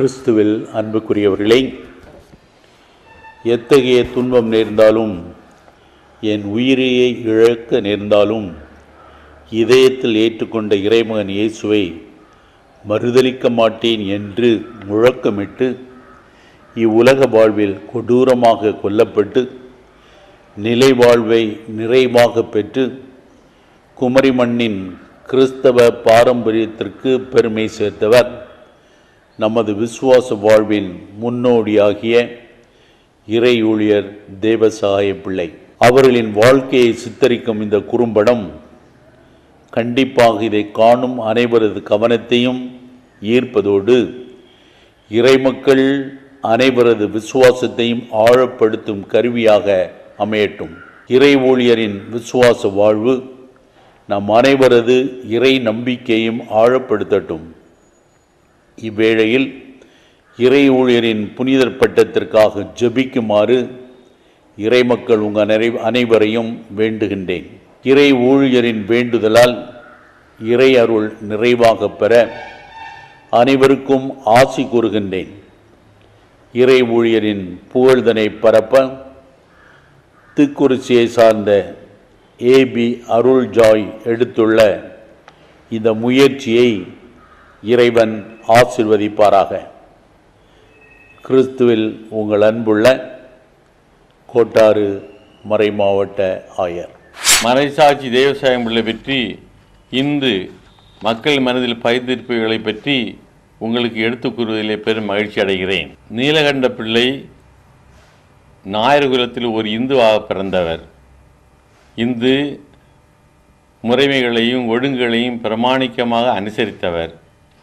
கிறிஸ்துவில் அன்புக்குரியவர்களே எத்தகைய துன்பம் நேர்ந்தாலும் என் உயிரையை இழக்க நேர்ந்தாலும் இதயத்தில் ஏற்றுக்கொண்ட இறைமகன் இயேசுவை மறுதலிக்க மாட்டேன் என்று முழக்கமிட்டு இவ்வுலக வாழ்வில் கொடூரமாக கொல்லப்பட்டு நிலை வாழ்வை நிறைவாக பெற்று குமரி மண்ணின் கிறிஸ்தவ பாரம்பரியத்திற்கு பெருமை சேர்த்தவர் நமது விசுவாச வாழ்வின் முன்னோடியாகிய இறை ஊழியர் தேவசகாய பிள்ளை அவர்களின் வாழ்க்கையை சித்தரிக்கும் இந்த குறும்படம் கண்டிப்பாக இதை காணும் அனைவரது கவனத்தையும் ஈர்ப்பதோடு இறைமக்கள் அனைவரது விசுவாசத்தையும் ஆழப்படுத்தும் கருவியாக அமையட்டும் இறை ஊழியரின் விசுவாச வாழ்வு நம் அனைவரது இறை நம்பிக்கையும் ஆழப்படுத்தட்டும் இவ்வேளையில் இறை ஊழியரின் புனிதர் பட்டத்திற்காக ஜெபிக்குமாறு இறைமக்கள் உங்கள் அனை அனைவரையும் வேண்டுகின்றேன் இறை ஊழியரின் வேண்டுதலால் இறை அருள் நிறைவாக பெற அனைவருக்கும் ஆசி கூறுகின்றேன் இறை ஊழியரின் புகழ்தனை பரப்ப திக்குறிச்சியை சார்ந்த ஏபி அருள் ஜாய் எடுத்துள்ள இந்த முயற்சியை இறைவன் ஆசிர்வதிப்பாராக கிறிஸ்துவில் உங்கள் அன்புள்ள கோட்டாறு மறைமாவட்ட ஆயர் மறைசாட்சி தேவசாயம் பிள்ளை பற்றி இன்று மக்கள் மனதில் பயிர்த்திருப்புகளை பற்றி உங்களுக்கு எடுத்துக் கூறுவதிலே பெரும் மகிழ்ச்சி அடைகிறேன் நீலகண்ட பிள்ளை நாயர்குலத்தில் ஒரு இந்துவாக பிறந்தவர் இந்து முறைமைகளையும் ஒழுங்குகளையும் பிரமாணிக்கமாக அனுசரித்தவர்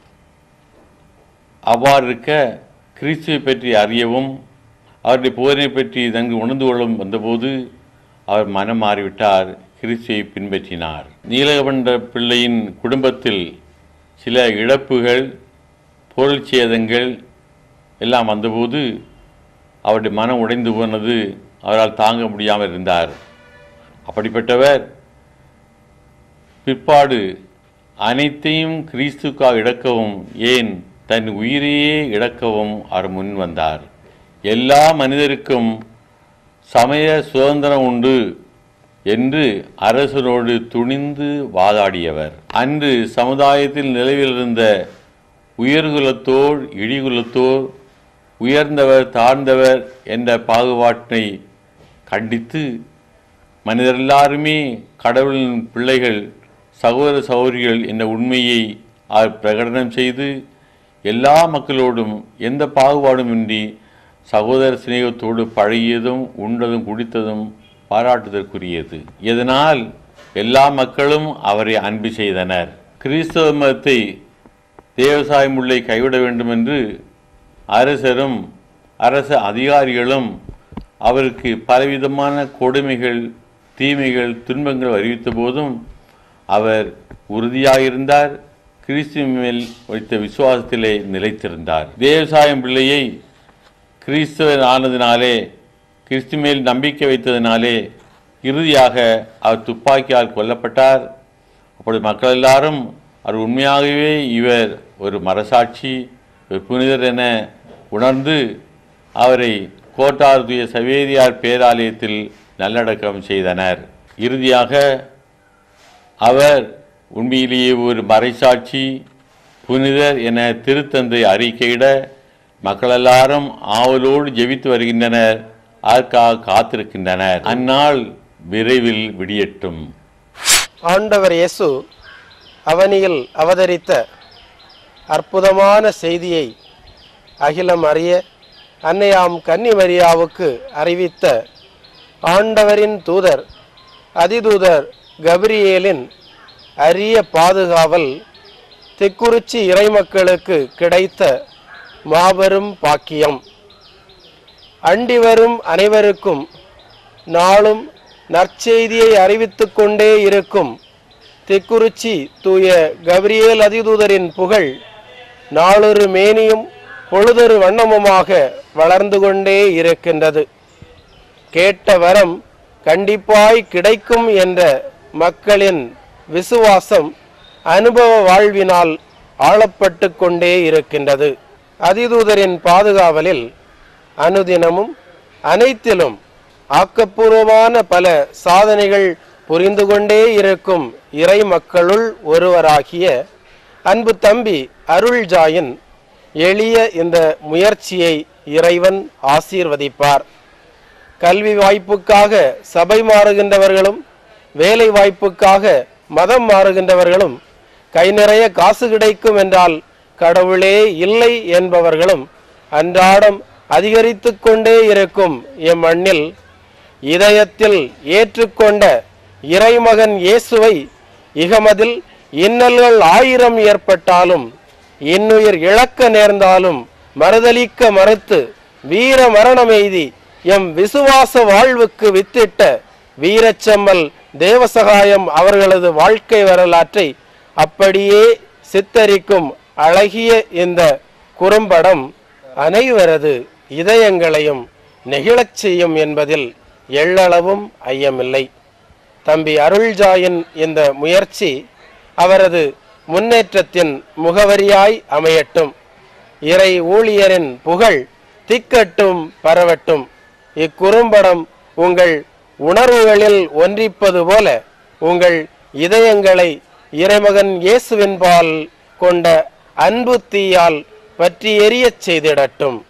அவ்வாறு இருக்க கிறிஸ்துவை பற்றி அறியவும் அவருடைய போதனை பற்றி தங்கு உணர்ந்து கொள்ளவும் வந்தபோது அவர் மனம் மாறிவிட்டார் கிறிஸ்துவை பின்பற்றினார் நீலகண்ட பிள்ளையின் குடும்பத்தில் சில இழப்புகள் பொருள் சேதங்கள் எல்லாம் வந்தபோது அவருடைய மனம் உடைந்து போனது அவரால் தாங்க முடியாமல் இருந்தார் அப்படிப்பட்டவர் பிற்பாடு அனைத்தையும் கிறிஸ்துக்காக இழக்கவும் ஏன் தன் உயிரையே இழக்கவும் அவர் முன் வந்தார் எல்லா மனிதருக்கும் சமய சுதந்திரம் உண்டு என்று அரசனோடு துணிந்து வாதாடியவர் அன்று சமுதாயத்தில் நிலவில் இருந்த உயர்குலத்தோர் இழிகுலத்தோர் உயர்ந்தவர் தாழ்ந்தவர் என்ற பாகுபாட்டினை கண்டித்து மனிதர் எல்லாருமே கடவுளின் பிள்ளைகள் சகோதர சகோதரிகள் என்ற உண்மையை அவர் பிரகடனம் செய்து எல்லா மக்களோடும் எந்த பாகுபாடுமின்றி சகோதர சிநேகத்தோடு பழகியதும் உண்டதும் குடித்ததும் பாராட்டுதற்குரியது இதனால் எல்லா மக்களும் அவரை அன்பு செய்தனர் கிறிஸ்தவ மதத்தை தேவசாயம் உள்ளே கைவிட வேண்டும் என்று அரசரும் அரச அதிகாரிகளும் அவருக்கு பலவிதமான கொடுமைகள் தீமைகள் துன்பங்கள் அறிவித்த போதும் அவர் உறுதியாயிருந்தார் கிறிஸ்து மேல் வைத்த விசுவாசத்திலே நிலைத்திருந்தார் தேவசாயம் பிள்ளையை கிறிஸ்துவன் ஆனதினாலே கிறிஸ்து மேல் நம்பிக்கை வைத்ததினாலே இறுதியாக அவர் துப்பாக்கியால் கொல்லப்பட்டார் அப்பொழுது மக்கள் எல்லாரும் அவர் உண்மையாகவே இவர் ஒரு மரசாட்சி ஒரு புனிதர் என உணர்ந்து அவரை கோட்டார்துய சவேரியார் பேராலயத்தில் நல்லடக்கம் செய்தனர் இறுதியாக அவர் உண்மையிலேயே ஒரு மறைசாட்சி புனிதர் என திருத்தந்தை அறிக்கையிட மக்கள் எல்லாரும் ஆவலோடு ஜெபித்து வருகின்றனர் அதற்காக காத்திருக்கின்றனர் அந்நாள் விரைவில் விடியட்டும் ஆண்டவர் இயேசு அவனியில் அவதரித்த அற்புதமான செய்தியை அகிலம் அறிய அன்னையாம் கன்னிமரியாவுக்கு அறிவித்த ஆண்டவரின் தூதர் அதிதூதர் கபிரியேலின் அரிய பாதுகாவல் திக்குறிச்சி இறைமக்களுக்கு கிடைத்த மாபெரும் பாக்கியம் அண்டி வரும் அனைவருக்கும் நாளும் நற்செய்தியை அறிவித்துக் கொண்டே இருக்கும் திக்குறிச்சி தூய கபிரியேல் அதிதூதரின் புகழ் நாளொரு மேனியும் பொழுதொரு வண்ணமுமாக வளர்ந்து கொண்டே இருக்கின்றது கேட்ட வரம் கண்டிப்பாய் கிடைக்கும் என்ற மக்களின் விசுவாசம் அனுபவ வாழ்வினால் ஆளப்பட்டு கொண்டே இருக்கின்றது அதிதூதரின் பாதுகாவலில் அனுதினமும் அனைத்திலும் ஆக்கப்பூர்வமான பல சாதனைகள் புரிந்து கொண்டே இருக்கும் இறை மக்களுள் ஒருவராகிய அன்பு தம்பி அருள்ஜாயின் எளிய இந்த முயற்சியை இறைவன் ஆசீர்வதிப்பார் கல்வி வாய்ப்புக்காக சபை மாறுகின்றவர்களும் வேலை வாய்ப்புக்காக மதம் மாறுகின்றவர்களும் கை நிறைய காசு கிடைக்கும் என்றால் கடவுளே இல்லை என்பவர்களும் அன்றாடம் அதிகரித்து கொண்டே இருக்கும் எம் மண்ணில் இதயத்தில் ஏற்றுக்கொண்ட இறைமகன் இயேசுவை இகமதில் இன்னல்கள் ஆயிரம் ஏற்பட்டாலும் இன்னுயிர் இழக்க நேர்ந்தாலும் மறுதலிக்க மறுத்து வீர மரணம் எய்தி எம் விசுவாச வாழ்வுக்கு வித்திட்ட வீரச்செம்மல் தேவசகாயம் அவர்களது வாழ்க்கை வரலாற்றை அப்படியே சித்தரிக்கும் அழகிய இந்த குறும்படம் அனைவரது இதயங்களையும் நெகிழச் செய்யும் என்பதில் எள்ளளவும் ஐயமில்லை தம்பி அருள்ஜாயின் இந்த முயற்சி அவரது முன்னேற்றத்தின் முகவரியாய் அமையட்டும் இறை ஊழியரின் புகழ் திக்கட்டும் பரவட்டும் இக்குறும்படம் உங்கள் உணர்வுகளில் ஒன்றிப்பது போல உங்கள் இதயங்களை இறைமகன் இயேசுவின்பால் கொண்ட அன்பு தீயால் பற்றி எரியச் செய்திடட்டும்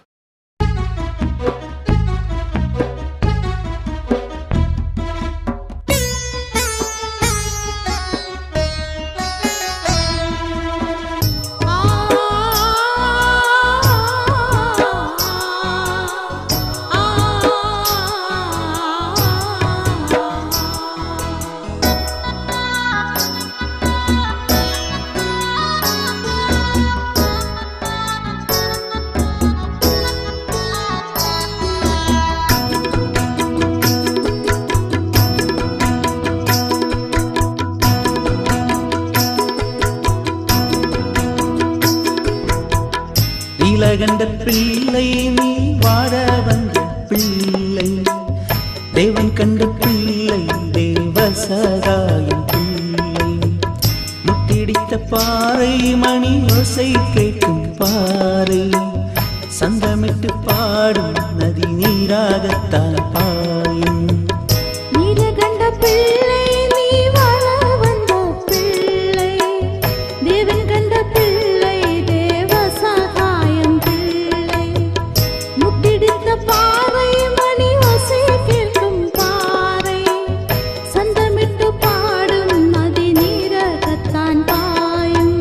நீலகண்ட பிள்ளை நீ வாழ வந்த பிள்ளை தேவன் கண்ட பிள்ளை தேவ சகாயம் பிள்ளை முட்டிடித்த பாறை மணி ஓசை கேட்கும் பாறை சந்தமிட்டு பாடும் நதி நீராகத்தான் பாயும் நீலகண்ட பிள்ளை நீ வாழ வந்த பிள்ளை தேவன் கண்ட பிள்ளை தேவ சகாயம் பிள்ளை முட்டிடித்த பாறை மணி ஓசை கேட்கும் பாறை சந்தமிட்டு பாடும் நதி நீரகத்தான் பாயும்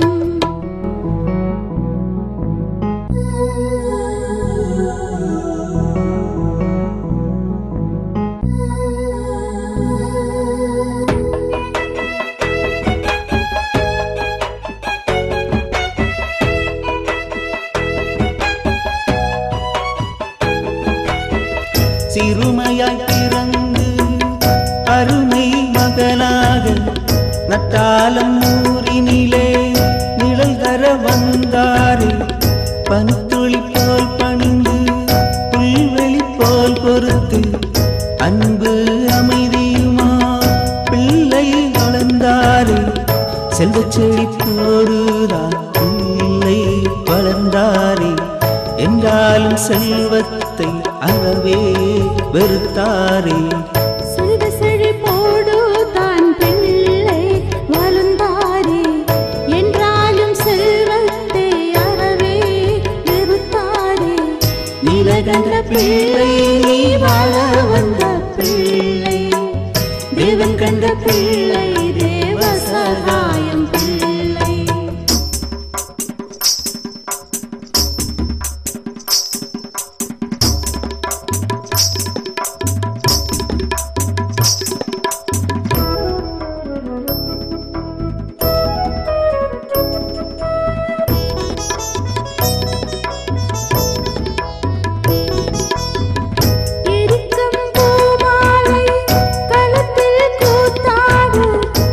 சிறுமையாய் பிறந்து அருமை மகனாக நட்டாலம் ஊரினிலே நிழல் தர வந்தாரே பனித்துளி போல் பணிந்து புல்வெளி போல் பொறுத்து அன்பு அமைதியுமா பிள்ளை வளர்ந்தாரே செல்வச் செழி போடுதான் பிள்ளை வளர்ந்தாரே என்றாலும் செல்வத்தை அறவே வெறுத்தாரே செல்வ செழிப்போடு தான் பிள்ளை வளர்ந்தாரே என்றாலும் செல்வத்தை அறவே வெறுத்தாரே நீலகண்ட பிள்ளை நீ வாழ வந்த பிள்ளை தேவன் கண்ட பிள்ளை தேவ சகாயம் பிள்ளை எரிக்கும் பூமாலை கழுத்தில் கூத்தாடு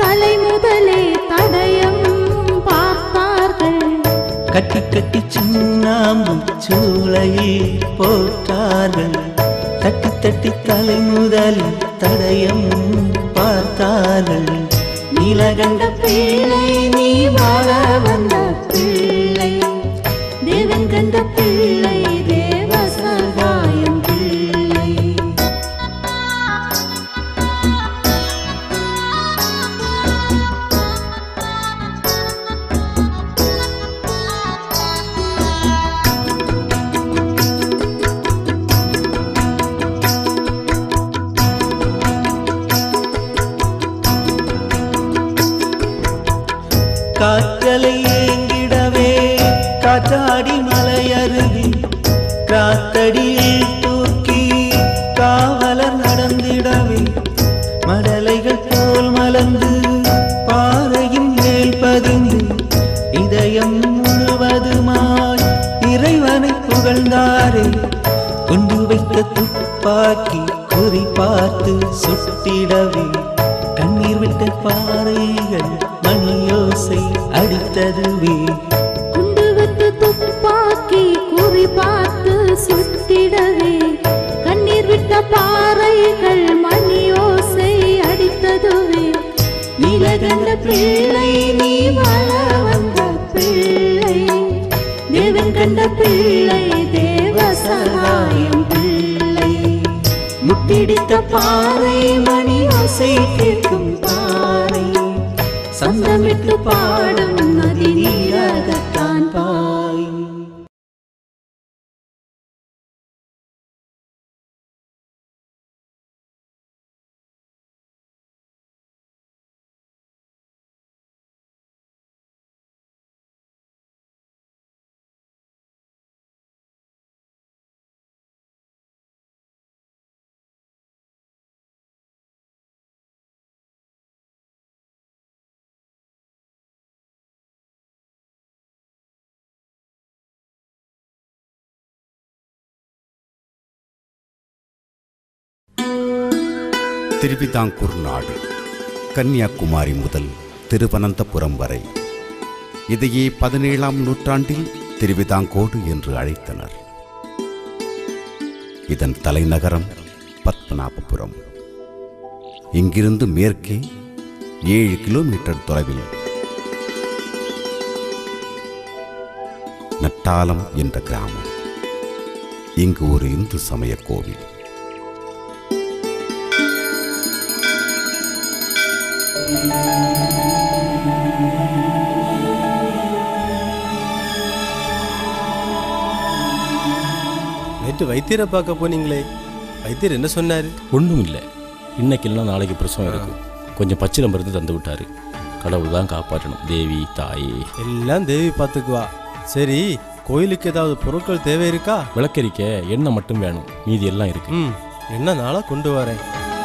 தலை முதலே தடயம் பார்த்தார்கள் கட்டி கட்டி சின்னாம்பும் சூளையில் போட்டார்கள் தட்டி தட்டி தலை முதலில் தடயம் பார்த்தார்கள் நீலகண்ட பிள்ளை நீ வாழ வந்த பிள்ளை தேவன் கண்ட பிள்ளை தேவ சகாயம் பிள்ளை காற்றலை ஏங்கிடவே காற்றாடி மலையருவி காத்தடியில் தூக்கி காவலர் நடந்திடவே மடலைகள் போல் மலர்ந்து பாறையின் மேல் பதிந்து இதயம் முழுவதுமாய் இறைவனை புகழ்ந்தாரே கொண்டு வைத்த துப்பாக்கி குறி பார்த்து சுட்டிடவே கண்ணீர் விட்ட பாறைகள் மணியோசை அடித்ததுவே குண்டு வைத்து துப்பாக்கி குறி பார்த்து சுட்டிடவே கண்ணீர் விட்ட பாறைகள் மணி ஓசை அடித்ததுவே நீலகண்ட பிள்ளை நீ வாழ வந்த பிள்ளை தேவன் கண்ட பிள்ளை தேவ சகாயம் பிள்ளை முட்டிடித்த பாறை மணி ஓசை கேட்கும் பாறை சந்தமிட்டு பாடும் நதி நீராகத்தான் பாய் திருவிதாங்கூர் நாடு கன்னியாகுமரி முதல் திருவனந்தபுரம் வரை இதையே பதினேழாம் நூற்றாண்டில் திருவிதாங்கோடு என்று அழைத்தனர் இதன் தலைநகரம் பத்மநாபபுரம் இங்கிருந்து மேற்கே ஏழு கிலோமீட்டர் தொலைவில் நட்டாலம் என்ற கிராமம் இங்கு ஒரு இந்து சமய கோவில் நேற்று வைத்தியரை பார்க்க போனீங்களே வைத்தியர் என்ன சொன்னார் ஒன்றும் இல்லை இன்னைக்கு இல்லைனா நாளைக்கு பிரசவம் இருக்கு கொஞ்சம் பச்சிலை மருந்து தந்து விட்டாரு கடவுள் தான் காப்பாற்றணும் தேவி தாயே எல்லாம் தேவி பார்த்துக்குவா சரி கோயிலுக்கு ஏதாவது பொருட்கள் தேவை இருக்கா விளக்கரிக்க எண்ணெய் மட்டும் வேணும் மீதி எல்லாம் இருக்கு ம் என்ன நாளா கொண்டு வரேன்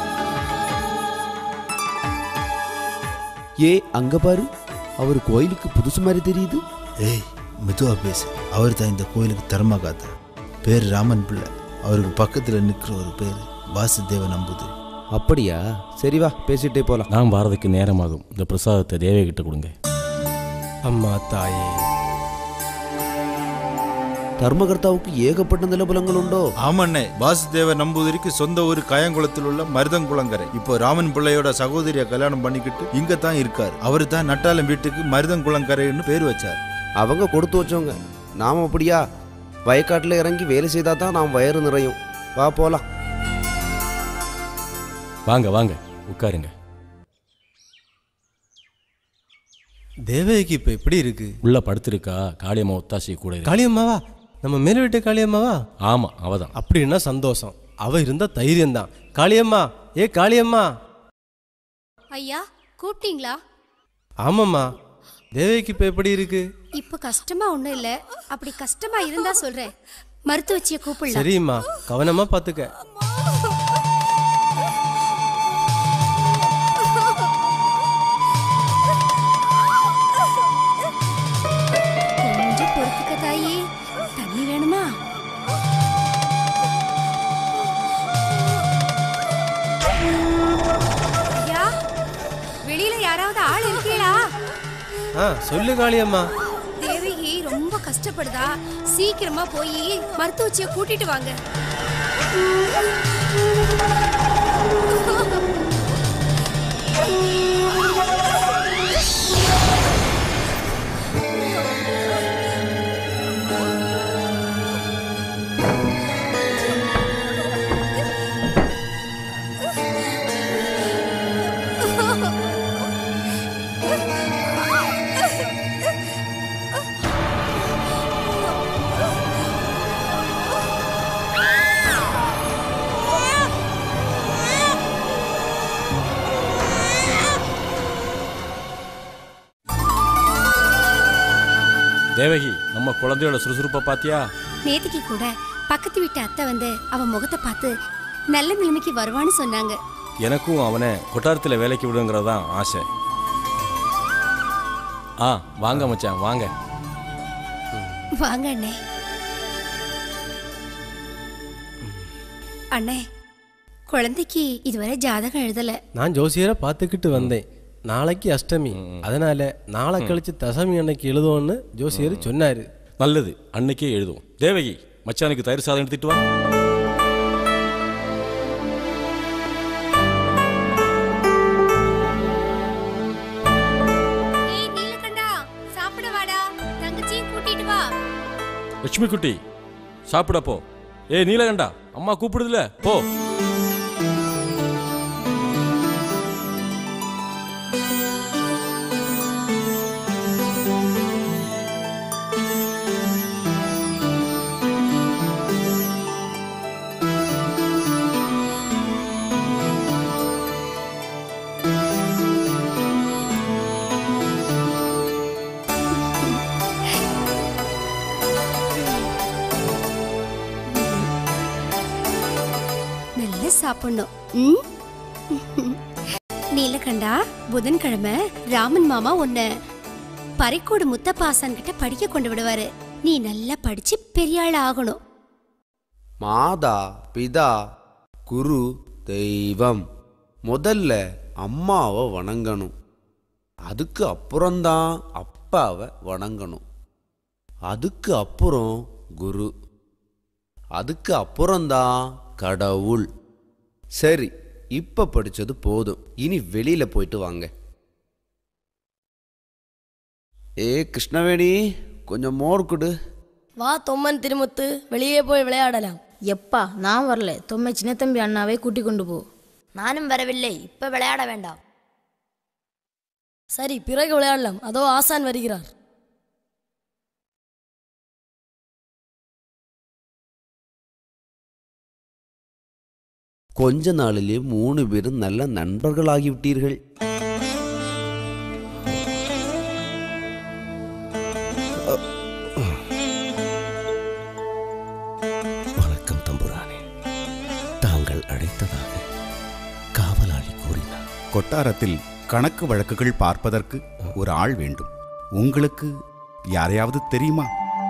ஏ அங்க பாரு அவர் கோயிலுக்கு புதுசு மாதிரி தெரியுது ஏய் மெதுவா பேசு அவர் தான் இந்த கோயிலுக்கு தர்மகாத்தா பேர் ராமன் பிள்ளை அவருக்கு பக்கத்தில் நிற்கிற ஒரு பேர் வாசுதேவ நம்பூதிரி அப்படியா சரி வா பேசிட்டே போலாம் நான் வாரதுக்கு நேரமாகும் இந்த பிரசாதத்தை தேவை கிட்ட கொடுங்க அம்மா தாயே தர்மகர்த்தாவுக்கு ஏகப்பட்ட நிலபலங்கள் உண்டோ ஆமண்ணே வாசுதேவ நம்பூதிரிக்கு சொந்த ஊர் காயங்குளத்தில் உள்ள மருதங்குளங்கரை இப்போ ராமன் பிள்ளையோட சகோதரியை கல்யாணம் பண்ணிக்கிட்டு இங்க தான் இருக்காரு அவர் தான் நட்டாலம் வீட்டுக்கு மருதங்குளங்கரைன்னு பேர் வச்சார் அவங்க கொடுத்து வச்சவங்க நாம அப்படியா வயக்காட்டில் இறங்கி வேலை செய்தா தான் நாம் வயிறு நிறையும் வா போலாம் வாங்க வாங்க உட்காருங்க தேவகிக்கு இப்போ எப்படி இருக்கு உள்ள படுத்திருக்கா காளியம்மா ஒத்தாசி கூட இருக்கு. காளியம்மாவா நம்ம மேல வீட்டு காளியம்மாவா ஆமா அவதான் அப்படின்னா சந்தோஷம் அவ இருந்தா தைரியம் தான் காளியம்மா ஏ காளியம்மா ஐயா கூப்பிட்டீங்களா ஆமாம்மா தேவகிக்கு இப்போ எப்படி இருக்கு இப்ப கஷ்டமா ஒண்ணும் இல்ல அப்படி கஷ்டமா இருந்தா சொல்றேன் மருத்துவச்சிய கூப்பிடலாம் சரிம்மா கவனமா பார்த்துக்க கொஞ்சம் பொறுத்துக்க தாயி தண்ணி வேணுமா ஐயா வெளியில யாராவது யாராவது ஆள் இருக்கீங்களா ஆ சொல்லு காளியம்மா தேவகி ரொம்ப கஷ்டப்படுதா சீக்கிரமா போய் மருத்துவச்சியை கூட்டிட்டு வாங்க தேவகி நம்ம குழந்தையோட சுறுசுறுப்பை பாத்தியா நேத்திக்கு கூட பக்கத்து வீட்டு அத்தை வந்து அவன் முகத்தை பார்த்து நல்ல நிலைமைக்கு வருவான்னு சொன்னாங்க எனக்கும் அவனை கொட்டாரத்தில் வேலைக்கு விடுங்கிறது தான் ஆசை ஆ வாங்க மச்சான் வாங்க வாங்க அண்ணே அண்ணே குழந்தைக்கு இதுவரை ஜாதகம் எழுதல நான் ஜோசியரை பார்த்துக்கிட்டு வந்தேன் நாளைக்கு அஷ்டமி அதனால நாளை கழிச்சு தசமி அன்னைக்கு எழுதுவோன்னு ஜோசியர் சொன்னாரு நல்லது அன்னைக்கே எழுதுவோம் தேவகி மச்சானுக்கு தயிர் சாதம் எடுத்துட்டு வா ஏய் நீலகண்டா சாப்பிட வாடா தங்கச்சியும் கூட்டிட்டு வா லட்சுமி குட்டி சாப்பிட போ ஏ நீலகண்டா அம்மா கூப்பிடுதுல போ நல்லா சாப்பிடணும் ம்? நீலகண்டா புதன்கிழமை ராமன் மாமா உன்னை பறைக்கோடு முத்தப்பாசன் கிட்ட படிக்க கொண்டு விடுவாரு நீ நல்லா படிச்சு பெரிய ஆள் ஆகணும் மாதா பிதா குரு தெய்வம் முதல்ல அம்மாவை வணங்கணும் அதுக்கு அப்புறம்தான் அப்பாவை வணங்கணும் அதுக்கு அப்புறம் குரு அதுக்கு அப்புறம்தான் கடவுள் சரி இப்ப படிச்சது போதும் இனி வெளியில போயிட்டு வாங்க ஏ கிருஷ்ணவேணி கொஞ்சம் மோர் கொடு வா தொம்மன் திருமுத்து வெளியே போய் விளையாடலாம் எப்பா நான் வரல தொம்மை சின்னத்தம்பி அண்ணாவை கூட்டிக் கொண்டு போ நானும் வரவில்லை இப்ப விளையாட வேண்டாம் சரி பிறகு விளையாடலாம் அதோ ஆசான் வருகிறார் கொஞ்ச நாளிலே மூணு பேரும் நல்ல நண்பர்களாகிவிட்டீர்கள் வணக்கம் தம்புரானே தாங்கள் அழைத்ததாக காவலாளி கூறினார் கொட்டாரத்தில் கணக்கு வழக்குகள் பார்ப்பதற்கு ஒரு ஆள் வேண்டும் உங்களுக்கு யாரையாவது தெரியுமா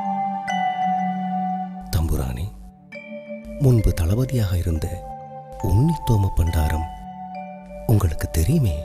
தம்புரானே முன்பு தளபதியாக இருந்த உன்னித்தோம பண்டாரம் உங்களுக்கு தெரியுமே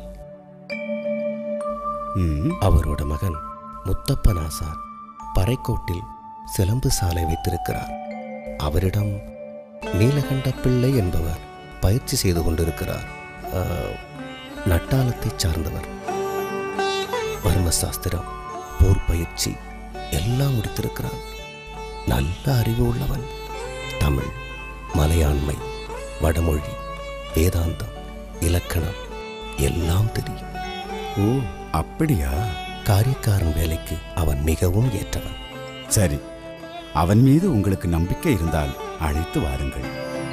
அவரோட மகன் முத்தப்பனாசார் பறைக்கோட்டில் சிலம்பு சாலை வைத்திருக்கிறார் அவரிடம் நீலகண்ட பிள்ளை என்பவர் பயிற்சி செய்து கொண்டிருக்கிறார் ஆ, நட்டாளத்தைச் சார்ந்தவர் வர்ம சாஸ்திரம் போர் பயிற்சி எல்லாம் முடித்திருக்கிறான் நல்ல அறிவு உள்ளவன் தமிழ் மலையாண்மை வடமொழி வேதாந்தம் இலக்கணம் எல்லாம் தெரியும் ஓ அப்படியா காரியக்காரன் வேலைக்கு அவன் மிகவும் ஏற்றவன் சரி அவன் மீது உங்களுக்கு நம்பிக்கை இருந்தால் அழைத்து வாருங்கள்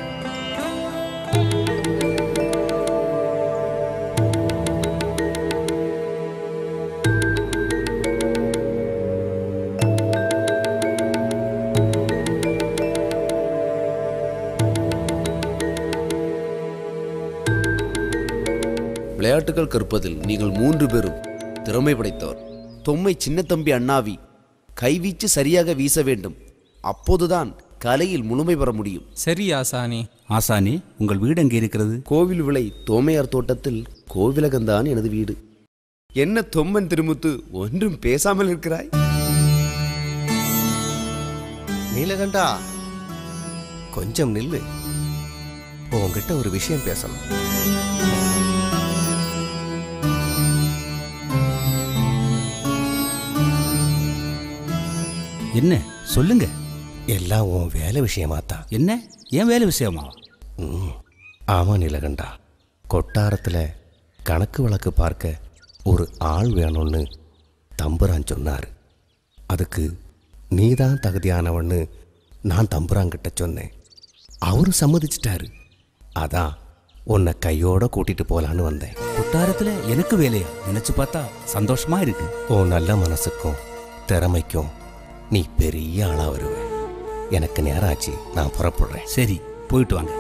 விளையாட்டுகள் கற்பதில் நீங்கள் மூன்று பேரும் திறமை படைத்தவர் தொம்மை சின்னத்தம்பி அண்ணாவி கைவீச்சு சரியாக வீச வேண்டும் அப்போதுதான் கலையில் முழுமை பெற முடியும் சரி ஆசானே ஆசானே உங்கள் வீடு எங்கே இருக்கிறது கோவில் விளை தோமையார் தோட்டத்தில் கோவிலகந்தான் எனது வீடு என்ன தொம்மன் திருமுத்து ஒன்றும் பேசாமல் இருக்கிறாய் நீலகண்டா கொஞ்சம் நில்லு உன்கிட்ட ஒரு விஷயம் பேசணும் என்ன சொல்லுங்க எல்லாம் உன் வேலை விஷயமாத்தான் என்ன ஏன் வேலை விஷயமா ம் ஆமா நீலகண்டா கொட்டாரத்தில் கணக்கு வழக்கு பார்க்க ஒரு ஆள் வேணும்னு தம்புரான் சொன்னார் அதுக்கு நீதான் தகுதியானவன்னு நான் தம்புரான்கிட்ட சொன்னேன் அவரும் சம்மதிச்சிட்டாரு அதான் உன்னை கையோட கூட்டிட்டு போலான்னு வந்தேன் கொட்டாரத்துல எனக்கு வேலையா நினைச்சு பார்த்தா சந்தோஷமா இருக்கு உன் நல்ல மனசுக்கும் திறமைக்கும் நீ பெரிய ஆளா வருவ எனக்கு நேரம் ஆச்சு நான் புறப்படுறேன் சரி போயிட்டு வாங்க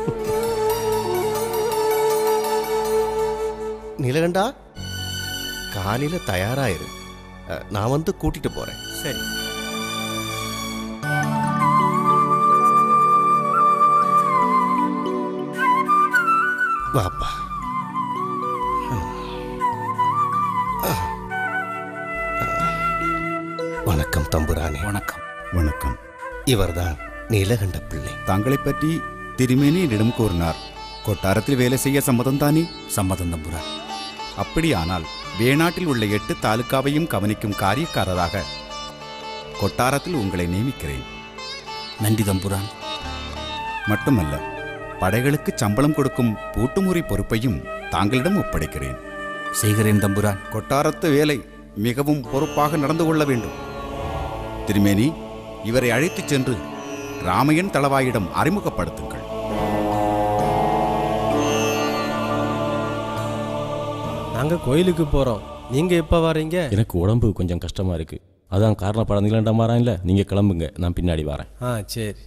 நீலகண்டா காலையில தயாராயிரு அஹ், நான் வந்து கூட்டிட்டு போறேன் சரி வாப்பா வணக்கம் தம்புரானே வணக்கம் வணக்கம் இவர்தான் நீலகண்ட பிள்ளை தங்களைப் பற்றி திருமேனி என்னிடம் கூறினார் கொட்டாரத்தில் வேலை செய்ய சம்மதம் தானே சம்மதம் தம்புரா அப்படியானால் வேணாட்டில் உள்ள எட்டு தாலுக்காவையும் கவனிக்கும் காரியக்காரராக கொட்டாரத்தில் உங்களை நியமிக்கிறேன் நன்றி தம்புரான் மட்டுமல்ல படைகளுக்கு சம்பளம் கொடுக்கும் பூட்டுமுறை பொறுப்பையும் தாங்களிடம் ஒப்படைக்கிறேன் செய்கிறேன் தம்புரான் கொட்டாரத்து வேலை மிகவும் பொறுப்பாக நடந்து கொள்ள வேண்டும் திருமேனி இவரை அழைத்துச் சென்று ராமையன் தளவாயிடம் அறிமுகப்படுத்துங்கள் நாங்க கோயிலுக்கு போறோம் நீங்க எப்ப வரீங்க எனக்கு உடம்பு கொஞ்சம் கஷ்டமா இருக்கு அதான் காரணப்படம் நீலண்டா மாறான் இல்லை நீங்க கிளம்புங்க நான் பின்னாடி வரேன் ஆ சரி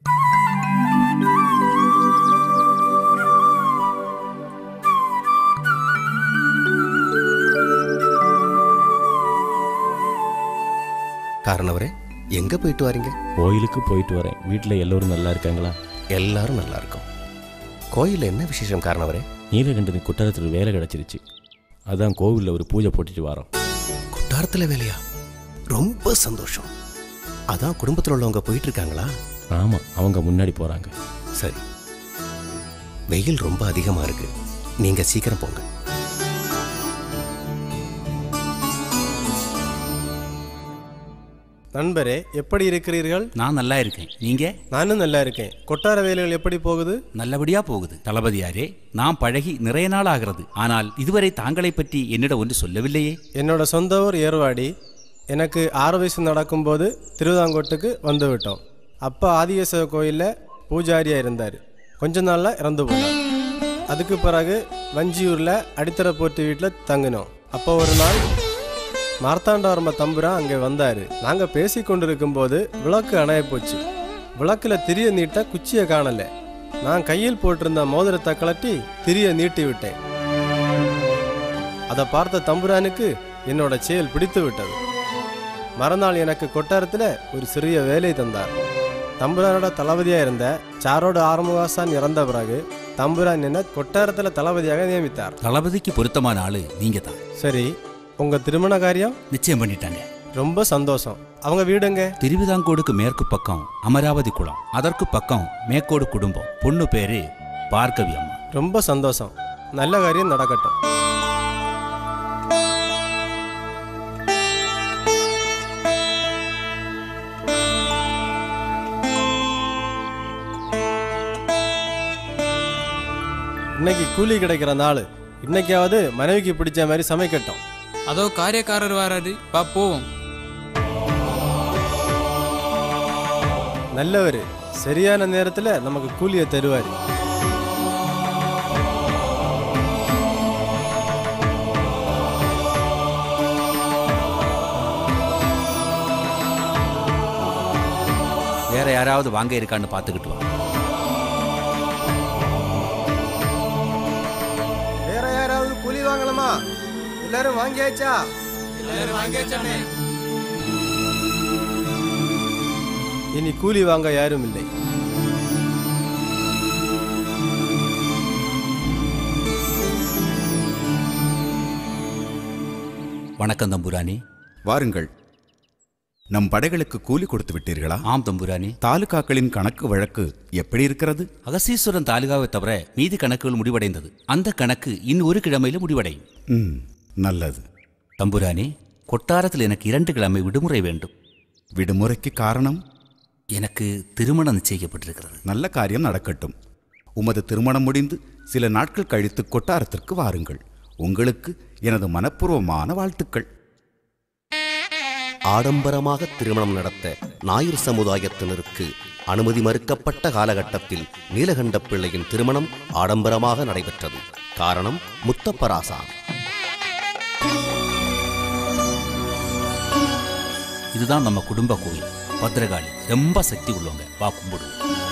காரணவரே எங்க போயிட்டு வரீங்க கோயிலுக்கு போயிட்டு வரேன் வீட்டில் எல்லோரும் நல்லா இருக்காங்களா எல்லாரும் நல்லா இருக்கும் கோயில்ல என்ன விசேஷம் காரணவரே நீலகண்டனுக்கு குட்டாரத்தில் வேலை கிடச்சிருச்சு அதான் கோவிலில் ஒரு பூஜை போட்டுட்டு வரோம் கொட்டாரத்துல வேலையா ரொம்ப சந்தோஷம் அதான் குடும்பத்தில் உள்ளவங்க போயிட்டு இருக்காங்களா ஆமாம் அவங்க முன்னாடி போகிறாங்க சரி வெயில் ரொம்ப அதிகமா இருக்கு நீங்க சீக்கிரம் போங்க நண்பரே எப்படி இருக்கிறீர்கள் நான் நல்லா இருக்கேன் நீங்க நானும் நல்லா இருக்கேன் கொட்டார வேலைகள் எப்படி போகுது நல்லபடியா போகுது தளபதியாரே நான் பழகி நிறைய நாள் ஆகிறது ஆனால் இதுவரை தாங்களை பற்றி என்னிடம் ஒன்று சொல்லவில்லையே என்னோட சொந்த ஊர் ஏர்வாடி எனக்கு ஆறு வயசு நடக்கும்போது திருவிதாங்கோட்டுக்கு வந்து விட்டோம் அப்பா ஆதிகேசவ கோயிலில் பூஜாரியாக இருந்தார் கொஞ்ச நாளில் இறந்து போனார் அதுக்கு பிறகு வஞ்சியூரில் அடித்தர போட்டு வீட்டில் தங்கினோம் அப்போ ஒரு நாள் மார்த்தாண்டவர்ம தம்புரான் அங்கே வந்தார் நாங்கள் பேசி கொண்டிருக்கும்போது விளக்கு அணைய போச்சு விளக்கில் திரிய நீட்ட குச்சியை காணலை நான் கையில் போட்டிருந்த மோதிரத்தை கலட்டி திரிய நீட்டி விட்டேன் அதை பார்த்த தம்புரானுக்கு என்னோட செயல் பிடித்து விட்டது மறுநாள் எனக்கு கொட்டாரத்தில் ஒரு சிறிய வேலை தந்தார் தம்புரானோட தளபதியாக இருந்த சாரோடு ஆறுமுகாசான் இறந்த பிறகு தம்புரான் என்ன கொட்டாரத்தில் தளபதியாக நியமித்தார் தளபதிக்கு பொருத்தமான ஆளு நீங்க தான் சரி உங்க திருமண காரியம் நிச்சயம் பண்ணிட்டாங்க ரொம்ப சந்தோஷம் அவங்க வீடுங்க திருவிதாங்கோடுக்கு மேற்கு பக்கம் அமராவதி குளம் அதற்கு பக்கம் மேக்கோடு குடும்பம் பொண்ணு பேரு பார்கவி அம்மா ரொம்ப சந்தோஷம் நல்ல காரியம் நடக்கட்டும் இன்னைக்கு கூலி கிடைக்கிற நாள் இன்னைக்காவது மனைவிக்கு பிடிச்ச மாதிரி சமைக்கட்டும் அதோ காரியக்காரர் வராரு வா போவோம் நல்லவர் சரியான நேரத்தில் நமக்கு கூலியை தருவார் வேற யாராவது வாங்க இருக்கான்னு பார்த்துக்கிட்டு வா வேற யாராவது கூலி வாங்கலாமா எல்லாரும் வாங்கியாச்சா எல்லாரும் வாங்கியாச்சானே இனி கூலி வாங்க யாரும் இல்லை வணக்கம் தம்புரானி வாருங்கள் நம் படைகளுக்கு கூலி கொடுத்து விட்டீர்களா ஆம் தம்புரானி தாலுகாக்களின் கணக்கு வழக்கு எப்படி இருக்கிறது அகசீஸ்வரன் தாலுகாவை தவிர மீதி கணக்குகள் முடிவடைந்தது அந்த கணக்கு இன்னும் ஒரு கிழமையில முடிவடையும் ம் நல்லது தம்புரானி கொட்டாரத்தில் எனக்கு இரண்டு கிழமை விடுமுறை வேண்டும் விடுமுறைக்கு காரணம் எனக்கு திருமணம் நிச்சயிக்கப்பட்டிருக்கிறது நல்ல காரியம் நடக்கட்டும் உமது திருமணம் முடிந்து சில நாட்கள் கழித்து கொட்டாரத்திற்கு வாருங்கள் உங்களுக்கு எனது மனப்பூர்வமான வாழ்த்துக்கள் ஆடம்பரமாக திருமணம் நடத்த நாயர் சமுதாயத்தினருக்கு அனுமதி மறுக்கப்பட்ட காலகட்டத்தில் நீலகண்ட பிள்ளையின் திருமணம் ஆடம்பரமாக நடைபெற்றது காரணம் முத்தப்பராசான் இதுதான் நம்ம குடும்ப கோயில் பத்திரகாளி ரொம்ப சக்தி உள்ளவங்க வா கும்பிடுவோம்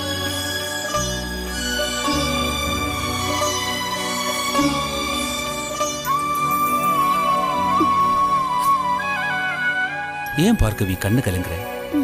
ஏன் பார்க்கவி கண்ணு கலங்குற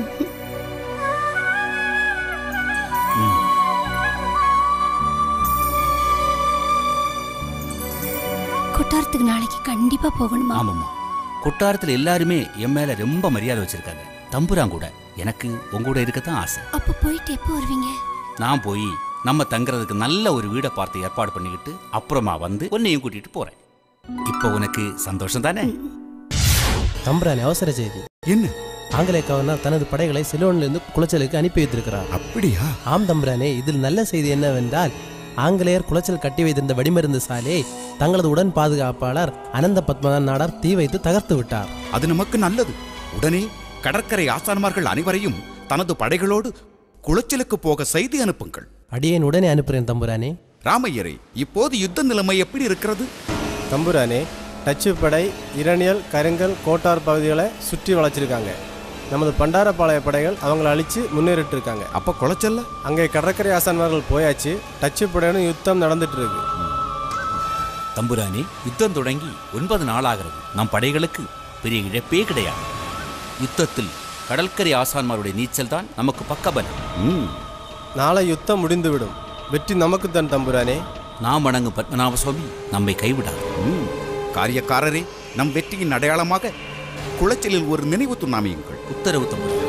கொட்டாரத்துக்கு நாளைக்கு கண்டிப்பா போகணுமா ஆமாம்மா கொட்டாரத்தில் எல்லாருமே என் மேல ரொம்ப மரியாதை வச்சிருக்காங்க தம்புரான் கூட எனக்கு உங்க கூட இருக்கத்தான் ஆசை அப்ப போயிட்டு எப்போ வருவீங்க நான் போய் நம்ம தங்குறதுக்கு நல்ல ஒரு வீடை பார்த்து ஏற்பாடு பண்ணிக்கிட்டு அப்புறமா வந்து உன்னையும் கூட்டிட்டு போறேன் இப்போ உனக்கு சந்தோஷம் தானே தம்புரானே அவசர செய்தி என்ன ஆங்கிலேய கவர்னர் தனது படைகளை சிலோனிலிருந்து குளச்சலுக்கு அனுப்பி வைத்திருக்கிறார் அப்படியா ஆம் தம்புரானே இதில் நல்ல செய்தி என்னவென்றால் ஆங்கிலேயர் குளச்சல் கட்டி வைத்திருந்த வெடிமருந்து சாலையை தங்களது உடன் பாதுகாப்பாளர் அனந்த பத்மநாதன் நாடார் தீ வைத்து தகர்த்து விட்டார் அது நமக்கு நல்லது உடனே கடற்கரை ஆசான்மார்கள் அனைவரையும் தனது படைகளோடு குளச்சலுக்கு போக செய்தி அனுப்புங்கள் அடியேன் உடனே அனுப்புகிறேன் தம்புரானே ராமையரே இப்போது யுத்த நிலைமை எப்படி இருக்கிறது தம்புரானே டச்சு படை இரணியல் கருங்கல் கோட்டார் பகுதிகளை சுற்றி வளைச்சிருக்காங்க நமது பண்டாரப்பாளைய படைகள் அவங்கள அழிச்சு முன்னேறிட்டு இருக்காங்க அப்ப குளச்சல்ல அங்கே கடற்கரை ஆசான்மார்கள் போயாச்சு டச்சு படையுடன் யுத்தம் நடந்துட்டு இருக்கு தம்புரானி யுத்தம் தொடங்கி ஒன்பது நாளாகிறது நம் படைகளுக்கு பெரிய இழப்பே கிடையாது யுத்தத்தில் கடற்கரை ஆசான்மாருடைய நீச்சல் தான் நமக்கு பக்கபலம் நாளை யுத்தம் முடிந்துவிடும் வெற்றி நமக்கு தான் தம்புரானே நாம் வணங்கும் பத்மநாப சுவாமி நம்மை கைவிடாது காரியக்காரரே நம் வெற்றியின் அடையாளமாக குளச்சலில் ஒரு நினைவு துண்ணாமியுங்கள் உத்தரவு தம்புரானி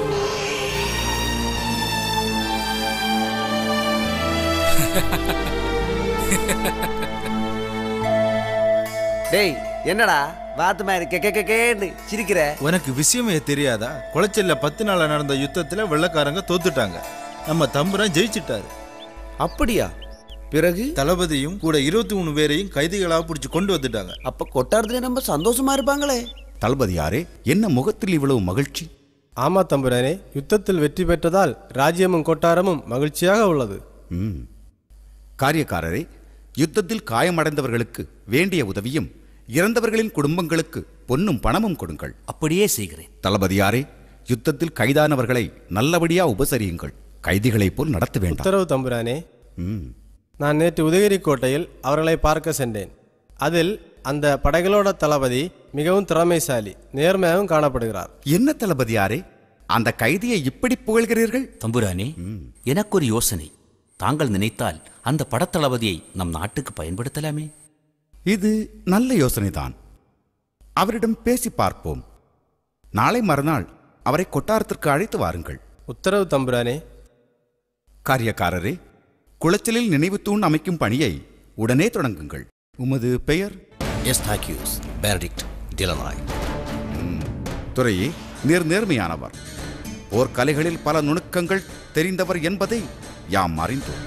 டேய் என்னடா வாத்து மாதிரி கே கே கேன்னு சிரிக்கிற உனக்கு விஷயமே தெரியாதா குளச்சல்ல பத்து நாளா நடந்த யுத்தத்துல வெள்ளக்காரங்க தோத்துட்டாங்க நம்ம தம்புரான் ஜெயிச்சிட்டாரு அப்படியா பிறகு தளபதியும் கூட இருபத்தி மூணு பேரையும் கைதிகளாக பிடிச்சு கொண்டு வந்துட்டாங்க அப்ப கொட்டாரத்துல நம்ம சந்தோஷமா இருப்பாங்களே தளபதியாரே என்ன முகத்தில் இவ்வளவு மகிழ்ச்சி ஆமா தம்புரானே யுத்தத்தில் வெற்றி பெற்றதால் ராஜ்யமும் கொட்டாரமும் மகிழ்ச்சியாக உள்ளது ம். காரியக்காரரே யுத்தத்தில் காயமடைந்தவர்களுக்கு வேண்டிய உதவியும் இறந்தவர்களின் குடும்பங்களுக்கு பொன்னும் பணமும் கொடுங்கள் அப்படியே செய்கிறேன் தளபதியாரே யுத்தத்தில் கைதானவர்களை நல்லபடியா உபசரியுங்கள் கைதிகளைப் போல் நடத்த வேண்டாம் உத்தரவு தம்புரானே ம். நான் நேற்று உதயகிரி கோட்டையில் அவர்களை பார்க்க சென்றேன் அதில் அந்த படைகளோட தளபதி மிகவும் திறமைசாலி நேர்மையாகவும் காணப்படுகிறார் என்ன தளபதியாரே அந்த கைதியை இப்படி புகழ்கிறீர்கள் தம்புரானே எனக்கு ஒரு யோசனை தாங்கள் நினைத்தால் அந்த படத்தளபதியை நம் நாட்டுக்கு பயன்படுத்தலாமே இது நல்ல யோசனைதான் அவரிடம் பேசி பார்ப்போம் நாளை மறுநாள் அவரை கொட்டாரத்திற்கு அழைத்து வாருங்கள் உத்தரவு தம்புரானே காரியக்காரரே குளச்சலில் நினைவு தூண் அமைக்கும் பணியை உடனே தொடங்குங்கள் உமது பெயர் எஸ் தாக்யூஸ் பெனடிக்ட் டிலனாய் துறையே நேர் நேர்மையானவர் போர்க்கலைகளில் பல நுணுக்கங்கள் தெரிந்தவர் என்பதை யாம் அறிந்தோம்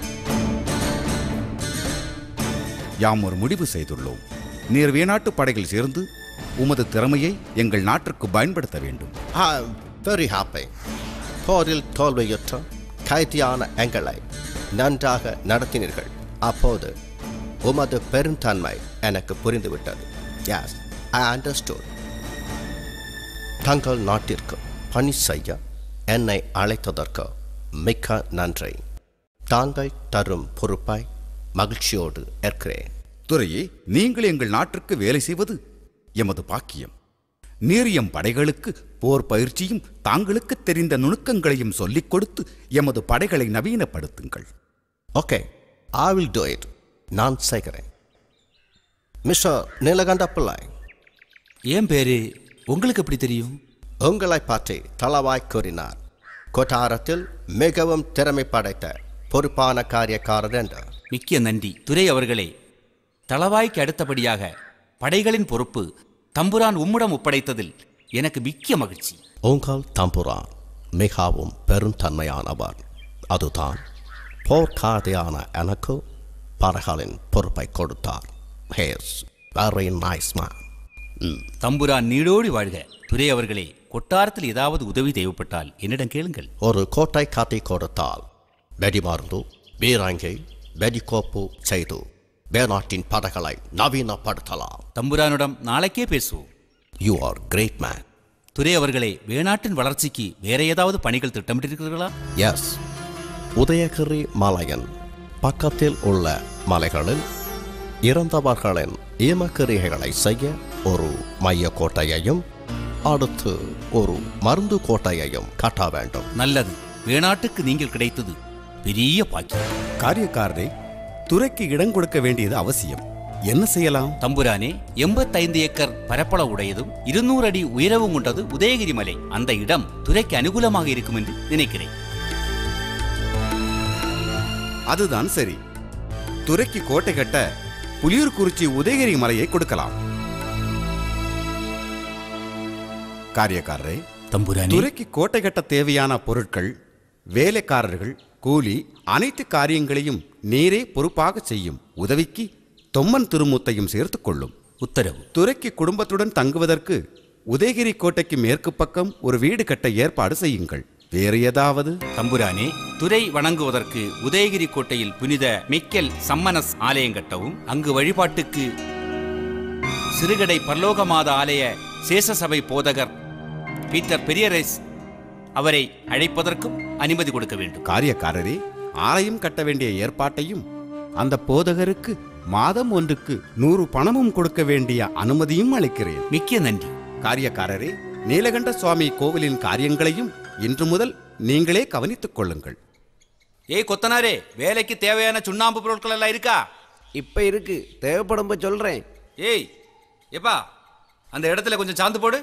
யாம் ஒரு முடிவு செய்துள்ளோம் நீர் வேணாட்டு படையில் சேர்ந்து உமது திறமையை எங்கள் நாட்டிற்கு பயன்படுத்த வேண்டும் வெரி ஹாப்பி போரில் தோல்வியுற்ற கைதியான எங்களை நன்றாக நடத்தினீர்கள் அப்போது உமது பெருந்தன்மை எனக்கு புரிந்துவிட்டது எஸ் ஐ அண்டர்ஸ்டுட் தங்கள் நாட்டிற்கு பணி செய்ய என்னை அழைத்ததற்கு மிக்க நன்றி தாங்கள் தரும் பொறுப்பை மகிழ்ச்சியோடு ஏற்கிறேன் துறையே நீங்கள் எங்கள் நாட்டிற்கு வேலை செய்வது எமது பாக்கியம் நீர் எம் படைகளுக்கு போர் பயிற்சியும் தாங்களுக்கு தெரிந்த நுணுக்கங்களையும் சொல்லிக் கொடுத்து எமது படைகளை நவீனப்படுத்துங்கள் okay I will do it நான் செய்கிறேன் மிஸ்டர் நீலகண்ட பிள்ளை ஏன் பேரு உங்களுக்கு எப்படி தெரியும் உங்களை பற்றி தளவாய் கூறினார் கொட்டாரத்தில் மிகவும் திறமை படைத்த பொறுப்பான காரியக்காரர் என்று மிக்க நன்றி துரை அவர்களே தளவாய்க்கு அடுத்தபடியாக படைகளின் பொறுப்பு தம்புரான் உம்மிடம் ஒப்படைத்ததில் எனக்கு மிக்க மகிழ்ச்சி உங்கள் தம்புரான் மிகவும் பெருந்தன்மையானவர் அதுதான் போர்க்காதையான எனக்கு படைகளின் பொறுப்பை கொடுத்தார் he's very nice man Thampuran நீடோடி வாழ்க துரை அவர்களே கொட்டாரத்தில் ஏதாவது உதவி தேவைப்பட்டால் என்னிடம் கேளுங்கள் ஒரு கோட்டை காட்டி கொடுத்தால் வெடிமருந்து வீராங்கை வெடிக்கோப்பு செய்து வேநாட்டின் படைகளை நவீனப்படுத்தலாம் தம்புரானிடம் நாளைக்கே பேசுவோம் யூ ஆர் கிரேட் மேன் துரை அவர்களே வேணாட்டின் வளர்ச்சிக்கு வேற ஏதாவது பணிகள் திட்டமிட்டிருக்கிறீர்களா எஸ் உதயகிரி மலையின் பக்கத்தில் உள்ள மலைகளில் இறந்தவர்களின் ஈமக்கிரிகைகளை செய்ய ஒரு மைய கோட்டையையும் அடுத்து ஒரு மருந்து கோட்டையையும் கட்ட வேண்டும் நல்லது வேணாட்டுக்கு நீங்கள் கிடைத்தது பெரிய பாக்கியம் காரியக்காரரே துறைக்கு இடம் கொடுக்க வேண்டியது அவசியம் என்ன செய்யலாம் தம்புரானே எண்பத்தைந்து ஏக்கர் பரப்பளவு உடையதும் இருநூறு அடி உயரவும் கொண்டது உதயகிரி மலை அந்த இடம் துறைக்கு அனுகூலமாக இருக்கும் என்று நினைக்கிறேன் அதுதான் சரி துறைக்கு கோட்டை கட்ட புலியூர்குறிச்சி உதயகிரி மலையை கொடுக்கலாம் காரியக்காரரே தம்புரானே துறைக்கு கோட்டை கட்ட தேவையான பொருட்கள் வேலைக்காரர்கள் கூலி அனைத்து காரியங்களையும் நீரே பொறுப்பாக செய்யும் உதவிக்கு தொம்மன் திருமுத்தையும் சேர்த்துக் கொள்ளும் உத்தரவு துறைக்கு குடும்பத்துடன் தங்குவதற்கு உதயகிரி கோட்டைக்கு மேற்கு பக்கம் ஒரு வீடு கட்ட ஏற்பாடு செய்யுங்கள் வேறு ஏதாவது தம்புரானே துரை வணங்குவதற்கு உதயகிரி கோட்டையில் புனித மிக்கல் சம்மனஸ் ஆலயம் கட்டவும் அங்கு வழிபாட்டுக்கு சிறுகடை பரலோகமாத ஆலய சேஷசபை போதகர் பீட்டர் பெரியரேஸ் அவரை அழைப்பதற்கும் அனுமதி கொடுக்க வேண்டும் காரியக்காரரே ஆலயம் கட்ட வேண்டிய ஏற்பாட்டையும் அந்த போதகருக்கு மாதம் ஒன்றுக்கு நூறு பணமும் கொடுக்க வேண்டிய அனுமதியும் அளிக்கிறேன் மிக்க நன்றி காரியக்காரரே நீலகண்ட சுவாமி கோவிலின் காரியங்களையும் இன்று முதல் நீங்களே கவனித்துக் கொள்ளுங்கள் ஏய் கொத்தனாரே வேலைக்கு தேவையான சுண்ணாம்பு பொருட்கள் எல்லாம் இருக்கா இப்ப இருக்கு தேவைப்படும் போது சொல்றேன் ஏய் எப்பா அந்த இடத்துல கொஞ்சம் சாந்து போடு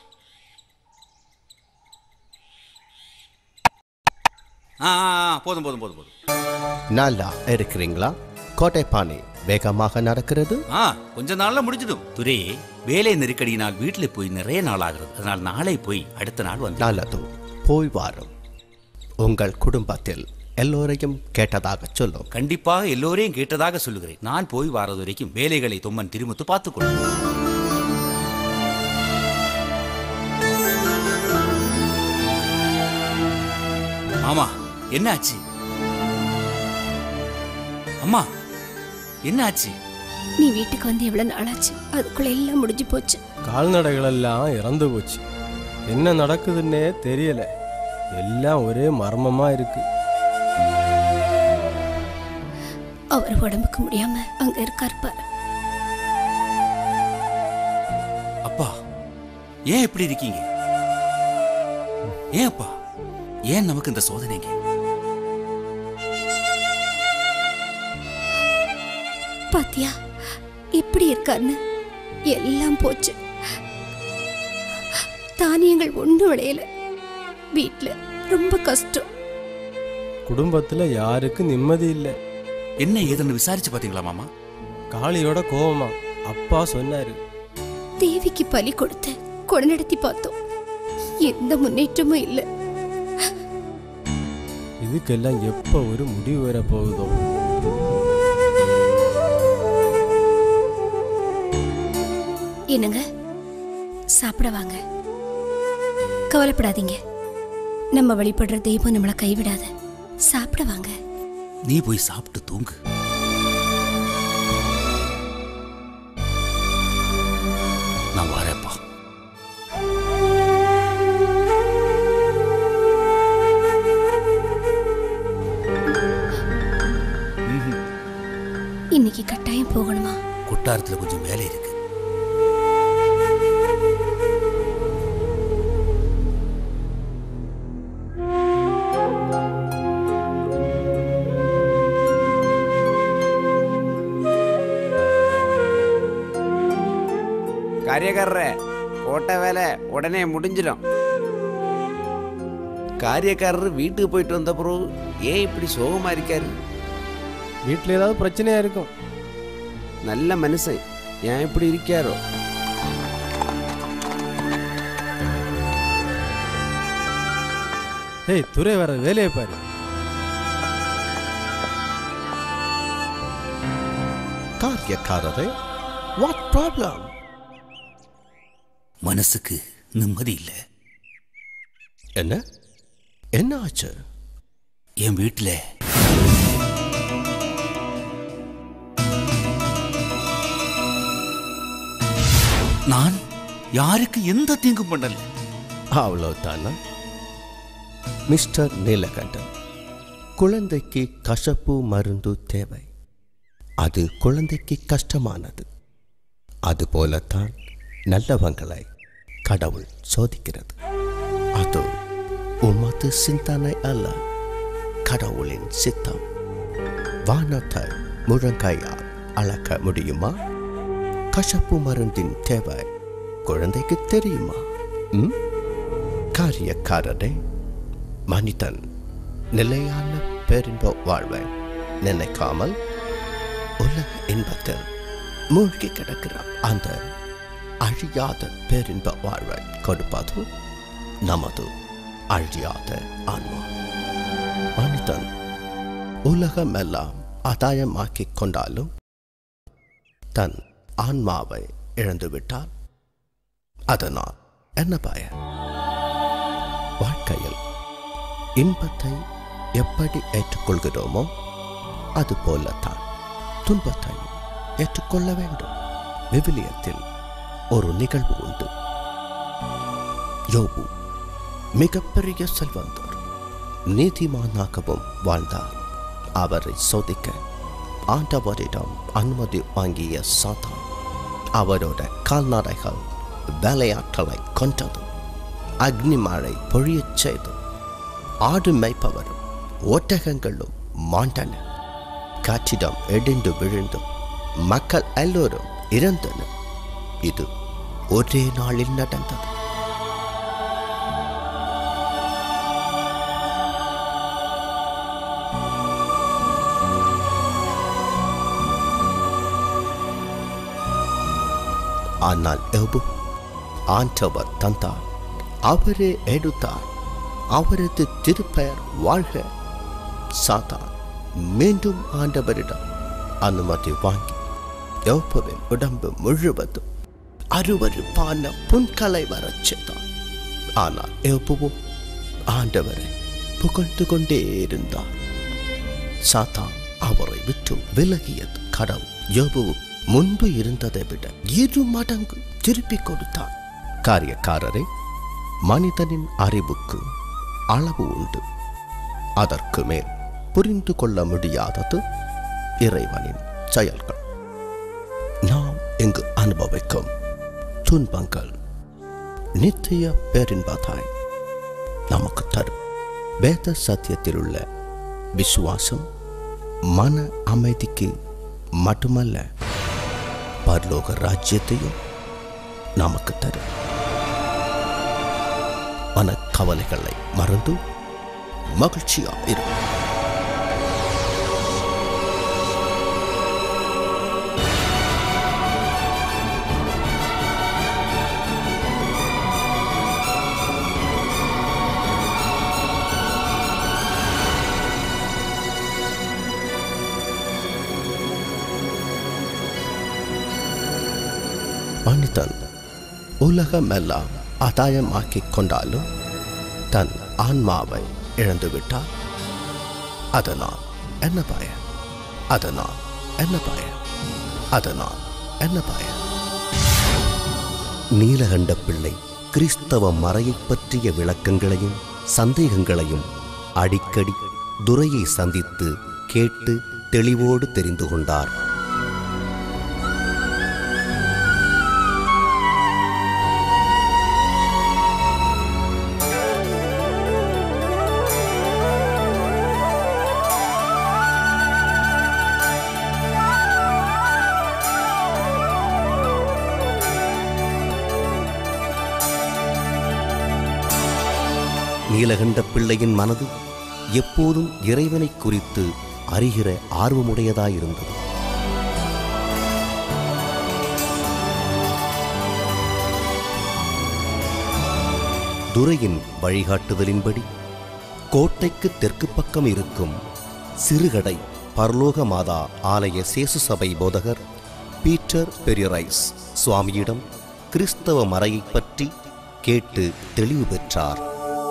ஆ ஆ, ஆ, போதும் போதும் போதும் போதும் நல்லா இருக்கிறீங்களா கோட்டை பாணி வேகமாக நடக்கிறது ஆ கொஞ்ச நாள்ல முடிஞ்சிடும் துரே வேலை நெருக்கடியினால் வீட்டுல போய் நிறைய நாள் ஆகிறது அதனால் நாளை போய் அடுத்த நாள் வந்து நல்லது போய் வாரும் உங்கள் குடும்பத்தில் எல்லோரையும் கேட்டதாக சொல்லும் கண்டிப்பாக எல்லோரையும் கேட்டதாக சொல்லுகிறேன் நான் போய் வாரது வரைக்கும் வேலைகளை தொம்மன் திருமுத்து பார்த்துக்கொள்ளும் ஆமா என்ன ஆச்சு அம்மா என்ன ஆச்சு நீ வீட்டுக்கு வந்து எவ்வளவு நாளாச்சு அதுக்குள்ள எல்லாம் முடிஞ்சு போச்சு கால்நடைகள் எல்லாம் இறந்து போச்சு என்ன நடக்குதுன்னே தெரியல எல்லாம் ஒரே மர்மமா இருக்கு அவர் உடம்புக்கு முடியாம அங்க இருக்காரு பாரு அப்பா ஏன் இப்படி இருக்கீங்க ஏன் அப்பா ஏன் நமக்கு இந்த சோதனைங்க பாத்தியா எப்படி இருக்காருன்னு எல்லாம் போச்சு தானியங்கள் ஒன்றும் விளையல வீட்ல ரொம்ப கஷ்டம் குடும்பத்துல யாருக்கும் நிம்மதி இல்லை என்ன ஏதுன்னு விசாரிச்சு பாத்தீங்களா மாமா காளியோட கோவமா அப்பா சொன்னாரு தேவிக்கு பலி கொடுத்து கொடை நடத்தி பார்த்தோம் எந்த முன்னேற்றமும் இல்லை இதுக்கெல்லாம் எப்போ ஒரு முடிவு வர போகுதோ என்னங்க சாப்பிட வாங்க கவலைப்படாதீங்க நம்ம வழிபடுற தெய்வம் நம்மளை கைவிடாத சாப்பிட வாங்க நீ போய் சாப்பிட்டு தூங்கு நான் வரேப்பா இன்னைக்கு கட்டாயம் போகணுமா கொட்டாரத்துல கொஞ்சம் வேலை இருக்கு காரியக்காரரே போட்ட வேலை உடனே முடிஞ்சிடும் காரியக்காரர் வீட்டுக்கு போயிட்டு வந்த பிறகு ஏன் இப்படி சோகமா இருக்காரு வீட்டில் ஏதாவது பிரச்சனையா இருக்கும் நல்ல மனுஷன் ஏன் இப்படி இருக்காரோ ஏய் துரை வர வேலையை பாரு காரியக்காரரே வாட் ப்ராப்ளம் மனசுக்கு நிம்மதி இல்லை என்ன என்ன ஆச்சு என் வீட்டில் நான் யாருக்கு எந்த தீங்கும் பண்ணல அவ்வளவுதானா மிஸ்டர் நீலகண்டன் குழந்தைக்கு கசப்பு மருந்து தேவை அது குழந்தைக்கு கஷ்டமானது அதுபோலத்தான் நல்லவங்களை கடவுள் சோதிக்கிறது அது உமது சிந்தனை அல்ல கடவுளின் சித்தம் வானத்தை முழங்கையால் அளக்க முடியுமா கசப்பு மருந்தின் தேவை குழந்தைக்கு தெரியுமா ம்? காரியக்காரரே மனிதன் நிலையான பேரின்ப வாழ்வை நினைக்காமல் உலக இன்பத்தில் மூழ்கி கிடக்கிறான் அந்த அழியாத பேரின்ப வாழ்வை கொடுப்பது நமது அழியாத ஆன்மா மனிதன் உலகமெல்லாம் ஆதாயமாக்கிக் கொண்டாலும் தன் ஆன்மாவை இழந்துவிட்டால் அதனால் என்ன பயன் வாழ்க்கையில் இன்பத்தை எப்படி ஏற்றுக்கொள்கிறோமோ அதுபோலத்தான் துன்பத்தை ஏற்றுக்கொள்ள வேண்டும் விவிலியத்தில் ஒரு நிகழ்வு உண்டு யோபு மிகப்பெரிய செல்வந்தர் நீதிமானாகவும் வாழ்ந்தார் அவரை சோதிக்க ஆண்டவரிடம் அனுமதி வாங்கிய சாத்தான் அவரோட கால்நடைகள் வேலையாற்றலை கொண்டது அக்னி மழை பொழியச் செய்து ஆடு மேய்ப்பவரும் ஒட்டகங்களும் மாண்டன காற்றிடம் இடிந்து விழுந்தும் மக்கள் எல்லோரும் இறந்தனர் இது ஒரே நாளில் நடந்தது ஆனால் யோபு ஆண்டவர் தந்தார் அவரே எடுத்தார் அவரது திருப்பெயர் வாழ்க சாத்தான் மீண்டும் ஆண்டவரிடம் அனுமதி வாங்கி யோபுவின் உடம்பு முழுவதும் அருவருப்பான புண்களை வரச் செய்தான் ஆனால் யோபுவோ ஆண்டவரை புகழ்ந்து கொண்டே இருந்தார் சாத்தான் அவரை விட்டு விலகியது கடவுள் யோபுவு முன்பு இருந்ததை விட இரு மடங்கு திருப்பி கொடுத்தார் காரியக்காரரே மனிதனின் அறிவுக்கு அளவு உண்டு அதற்கு மேல் புரிந்து கொள்ள முடியாதது இறைவனின் செயல்கள் நாம் இங்கு அனுபவிக்கும் துன்பங்கள் நித்திய பேரின்பதாய் நமக்கு தரும் வேத சத்தியத்தில் உள்ள விசுவாசம் மன அமைதிக்கு மட்டுமல்ல பரலோக ராஜ்யத்தையும் நமக்கு தரும் மனக்கவலைகளை மறந்து மகிழ்ச்சியா இரு மனிதன் உலகமெல்லாம் ஆதாயமாக்கிக் கொண்டாலும் தன் ஆன்மாவை இழந்துவிட்டால் அதனால் என்ன பயன் அதனால் என்ன பயன் அதனால் என்ன பயன் நீலகண்ட பிள்ளை கிறிஸ்தவ மறையைப் பற்றிய விளக்கங்களையும் சந்தேகங்களையும் அடிக்கடி துரையை சந்தித்து கேட்டு தெளிவோடு தெரிந்து கொண்டார் நீலகண்ட பிள்ளையின் மனது எப்போதும் இறைவனை குறித்து அறிகிற ஆர்வமுடையதாயிருந்தது துரையின் வழிகாட்டுதலின்படி கோட்டைக்கு தெற்கு பக்கம் இருக்கும் சிறுகடை பரலோக மாதா ஆலய சேசு சபை போதகர் பீட்டர் பெரியரைஸ் சுவாமியிடம் கிறிஸ்தவ மறையைப் பற்றி கேட்டு தெளிவு பெற்றார்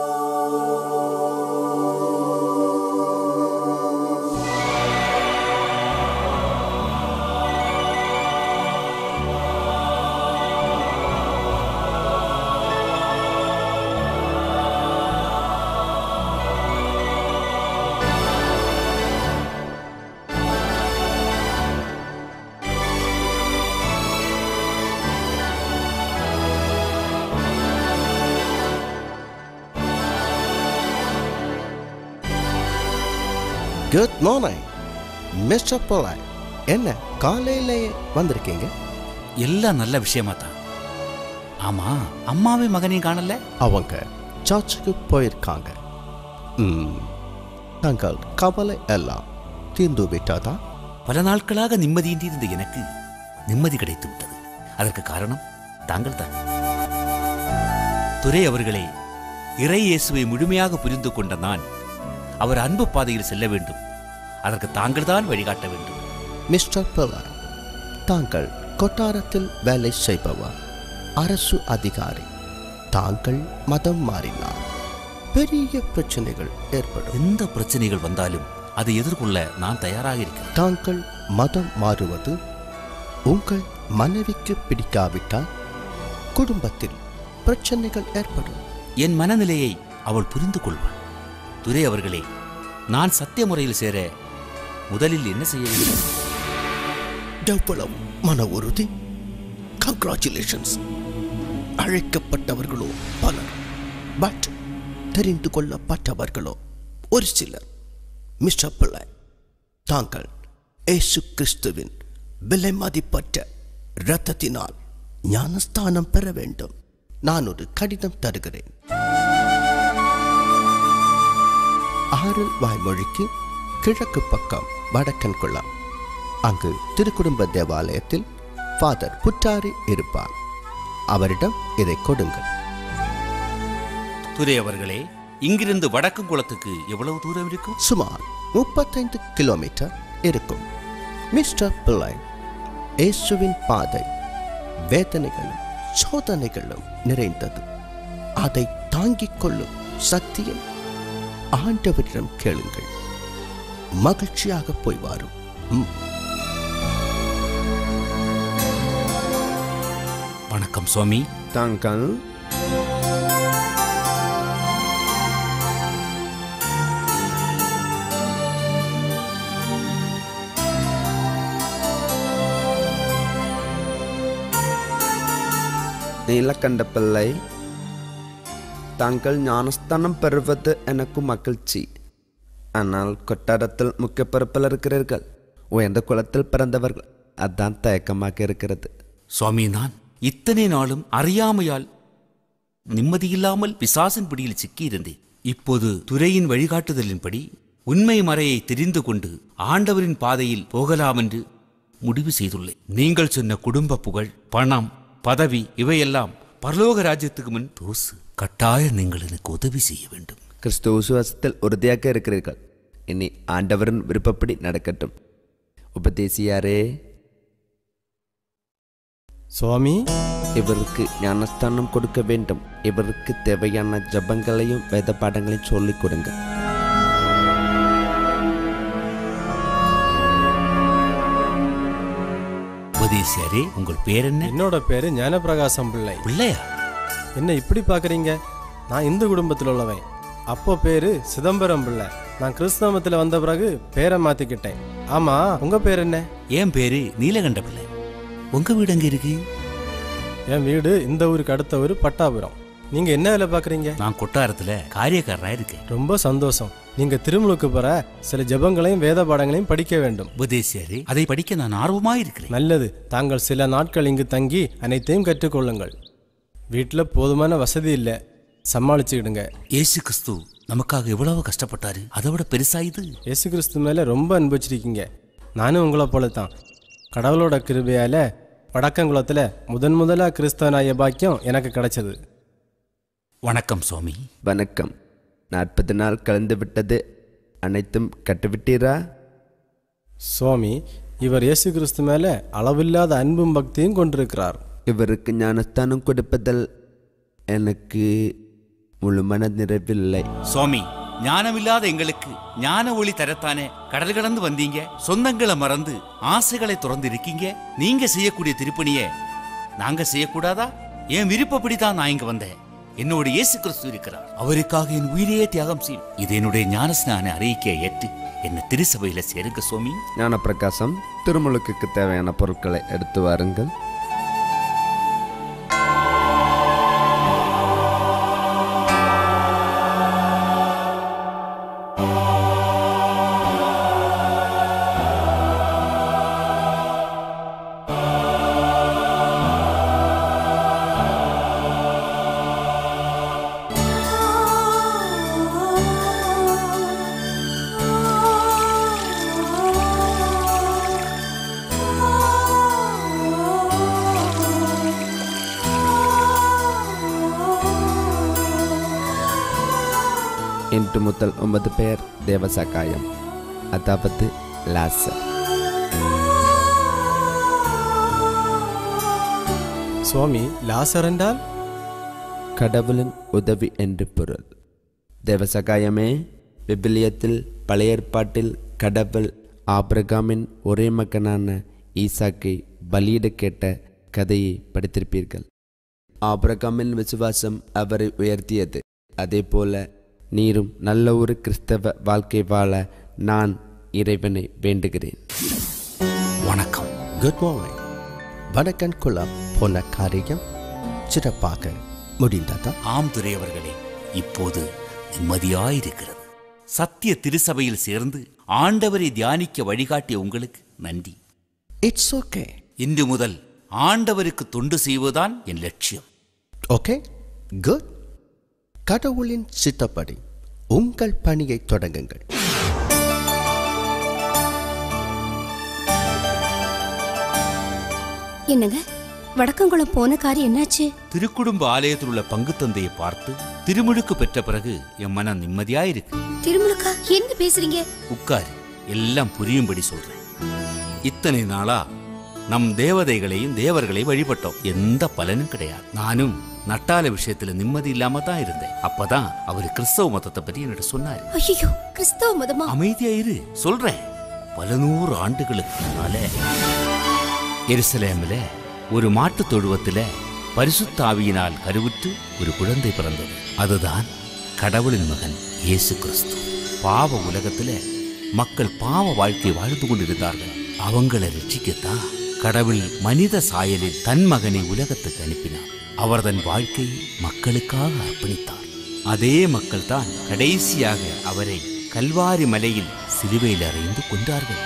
குட் மார்னிங் மிஸ்டர் பொலாய் என்ன காலையிலே வந்திருக்கீங்க எல்லாம் நல்ல விஷயமா தான் ஆமா அம்மாவையும் மகனையும் காணல அவங்க சர்ச்சுக்கு போயிருக்காங்க ம், தங்கள் கவலை எல்லாம் தீர்ந்து விட்டாதா பல நாட்களாக நிம்மதியின்றி இருந்த எனக்கு நிம்மதி கிடைத்து விட்டது அதற்கு காரணம் தாங்கள் தான் துரை அவர்களே இறை இயேசுவை முழுமையாக புரிந்து கொண்ட நான் அவர் அன்பு பாதையில் செல்ல வேண்டும் அதற்கு தாங்கள் தான் வழிகாட்ட வேண்டும் மிஸ்டர் பொலாய் தாங்கள் கொட்டாரத்தில் வேலை செய்பவர் அரசு அதிகாரி தாங்கள் மதம் மாறினார் பெரிய பிரச்சனைகள் ஏற்படும் எந்த பிரச்சனைகள் வந்தாலும் அதை எதிர்கொள்ள நான் தயாராக இருக்கிறேன் தாங்கள் மதம் மாறுவது உங்கள் மனைவிக்கு பிடிக்காவிட்டால் குடும்பத்தில் பிரச்சனைகள் ஏற்படும் என் மனநிலையை அவள் புரிந்து கொள்வாள் துரை அவர்களே நான் சத்திய முறையில் சேர முதலில் என்ன செய்ய வேண்டும் எவ்வளவு மன உறுதி கங்க்ராச்சுலேஷன்ஸ் அழைக்கப்பட்டவர்களோ பலர் பட் தெரிந்து கொள்ளப்பட்டவர்களோ ஒரு சிலர் மிஸ்டர் பிள்ளை தாங்கள் இயேசு கிறிஸ்துவின் விலை மதிப்பற்ற இரத்தத்தினால் ஞானஸ்தானம் பெற வேண்டும் நான் ஒரு கடிதம் தருகிறேன் ஆறு வாய்மொழிக்கு கிழக்கு பக்கம் வடக்கன் குளம் அங்கு திருக்குடும்ப தேவாலயத்தில் ஃபாதர் புட்டாரி இருப்பார் அவரிடம் இதை கொடுங்கள் துரை அவர்களே இங்கிருந்து வடக்கு குளத்துக்கு எவ்வளவு தூரம் இருக்கும் சுமார் முப்பத்தைந்து கிலோமீட்டர் இருக்கும் மிஸ்டர் பிள்ளை இயேசுவின் பாதை வேதனைகளும் சோதனைகளும் நிறைந்தது அதை தாங்கிக் கொள்ளும் சக்தியை ஆண்டவரிடம் கேளுங்கள் மகிழ்ச்சியாக போய் வாரும் ம். வணக்கம் சுவாமி தாங்கள் நீலக்கண்ட பிள்ளை தாங்கள் ஞானஸ்தானம் பெறுவது எனக்கு மகிழ்ச்சி ஆனால் கொட்டாரத்தில் முக்கிய பொறுப்பில் இருக்கிறீர்கள் உயர்ந்த குலத்தில் பிறந்தவர்கள் அதான் தயக்கமாக இருக்கிறது சுவாமி நான் இத்தனை நாளும் அறியாமையால் நிம்மதியில்லாமல் பிசாசின் பிடியில் சிக்கியிருந்தேன் இப்போது துறையின் வழிகாட்டுதலின்படி உண்மை மறையை தெரிந்து கொண்டு ஆண்டவரின் பாதையில் போகலாம் என்று முடிவு செய்துள்ளேன் நீங்கள் சொன்ன குடும்ப புகழ் பணம் பதவி இவையெல்லாம் பரலோக ராஜ்யத்துக்கு முன் தோசு கட்டாயம் நீங்கள் எனக்கு உதவி செய்ய வேண்டும் கிறிஸ்துவ விசுவாசத்தில் உறுதியாக இருக்கிறீர்கள் இனி ஆண்டவரின் விருப்பப்படி நடக்கட்டும் உபதேசியாரே சுவாமி இவருக்கு ஞானஸ்தானம் கொடுக்க வேண்டும் இவருக்கு தேவையான ஜபங்களையும் வேத பாடங்களையும் சொல்லிக் கொடுங்க உபதேசியாரே உங்கள் பேர் என்ன என்னோட பேரு ஞானப்பிரகாசம் பிள்ளை பிள்ளையா என்ன இப்படி பார்க்குறீங்க நான் இந்து குடும்பத்தில் உள்ளவன் அப்போ பேரு சிதம்பரம் பிள்ளை நான் கிறிஸ்தவத்தில் வந்த பிறகு பேரை மாத்திக்கிட்டேன் ஆமா உங்க பேர் என்ன என் பேரு நீலகண்ட பிள்ளை உங்க வீடு எங்க இருக்கு என் வீடு இந்த ஊருக்கு அடுத்த ஊர் பட்டாபுரம் நீங்க என்ன வேலை பார்க்குறீங்க நான் கொட்டாரத்துல காரியக்காரனா இருக்கேன் ரொம்ப சந்தோஷம் நீங்க திருமுழுக்கு பெற சில ஜெபங்களையும் வேத பாடங்களையும் படிக்க வேண்டும் உபதேசியாரே அதை படிக்க நான் ஆர்வமா இருக்கிறேன் நல்லது தாங்கள் சில நாட்கள் இங்கு தங்கி அனைத்தையும் கற்றுக்கொள்ளுங்கள் வீட்டில் போதுமான வசதி இல்லை சமாளிச்சுக்கிடுங்க இயேசு கிறிஸ்து நமக்காக எவ்வளவு கஷ்டப்பட்டாரு அதை விட பெருசா இது இயேசு கிறிஸ்து மேலே ரொம்ப அன்பு வச்சிருக்கீங்க நானும் உங்களை போல தான் கடவுளோட கிருபையால் வடக்கங்குளத்தில் முதன் முதலாக கிறிஸ்தவனாய பாக்கியம் எனக்கு கிடைச்சது வணக்கம் சுவாமி வணக்கம் நாற்பது நாள் கலந்து விட்டது அனைத்தும் கட்டுவிட்டீரா சுவாமி இவர் இயேசு கிறிஸ்து மேலே அளவில்லாத அன்பும் பக்தியும் கொண்டிருக்கிறார் இவருக்கு ஞானஸ்தானம் கொடுப்பதில் எனக்கு முழு மன நிறைவில்லை சுவாமி ஞானமில்லாத எங்களுக்கு ஞான ஒளி தரத்தானே கடல் கடந்து வந்தீங்க சொந்தங்களை மறந்து ஆசைகளை துறந்து இருக்கீங்க நீங்க செய்யக்கூடிய திருப்பணிய நாங்க செய்யக்கூடாதா என் விருப்பப்படி தான் நான் இங்க வந்தேன் என்னோட இயேசு கிறிஸ்து இருக்கிறார் அவருக்காக என் உயிரையே தியாகம் செய்யும் இது என்னுடைய ஞானஸ்நான அறிக்கையை ஏற்று என்ன திருசபையில சேருங்க சுவாமி ஞானப்பிரகாசம் திருமுழுக்குக்கு தேவையான பொருட்களை எடுத்து வாருங்கள் இன்று முதல் ஒன்பது பேர் தேவசகாயம் அதாவது லாசர் சுவாமி லாசர் என்றால் கடவுளின் உதவி என்று பொருள் தேவசகாயமே விபிலியத்தில் பழைய ஏற்பாட்டில் கடவுள் ஆபிரகாமின் ஒரே மகனான ஈசாக்கை பலியிட கேட்ட கதையை படித்திருப்பீர்கள் ஆபிரகாமின் விசுவாசம் அவரை உயர்த்தியது அதே போல நீரும் நல்ல ஒரு கிறிஸ்தவ வாழ்க்கை வாழ நான் இறைவனை வேண்டுகிறேன் வணக்கம் குட் மார்னிங் வடக்கன் குளம் போன காரியம் சிறப்பாக முடிந்ததா ஆம் துரை அவர்களே இப்போது நிம்மதியாயிருக்கிறது சத்திய திருசபையில் சேர்ந்து ஆண்டவரை தியானிக்க வழிகாட்டிய உங்களுக்கு நன்றி இட்ஸ் ஓகே இன்று முதல் ஆண்டவருக்கு தொண்டு செய்வதுதான் என் லட்சியம் ஓகே குட் கடவுளின் சித்தப்படி உங்கள் பணியை தொடங்குங்கள் என்னங்க வடக்கங்குளம் போன காரியம் என்னாச்சு திருக்குடும்ப ஆலயத்தில் உள்ள பங்கு தந்தையை பார்த்து திருமுழுக்கு பெற்ற பிறகு என் மனம் நிம்மதியாயிருக்கு திருமுழுக்கா என்ன பேசுறீங்க உட்காரு எல்லாம் புரியும்படி சொல்றேன் இத்தனை நாளா நம் தேவதைகளையும் தேவர்களையும் வழிபட்டோம் எந்த பலனும் கிடையாது நானும் நட்டால விஷயத்துல நிம்மதி இல்லாம தான் இருந்தேன் அப்பதான் அவர் கிறிஸ்தவ மதத்தை பத்தி என்னிட்ட சொன்னாரு ஐயோ கிறிஸ்தவ மதமா அமைதியா இரு சொல்றேன் பல நூறு ஆண்டுகளுக்கு முன்னால எருசலேமில் ஒரு மாட்டுத் தொழுவத்தில் பரிசுத்த ஆவியினால் கருவுற்று ஒரு குழந்தை பிறந்தது அதுதான் கடவுளின் மகன் இயேசு கிறிஸ்து பாவ உலகத்துல மக்கள் பாவ வாழ்க்கை வாழ்ந்து கொண்டிருந்தார்கள் அவங்களை ரட்சிக்கத்தான் கடவுள் மனித சாயலில் தன் மகனை உலகத்துக்கு அனுப்பினார் அவர் தன் வாழ்க்கையை மக்களுக்காக அர்ப்பணித்தார் அதே மக்கள் தான் கடைசியாக அவரை கல்வாரி மலையில் சிலுவையில் அறைந்து கொண்டார்கள்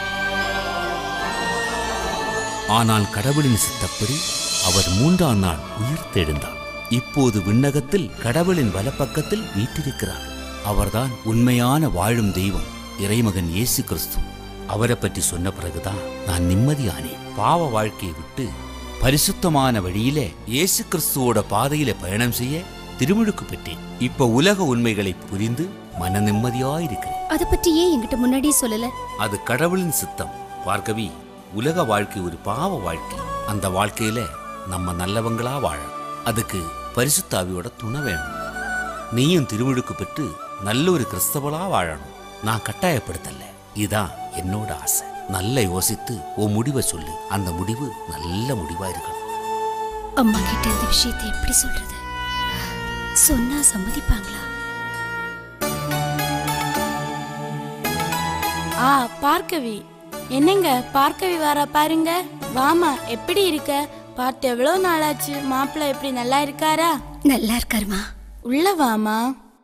ஆனால் கடவுளின் சித்தப்படி அவர் மூன்றாம் நாள் உயிர்த்தெழுந்தார் இப்போது விண்ணகத்தில் கடவுளின் வலப்பக்கத்தில் வீற்றிருக்கிறார் அவர்தான் உண்மையான வாழும் தெய்வம் இறைமகன் இயேசு கிறிஸ்து அவரை பற்றி சொன்ன பிறகுதான் நான் நிம்மதியானேன் பாவ வாழ்க்கையை விட்டு பரிசுத்தமான வழியிலே இயேசு கிறிஸ்துவோட பாதையில பயணம் செய்ய திருமுழுக்கு பெற்றேன் இப்ப உலக உண்மைகளை புரிந்து மன நிம்மதியாயிருக்கிறேன் அத பத்தி ஏன் என்கிட்ட முன்னாடியே சொல்லல அது கடவுளின் சித்தம் பார்க்கவி உலக வாழ்க்கை ஒரு பாவ வாழ்க்கை அந்த வாழ்க்கையில நம்ம நல்லவங்களா வாழ அதுக்கு பரிசுத்தாவியோட துணை வேணும் நீயும் திருமுழுக்கு பெற்று நல்ல ஒரு கிறிஸ்தவளா வாழணும் நான் கட்டாயப்படுத்தல இதான் என்னோட ஆசை நல்ல யோசித்து உன் முடிவை சொல்லு அந்த முடிவு நல்ல முடிவா இருக்கணும் அம்மா கிட்ட இந்த விஷயத்தை எப்படி சொல்றது சொன்னா சம்மதிப்பாங்களா ஆ பார்க்கவி என்னங்க பார்க்கவி வர பாருங்க வாமா எப்படி இருக்க பார்த்து எவ்வளோ நாளாச்சு மாப்பிள்ளை எப்படி நல்லா இருக்காரா நல்லா இருக்காருமா உள்ள வாமா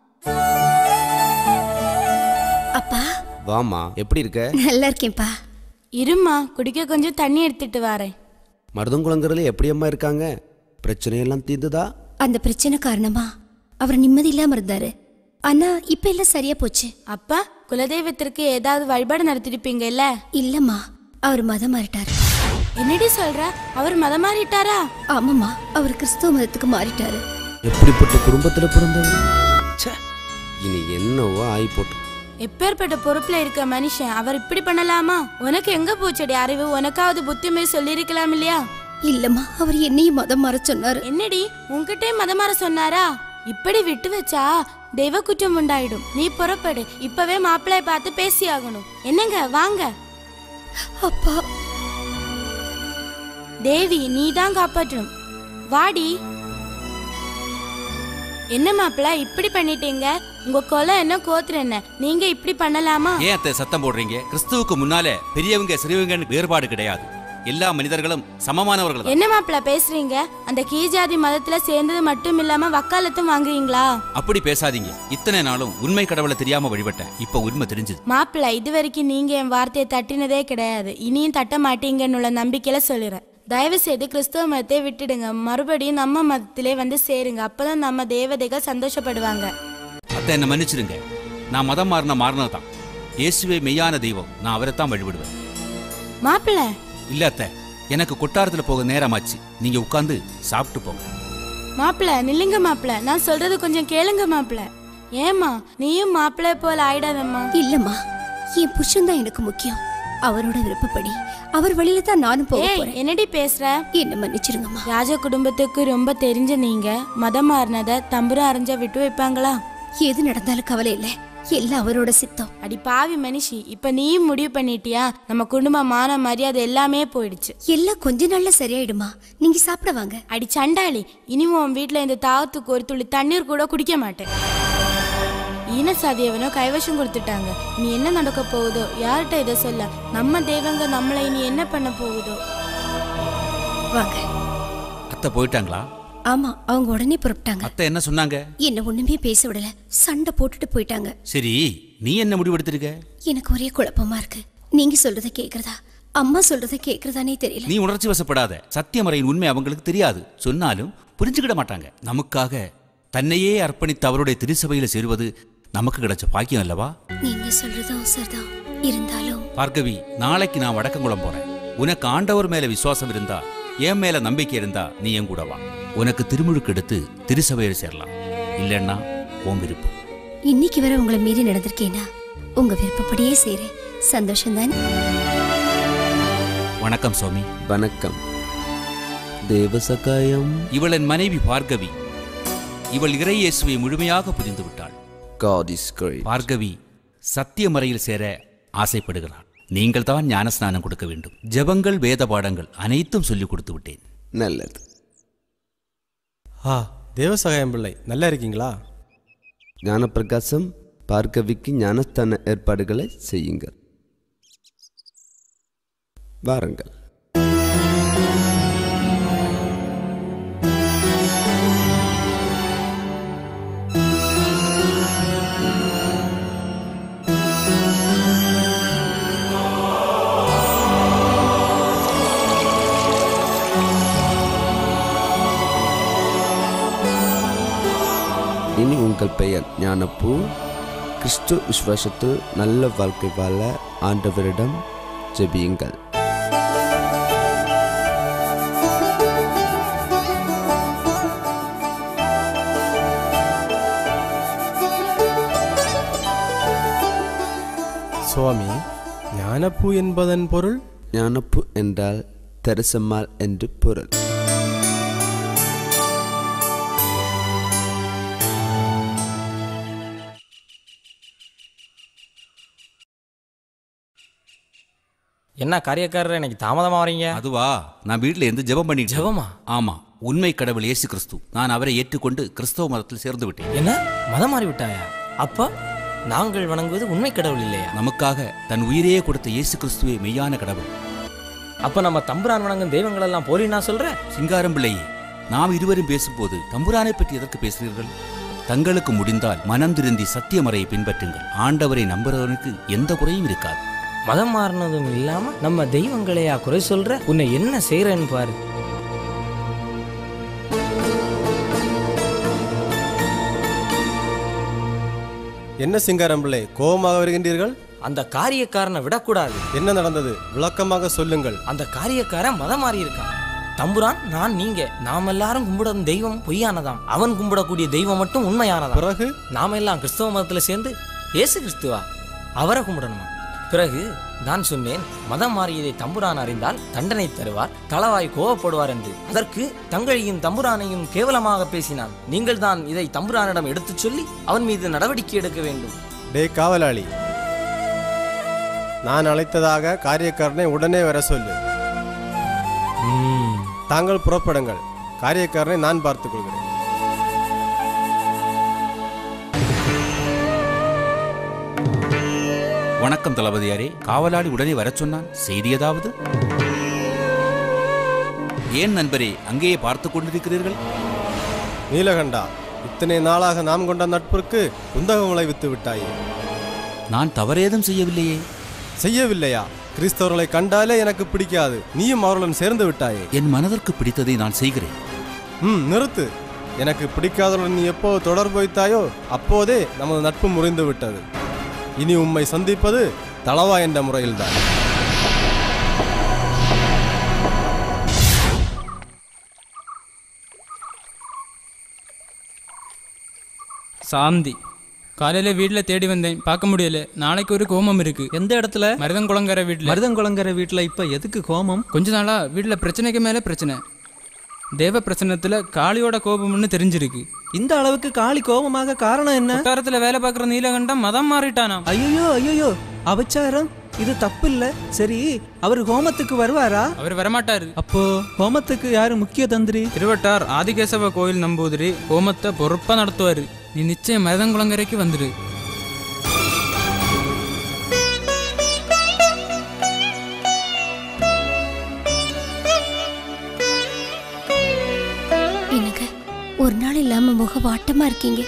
அப்பா வாமா எப்படி இருக்க நல்லா இருக்கேன்ப்பா இருமா குடிக்க கொஞ்சம் தண்ணி எடுத்துட்டு வரேன் மருதங்குளங்கரில் எப்படி அம்மா இருக்காங்க பிரச்சனையெல்லாம் தீர்ந்துதா அந்த பிரச்சனை காரணமா அவர் நிம்மதி இல்லாம இருந்தாரு ஆனா இப்ப எல்லாம் சரியா போச்சு அப்பா குலதெய்வத்திற்கு ஏதாவது வழிபாடு நடத்திருப்பீங்க இல்ல இல்லம்மா அவர் மதம் மாறிட்டாரு என்னடி சொல்ற அவர் மதம் மாறிட்டாரா ஆமாம்மா அவர் கிறிஸ்துவ மதத்துக்கு மாறிட்டாரு எப்படிப்பட்ட குடும்பத்துல பிறந்தவர் ச்சே, இனி என்னவோ ஆகி போட்டு எப்பேற்பட்ட பொறுப்புல இருக்க மனுஷன் அவர் இப்படி பண்ணலாமா உனக்கு எங்க போச்சடி அறிவு உனக்காவது புத்திமை சொல்லியிருக்கலாம் இல்லையா இல்லம்மா அவர் என்னையும் மதம் மாற சொன்னாரு என்னடி உன்கிட்டே மதம் மாற சொன்னாரா இப்படி விட்டு வச்சா தெய்வ குற்றம் உண்டாயிடும் நீ புறப்படு இப்பவே மாப்பிள்ளைய பார்த்து பேசி ஆகணும் என்னங்க வாங்க அப்பா தேவி நீ தான் காப்பாற்றணும் வாடி என்ன மாப்பிள்ள இப்படி பண்ணிட்டீங்க உங்க கொலை என்ன கோத்திரம் என்ன நீங்க இப்படி பண்ணலாமா ஏன் அத்தை சத்தம் போடுறீங்க கிறிஸ்துவுக்கு முன்னாலே பெரியவங்க சிறியவங்கன்னு வேறுபாடு கிடையாது எல்லா மனிதர்களும் சமமானவர்கள் தான் என்ன மாப்பிள்ள பேசுறீங்க அந்த கீஜாதி மதத்துல சேர்ந்தது மட்டும் இல்லாம வக்காலத்தும் வாங்குறீங்களா அப்படி பேசாதீங்க இத்தனை நாளும் உண்மை கடவுளை தெரியாம வழிபட்டேன் இப்ப உண்மை தெரிஞ்சது மாப்பிள்ள இதுவரைக்கும் நீங்க என் வார்த்தையை தட்டினதே கிடையாது இனியும் தட்ட மாட்டீங்கன்னு உள்ள நம்பிக்கையில சொல்லுறேன் தயவு செய்து கிறிஸ்தவ மதத்தை விட்டுடுங்க மறுபடியும் நம்ம மதத்திலே வந்து சேருங்க அப்பதான் நம்ம தேவதைகள் சந்தோஷப்படுவாங்க அத்தை என்ன மன்னிச்சிடுங்க நான் மதம் மாறின மாறினதான் இயேசுவே மெய்யான தெய்வம் நான் அவரை தான் வழிபடுவேன் மாப்பிள்ள இல்ல அத்தை எனக்கு கொட்டாரத்துல போக நேரமாச்சு நீங்க உட்கார்ந்து சாப்பிட்டு போங்க மாப்பிள்ள நில்லுங்க மாப்பிள்ள நான் சொல்றது கொஞ்சம் கேளுங்க மாப்பிள்ள ஏமா நீயும் மாப்பிள்ளை போல ஆயிடாதம்மா இல்லம்மா என் புருஷன் தான் எனக்கு முக்கியம் அவரோட விருப்பப்படி அவர் வழியில தான் நானும் போக ஏய், போறேன் என்னடி பேசுற என்ன மன்னிச்சிருங்கம்மா ராஜ குடும்பத்துக்கு ரொம்ப தெரிஞ்ச நீங்க மதம் மாறினத தம்புரம் அரைஞ்சா விட்டு வைப்பாங்களா எது நடந்தாலும் கவலை இல்லை எல்லாம் அவரோட சித்தம் அடி பாவி மனுஷி இப்ப நீயும் முடிவு பண்ணிட்டியா நம்ம குடும்பம் மான மரியாதை எல்லாமே போயிடுச்சு எல்லாம் கொஞ்ச நாள்ல சரியாயிடுமா நீங்க சாப்பிட வாங்க அடி சண்டாளி இனிமே உன் வீட்ல இந்த தாவத்துக்கு ஒரு துளி தண்ணீர் கூட குடிக்க மாட்டேன் ஈனசாதியவனோ கைவசம் கொடுத்துட்டாங்க இனி என்ன நடக்க போகுதோ யார்கிட்ட இதை சொல்ல நம்ம தெய்வங்க நம்மளை இனி என்ன பண்ண போகுதோ வாங்க அத்தை போயிட்டாங்களா ஆமா அவங்க உடனே புறப்பட்டாங்க அத்தை என்ன சொன்னாங்க என்ன ஒண்ணுமே பேச விடல சண்டை போட்டுட்டு போயிட்டாங்க சரி நீ என்ன முடிவெடுத்திருக்க எனக்கு ஒரே குழப்பமா இருக்கு நீங்க சொல்றத கேக்குறதா அம்மா சொல்றத கேக்குறதானே தெரியல நீ உணர்ச்சி வசப்படாத சத்தியமறையின் உண்மை அவங்களுக்கு தெரியாது சொன்னாலும் புரிஞ்சுக்கிட மாட்டாங்க நமக்காக தன்னையே அர்ப்பணித்து அவருடைய திருச்சபையில சேருவது நமக்கு கிடைச்ச பாக்கியம் அல்லவா நீங்க சொல்றதும் சரிதான் இருந்தாலும் பார்கவி நாளைக்கு நான் வடக்கங்குளம் போறேன் உனக்கு ஆண்டவர் மேல விசுவாசம் இருந்தா என் மேல நம்பிக்கை இருந்தா நீ என் கூட வா உனக்கு திருமுழுக்கு எடுத்து திருச்சபையில சேரலாம் இல்லைன்னா உன் விருப்பம் இன்னைக்கு வரை உங்களை மீறி நடந்திருக்கேனா உங்க விருப்பப்படியே செய்றேன் சந்தோஷம் தானே வணக்கம் சுவாமி வணக்கம் தேவசகாயம் இவள் என் மனைவி பார்கவி இவள் இறை இயேசுவை முழுமையாக புரிந்து விட்டாள் God is great. பார்கவி சத்தியமறையில் சேர ஆசைப்படுகிறாள் நீங்கள் தான் ஞானஸ்நானம் கொடுக்க வேண்டும் ஜெபங்கள் வேத பாடங்கள் அனைத்தும் சொல்லிக் கொடுத்து விட்டேன் நல்லது ஆ தேவசகாயம் பிள்ளை நல்லா இருக்கீங்களா ஞானப்பிரகாசம் பார்கவிக்கு ஞானஸ்தான ஏற்பாடுகளை செய்யுங்கள் வாருங்கள் இனி உங்கள் பெயர் ஞானப்பூ கிறிஸ்து விசுவாசத்தில் நல்ல வாழ்க்கை வாழ ஆண்டவரிடம் ஜெபியுங்கள் சுவாமி ஞானப்பூ என்பதன் பொருள் ஞானப்பு என்றால் தெரசம்மாள் என்று பொருள் என்ன காரியக்காரர் எனக்கு தாமதமா வரீங்க அதுவா நான் வீட்டில் இருந்து ஜெபம் பண்ணிட்டு ஜெபமா ஆமா உண்மை கடவுள் இயேசு கிறிஸ்து நான் அவரை ஏற்றுக்கொண்டு கிறிஸ்தவ மதத்தில் சேர்ந்து விட்டேன் என்ன மதம் மாறி விட்டாயா அப்ப நாங்கள் வணங்குவது உண்மை கடவுள் இல்லையா நமக்காக தன் உயிரையே கொடுத்த இயேசு கிறிஸ்துவே மெய்யான கடவுள் அப்ப நம்ம தம்புரான் வணங்கும் தெய்வங்கள் எல்லாம் போலி நான் சொல்றேன் சிங்காரம் பிள்ளையே நாம் இருவரும் பேசும்போது தம்புரானை பற்றி எதற்கு பேசுகிறீர்கள் தங்களுக்கு முடிந்தால் மனம் திருந்தி சத்தியமறையை பின்பற்றுங்கள் ஆண்டவரை நம்புறவனுக்கு எந்த குறையும் இருக்காது மதம் மாறினதும் இல்லாம நம்ம தெய்வங்களையா குறை சொல்ற உன்னை என்ன செய்யறேன்னு பாரு என்ன சிங்காரம் பிள்ளை கோபமாக வருகின்றீர்கள் அந்த காரியக்காரனை விடக்கூடாது என்ன நடந்தது விளக்கமாக சொல்லுங்கள் அந்த காரியக்காரன் மதம் மாறி இருக்கான் தம்புரான் நான் நீங்க நாம் எல்லாரும் கும்பிடும் தெய்வம் பொய்யானதாம் அவன் கும்பிடக்கூடிய தெய்வம் மட்டும் உண்மையானதாம் பிறகு நாம எல்லாம் கிறிஸ்தவ மதத்துல சேர்ந்து இயேசு கிறிஸ்துவா அவரை கும்பிடணுமா பிறகு நான் சொன்னேன் மதம் மாறியதை தம்புரான் அறிந்தால் தண்டனை தருவார் தளவாய் கோவப்படுவார் என்று அதற்கு தங்களையும் தம்புரானையும் கேவலமாக பேசினான் நீங்கள் தான் இதை தம்புரானிடம் எடுத்துச் சொல்லி அவன் மீது நடவடிக்கை எடுக்க வேண்டும் டே காவலாளி நான் அழைத்ததாக காரியக்காரனை உடனே வர சொல்லு தாங்கள் புறப்படுங்கள் காரியக்காரனை நான் பார்த்துக் கொள்கிறேன் வணக்கம் தளபதியாரே காவலாளி உடனே வரச் சொன்னான் செய்தி ஏதாவது ஏன் நண்பரே அங்கேயே பார்த்து கொண்டிருக்கிறீர்கள் நீலகண்டா இத்தனை நாளாக நாம் கொண்ட நட்பிற்கு குந்தகம் விளைவித்து விட்டாயே நான் தவறேதும் செய்யவில்லையே செய்யவில்லையா கிறிஸ்தவர்களை கண்டாலே எனக்கு பிடிக்காது நீயும் அவர்களுடன் சேர்ந்து விட்டாயே என் மனதிற்கு பிடித்ததை நான் செய்கிறேன் ம் நிறுத்து எனக்கு பிடிக்காதவர்களுடன் நீ எப்போ தொடர்பு வைத்தாயோ அப்போதே நமது நட்பு முறிந்து விட்டது இனி உம்மை சந்திப்பது தளவா என்ற முறையில்தான் சாந்தி காலையில வீட்ல தேடி வந்தேன் பார்க்க முடியல நாளைக்கு ஒரு கோமம் இருக்கு எந்த இடத்துல மருதங்குளங்கரை வீட்ல மருதங்குளங்கரை வீட்டில் இப்போ எதுக்கு கோமம் கொஞ்ச நாளா வீட்ல பிரச்சனைக்கு மேல பிரச்சனை தேவ பிரச்சனத்துல காளியோட கோபம்னு தெரிஞ்சிருக்கு இந்த அளவுக்கு காளி கோபமாக காரணம் என்ன வட்டாரத்துல வேலை பார்க்குற நீலகண்டம் மதம் மாறிட்டானாம் ஐயோ ஐயோ அபச்சாரம் இது தப்பு இல்ல சரி அவர் ஹோமத்துக்கு வருவாரா அவர் வரமாட்டாரு அப்போ ஹோமத்துக்கு யாரு முக்கிய தந்திரி திருவட்டார் ஆதிகேசவ கோயில் நம்பூதிரி ஹோமத்தை பொறுப்பா நடத்துவாரு நீ நிச்சயம் மருதங்குளங்கரைக்கு வந்துரு எனக்கு ஒரு நாள் இல்லாம முக வாட்டமா இருக்கீங்க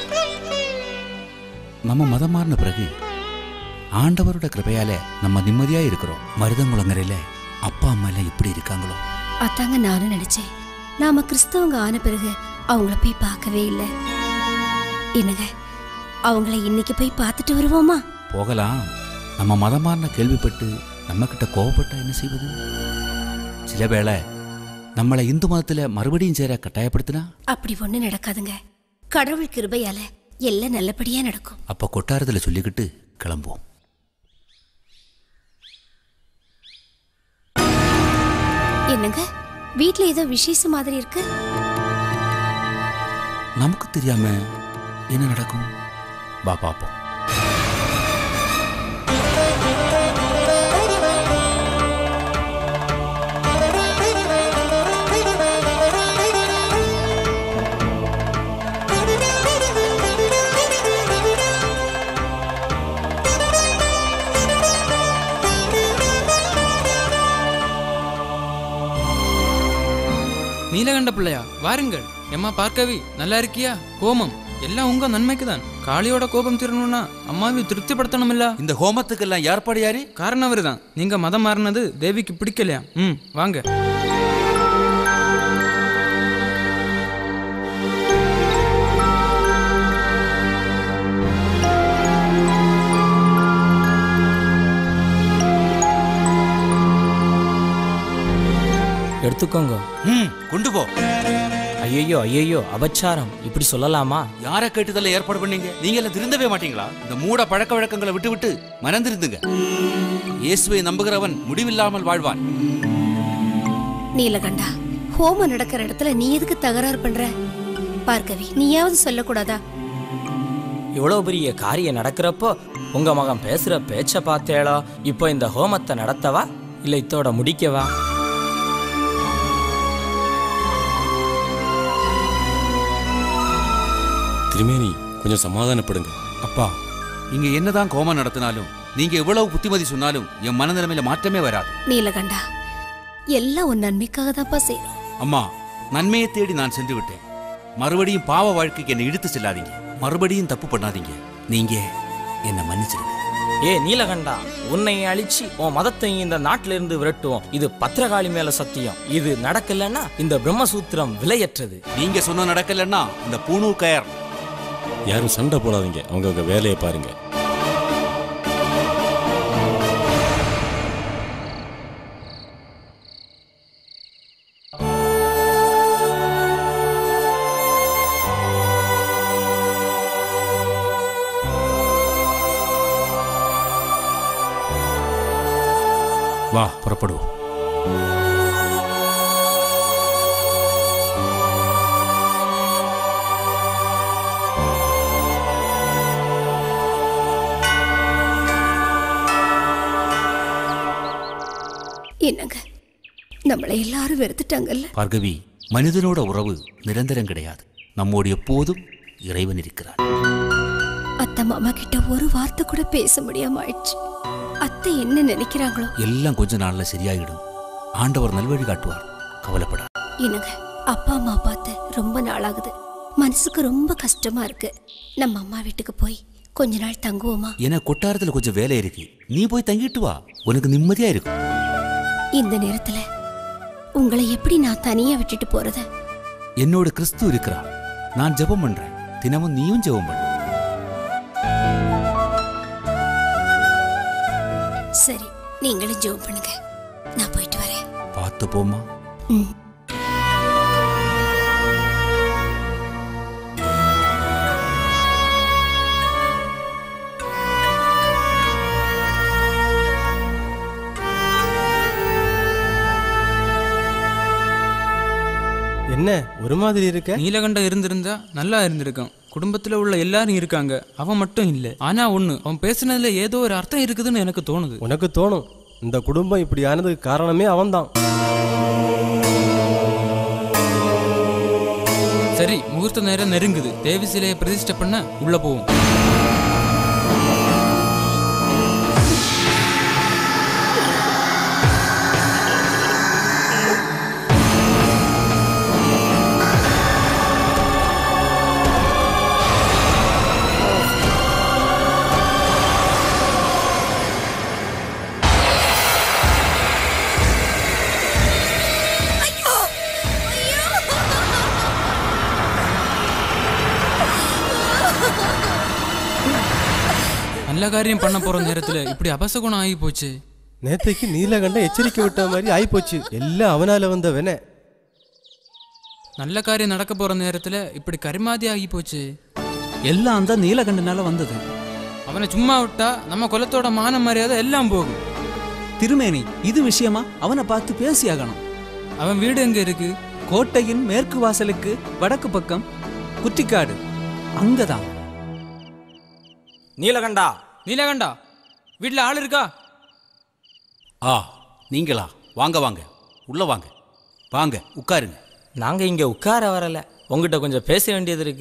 நம்ம மதம் மாறின பிறகு ஆண்டவரோட கிருபையால நம்ம நிம்மதியா இருக்கிறோம் மருதங்குளங்கரையில அப்பா அம்மா எல்லாம் எப்படி இருக்காங்களோ அதாங்க நானும் நினைச்சேன் நாம கிறிஸ்தவங்க ஆன பிறகு அவங்கள போய் பார்க்கவே இல்லை என்னங்க அவங்கள இன்னைக்கு போய் பார்த்துட்டு வருவோமா போகலாம் நம்ம மதம் மாறின கேள்விப்பட்டு நம்ம கிட்ட கோவப்பட்டா என்ன செய்வது சில வேளை நம்மளை இந்து மதத்துல மறுபடியும் சேர கட்டாயப்படுத்தினா அப்படி ஒண்ணு நடக்காதுங்க கடவுள் கிருபையால எல்லாம் நல்லபடியா நடக்கும் அப்ப கொட்டாரத்துல சொல்லிக்கிட்டு கிளம்புவோம் என்னங்க வீட்ல ஏதோ விசேஷம் மாதிரி இருக்கு நமக்கு தெரியாம என்ன நடக்கும் வா பாப்போம் நீலகண்ட பிள்ளையா வாருங்கள் எம்மா பார்க்கவி நல்லா இருக்கியா கோமம் எல்லாம் உங்க நன்மைக்கு தான் காளியோட கோபம் தீரணும்னா அம்மாவை திருப்திப்படுத்தணும் இல்ல இந்த ஹோமத்துக்கெல்லாம் ஏற்பாடு யாரு காரணம் அவருதான் நீங்க மதம் மாறினது தேவிக்கு பிடிக்கலையா ம் வாங்க எடுத்துக்கோங்க ம் கொண்டு போ ஐயோ ஐயோ அபச்சாரம் இப்படி சொல்லலாமா யாரை கேட்டுதல்ல ஏற்பாடு பண்ணீங்க நீங்க எல்லாம் திருந்தவே மாட்டீங்களா இந்த மூட பழக்க வழக்கங்களை விட்டு விட்டு மறந்திருந்துங்க இயேசுவை நம்புகிறவன் முடிவில்லாமல் வாழ்வான் நீலகண்டா ஹோமம் நடக்கிற இடத்துல நீ எதுக்கு தகராறு பண்ற பார்க்கவி நீயாவது சொல்லக்கூடாதா இவ்வளோ பெரிய காரியம் நடக்கிறப்போ உங்க மகன் பேசுற பேச்ச பார்த்தேளோ இப்போ இந்த ஹோமத்தை நடத்தவா இல்லை இத்தோட முடிக்கவா திருமேனி கொஞ்சம் சமாதானப்படுங்க அப்பா நீங்க என்னதான் கோமம் நடத்தினாலும் நீங்க எவ்வளவு புத்திமதி சொன்னாலும் என் மனநிலைமையில மாற்றமே வராது நீலகண்டா எல்லாம் உன் நன்மைக்காக தான்ப்பா செய்யணும் அம்மா நன்மையை தேடி நான் சென்று விட்டேன் மறுபடியும் பாவ வாழ்க்கைக்கு என்னை இழுத்து செல்லாதீங்க மறுபடியும் தப்பு பண்ணாதீங்க நீங்க என்னை மன்னிச்சிருங்க ஏ நீலகண்டா உன்னை அழிச்சு உன் மதத்தை இந்த நாட்டில இருந்து விரட்டுவோம் இது பத்திரகாளி மேல சத்தியம் இது நடக்கலன்னா இந்த பிரம்மசூத்திரம் விலையற்றது நீங்க சொன்ன நடக்கலன்னா இந்த பூணூர் கயர் யாரும் சண்டை போடாதீங்க அவங்கவுங்க வேலையை பாருங்க வா புறப்படுவோம் என்னங்க நம்மளை எல்லாரும் வெறுத்துட்டாங்கல்ல பார்கவி மனிதனோட உறவு நிரந்தரம் கிடையாது நம்மோடு எப்போதும் இறைவன் இருக்கிறார் அத்தை மாமா கிட்ட ஒரு வார்த்தை கூட பேச முடியாம ஆயிடுச்சு அத்தை என்ன நினைக்கிறாங்களோ எல்லாம் கொஞ்ச நாள்ல சரியாயிடும் ஆண்டவர் நல்வழி காட்டுவார் கவலைப்படா என்னங்க அப்பா அம்மா பார்த்து ரொம்ப நாளாகுது மனசுக்கு ரொம்ப கஷ்டமா இருக்கு நம்ம அம்மா வீட்டுக்கு போய் கொஞ்ச நாள் தங்குவோமா என கொட்டாரத்துல கொஞ்சம் வேலை இருக்கு நீ போய் தங்கிட்டு வா உனக்கு நிம்மதியா இருக்கும் இந்த நேரத்துல உங்களை எப்படி நான் தனியா விட்டுட்டு போறது என்னோட கிறிஸ்து இருக்கிறார் நான் ஜெபம் பண்றேன் தினமும் நீயும் ஜெபம் பண்ணு சரி நீங்களும் ஜோம் பண்ணுங்க நான் போயிட்டு வரேன் பார்த்து போமா ம் என்ன ஒரு மாதிரி இருக்க நீலகண்டம் இருந்திருந்தா நல்லா இருந்திருக்கும் குடும்பத்துல உள்ள எல்லாரும் இருக்காங்க அவன் மட்டும் இல்ல ஆனா ஒண்ணு அவன் பேசுனதுல ஏதோ ஒரு அர்த்தம் இருக்குதுன்னு எனக்கு தோணுது உனக்கு தோணும் இந்த குடும்பம் இப்படி ஆனதுக்கு காரணமே அவன்தான் சரி முகூர்த்த நேரம் நெருங்குது தேவி சிலையை பிரதிஷ்டை பண்ண உள்ள போவோம் நல்ல காரியம் பண்ண போற நேரத்துல இப்படி அபசகுணம் ஆகி போச்சு நேத்தைக்கு நீலகண்டம் எச்சரிக்கை விட்ட மாதிரி ஆயிப்போச்சு எல்லாம் அவனால வந்த வென நல்ல காரியம் நடக்க போற நேரத்துல இப்படி கரிமாதி ஆகி போச்சு எல்லாம் அந்த நீலகண்டனால வந்தது அவனை சும்மா விட்டா நம்ம குலத்தோட மான மரியாதை எல்லாம் போகும் திருமேனி இது விஷயமா அவனை பார்த்து பேசியாகணும் அவன் வீடு எங்க இருக்கு கோட்டையின் மேற்கு வாசலுக்கு வடக்கு பக்கம் குத்திக்காடு அங்கதான் நீலகண்டா நீலகண்டா வீட்ல ஆள் இருக்கா ஆ நீங்களா வாங்க வாங்க உள்ள வாங்க வாங்க உட்காருங்க நாங்க இங்க உட்கார வரல உங்ககிட்ட கொஞ்சம் பேச வேண்டியது இருக்கு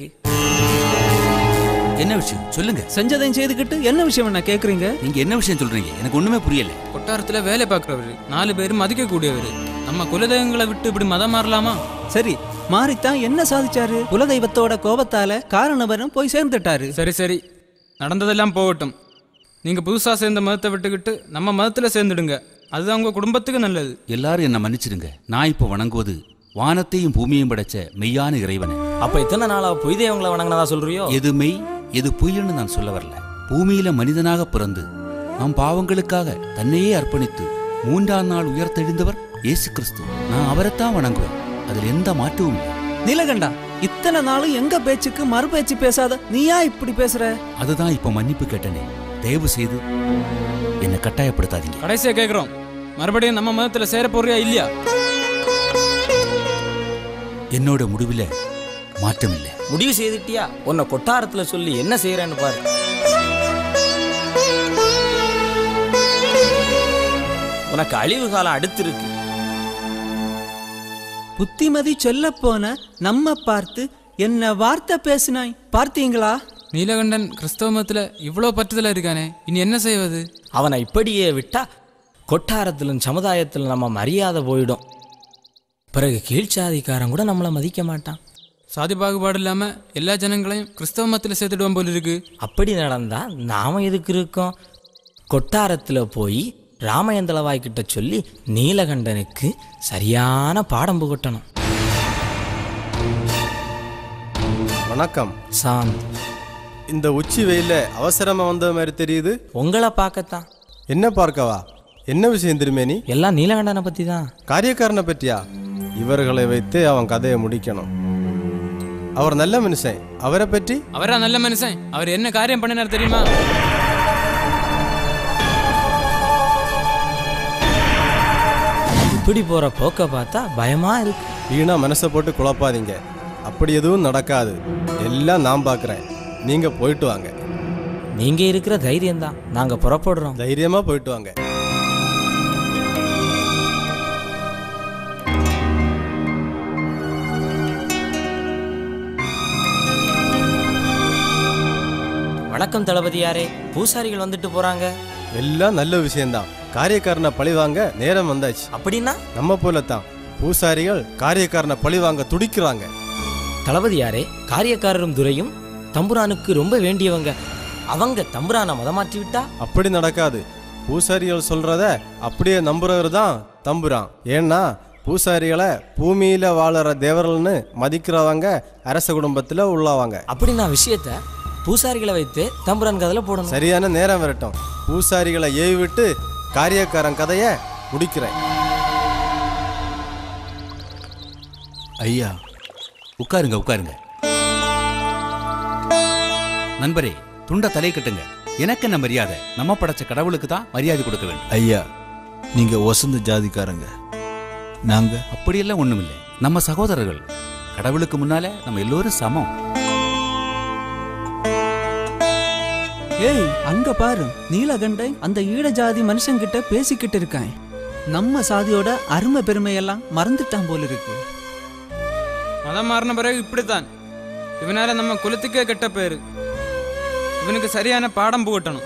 என்ன விஷயம் சொல்லுங்க செஞ்சதையும் செய்துக்கிட்டு என்ன விஷயம் என்ன கேக்குறீங்க நீங்க என்ன விஷயம் சொல்றீங்க எனக்கு ஒண்ணுமே புரியல கொட்டாரத்துல வேலை பார்க்குறவரு நாலு பேர் மதிக்க கூடியவர் நம்ம குலதெய்வங்களை விட்டு இப்படி மதம் மாறலாமா சரி மாறித்தான் என்ன சாதிச்சாரு குலதெய்வத்தோட கோபத்தால காரணவரும் போய் சேர்ந்துட்டாரு சரி சரி நடந்ததெல்லாம் போகட்டும் நீங்க புதுசா சேர்ந்த மதத்தை விட்டுக்கிட்டு நம்ம மதத்துல சேர்ந்துடுங்க அதுதான் உங்க குடும்பத்துக்கு நல்லது எல்லாரும் என்ன மன்னிச்சிடுங்க நான் இப்போ வணங்குவது வானத்தையும் பூமியையும் படைச்ச மெய்யான இறைவனை அப்ப இத்தனை நாளா பொய் தெய்வங்களை வணங்கினதா சொல்றியோ எது மெய் எது பொய்ன்னு நான் சொல்ல வரல பூமியில மனிதனாக பிறந்து நம் பாவங்களுக்காக தன்னையே அர்ப்பணித்து மூன்றாம் நாள் உயர்த்தெழுந்தவர் இயேசு கிறிஸ்து நான் அவரைத்தான் வணங்குவேன் அதில் எந்த மாற்றமும் இல்லை நீலகண்டா இத்தனை நாளும் எங்க பேச்சுக்கு மறுபேச்சு பேசாத நீயா இப்படி பேசுற அதுதான் இப்போ மன்னிப்பு கேட்டனே தயவு செய்து என்னை கட்டாயப்படுத்தாதீங்க கடைசியா கேக்குறோம் மறுபடியும் நம்ம மதத்துல சேர போறியா இல்லையா என்னோட முடிவில் மாற்றம் இல்லை முடிவு செய்துட்டியா உன்னை கொட்டாரத்துல சொல்லி என்ன செய்யறேன்னு பாரு உனக்கு அழிவு காலம் அடுத்திருக்கு புத்திமதி சொல்ல போன நம்ம பார்த்து என்ன வார்த்தை பேசினாய் பார்த்தீங்களா நீலகண்டன் கிறிஸ்தவ மதத்துல இவ்வளோ பற்றுதலா இருக்கானே இனி என்ன செய்வது அவனை இப்படியே விட்டா கொட்டாரத்திலும் சமுதாயத்திலும் நம்ம மரியாதை போயிடும் பிறகு கீழ்ச்சாதிக்காரன் கூட நம்மளை மதிக்க மாட்டான் சாதி பாகுபாடு இல்லாம எல்லா ஜனங்களையும் கிறிஸ்தவ மதத்துல சேர்த்துடுவோம் போல இருக்கு அப்படி நடந்தா நாம எதுக்கு இருக்கோம் கொட்டாரத்தில் போய் ராமயந்தளவாய் கிட்ட சொல்லி நீலகண்டனுக்கு சரியான பாடம் புகட்டணும் வணக்கம் சாந்த் இந்த உச்சி வெயில்ல அவசரமா வந்த மாதிரி தெரியுது உங்களை பார்க்கத்தான் என்ன பார்க்கவா என்ன விஷயம் திருமேனி எல்லாம் நீலகண்டனை பத்தி தான் காரியக்காரனை பற்றியா இவர்களை வைத்து அவன் கதையை முடிக்கணும் அவர் நல்ல மனுஷன் அவரை பற்றி அவரா நல்ல மனுஷன் அவர் என்ன காரியம் பண்ணினார் தெரியுமா இப்படி போற போக்க பார்த்தா பயமா இருக்கு வீணா மனசை போட்டு குழப்பாதீங்க அப்படி எதுவும் நடக்காது எல்லாம் நான் பார்க்குறேன் நீங்க போயிட்டு வாங்க நீங்க இருக்கிற தைரியம் தான் நாங்க புறப்படுறோம் தைரியமா போயிட்டு வாங்க வணக்கம் தளபதியாரே பூசாரிகள் வந்துட்டு போறாங்க எல்லாம் நல்ல விஷயம்தான் காரியக்காரனை பழி வாங்க நேரம் வந்தாச்சு அப்படின்னா நம்ம போலத்தான் பூசாரிகள் காரியக்காரனை பழி வாங்க துடிக்கிறாங்க தளபதியாரே காரியக்காரரும் துரையும் தம்புரானுக்கு ரொம்ப வேண்டியவங்க அவங்க தம்புரானை மதமாற்றி விட்டா அப்படி நடக்காது பூசாரிகள் சொல்றத அப்படியே நம்புறவர் தான் தம்புரான் ஏன்னா பூசாரிகளை பூமியில வாழற தேவர்கள்னு மதிக்கிறவங்க அரச குடும்பத்துல உள்ளவங்க அப்படி நான் விஷயத்த பூசாரிகளை வைத்து தம்புரான் கதையில போடணும் சரியான நேரம் வரட்டும் பூசாரிகளை ஏவி விட்டு காரியக்காரன் கதையை முடிக்கிறேன் ஐயா உட்காருங்க உட்காருங்க நண்பரே துண்ட தலை கட்டுங்க எனக்கு என்ன மரியாதை நம்ம படைச்ச கடவுளுக்கு தான் மரியாதை கொடுக்க வேண்டும் ஐயா நீங்க வசந்த ஜாதிக்காரங்க நாங்க அப்படியெல்லாம் ஒண்ணுமில்லை நம்ம சகோதரர்கள் கடவுளுக்கு முன்னால நம்ம எல்லோரும் சமம் ஏய் அங்க பாரு நீலகண்டை அந்த ஈட ஜாதி மனுஷங்கிட்ட பேசிக்கிட்டு இருக்கான் நம்ம சாதியோட அருமை பெருமையெல்லாம் மறந்துட்டான் போல இருக்கு மதம் மாறின பிறகு இப்படித்தான் இவனால நம்ம குலத்துக்கே கெட்ட பேரு இவனுக்கு சரியான பாடம் புகட்டணும்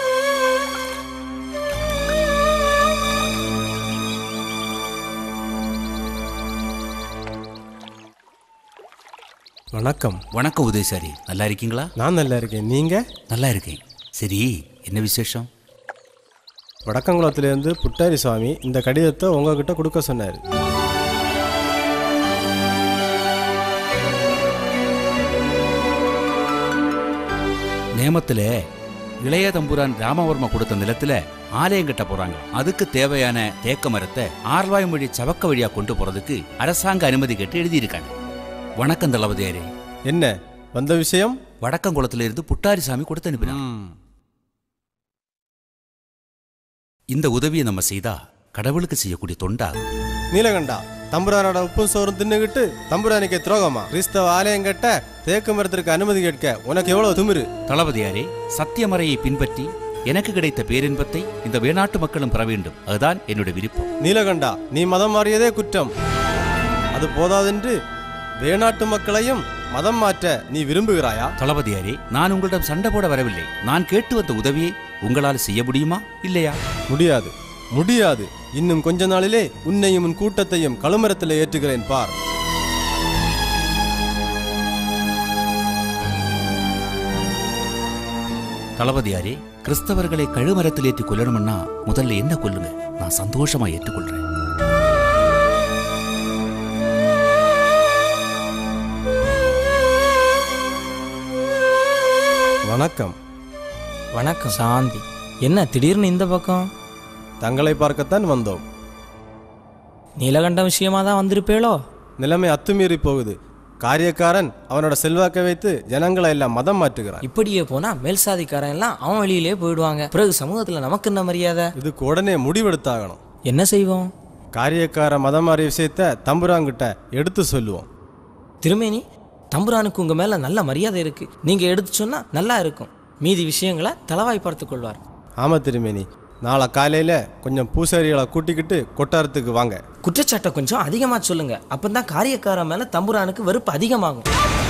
வணக்கம் வணக்கம் உதயசாரி நல்லா இருக்கீங்களா நான் நல்லா இருக்கேன் நீங்க நல்லா இருக்கேன் சரி என்ன விசேஷம் வடக்கங்குளத்திலேருந்து புட்டாரி சுவாமி இந்த கடிதத்தை உங்ககிட்ட கொடுக்க சொன்னார் நேமத்துல இளைய தம்புரான் ராமவர்மா கொடுத்த நிலத்துல ஆலயம் கட்ட போறாங்க அதுக்கு தேவையான தேக்க மரத்தை ஆர்வாய் மொழி சவக்க வழியா கொண்டு போறதுக்கு அரசாங்க அனுமதி கேட்டு எழுதியிருக்காங்க வணக்கம் தளபதியாரே என்ன வந்த விஷயம் வடக்கங்குளத்துல இருந்து புட்டாரி சாமி கொடுத்து அனுப்பினான் இந்த உதவியை நம்ம செய்தா கடவுளுக்கு செய்யக்கூடிய தொண்டாகும் நீலகண்டா தம்புரானோட உப்பும் சோறும் தின்னுகிட்டு தம்புரானிக்கு துரோகமா கிறிஸ்தவ ஆலயம் கட்ட தேக்கு மரத்திற்கு அனுமதி கேட்க உனக்கு எவ்வளவு திமிரு தளபதியாரே சத்தியமறையை பின்பற்றி எனக்கு கிடைத்த பேரின்பத்தை இந்த வேணாட்டு மக்களும் பெற வேண்டும் அதுதான் என்னுடைய விருப்பம் நீலகண்டா நீ மதம் மாறியதே குற்றம் அது போதாதென்று வேணாட்டு மக்களையும் மதம் மாற்ற நீ விரும்புகிறாயா தளபதியாரே நான் உங்களிடம் சண்டை போட வரவில்லை நான் கேட்டு வந்த உதவியை உங்களால் செய்ய முடியுமா இல்லையா முடியாது முடியாது இன்னும் கொஞ்ச நாளிலே உன்னையும் உன் கூட்டத்தையும் கழுமரத்தில் ஏற்றுகிறேன் பார் தளபதியாரே கிறிஸ்தவர்களை கழுமரத்தில் ஏற்றி கொல்லணும்னா முதல்ல என்ன கொல்லுங்க நான் சந்தோஷமா ஏற்றுக்கொள்றேன் வணக்கம் வணக்கம் சாந்தி என்ன திடீர்னு இந்த பக்கம் தங்களை பார்க்கத்தான் வந்தோம் நீலகண்ட விஷயமா தான் வந்திருப்பேளோ நிலைமை அத்துமீறி போகுது காரியக்காரன் அவனோட செல்வாக்கை வைத்து ஜனங்களை எல்லாம் மதம் மாற்றுகிறான் இப்படியே போனா மேல் சாதிக்காரன் எல்லாம் அவன் வழியிலே போயிடுவாங்க பிறகு சமூகத்துல நமக்கு என்ன மரியாதை இதுக்கு உடனே முடிவெடுத்தாகணும் என்ன செய்வோம் காரியக்கார மதம் மாறிய விஷயத்த தம்புராங்கிட்ட எடுத்து சொல்லுவோம் திருமேனி தம்புரானுக்கு உங்க மேல நல்ல மரியாதை இருக்கு நீங்க எடுத்து சொன்னா நல்லா இருக்கும் மீதி விஷயங்களை தலவாய் பார்த்துக் கொள்வார் ஆமா திருமேனி நாளை காலையில கொஞ்சம் பூசாரிகளை கூட்டிக்கிட்டு கொட்டாரத்துக்கு வாங்க குற்றச்சாட்டை கொஞ்சம் அதிகமா சொல்லுங்க அப்பதான் காரியக்காரன் மேல தம்புரானுக்கு வெறுப்பு அதிகமாகும்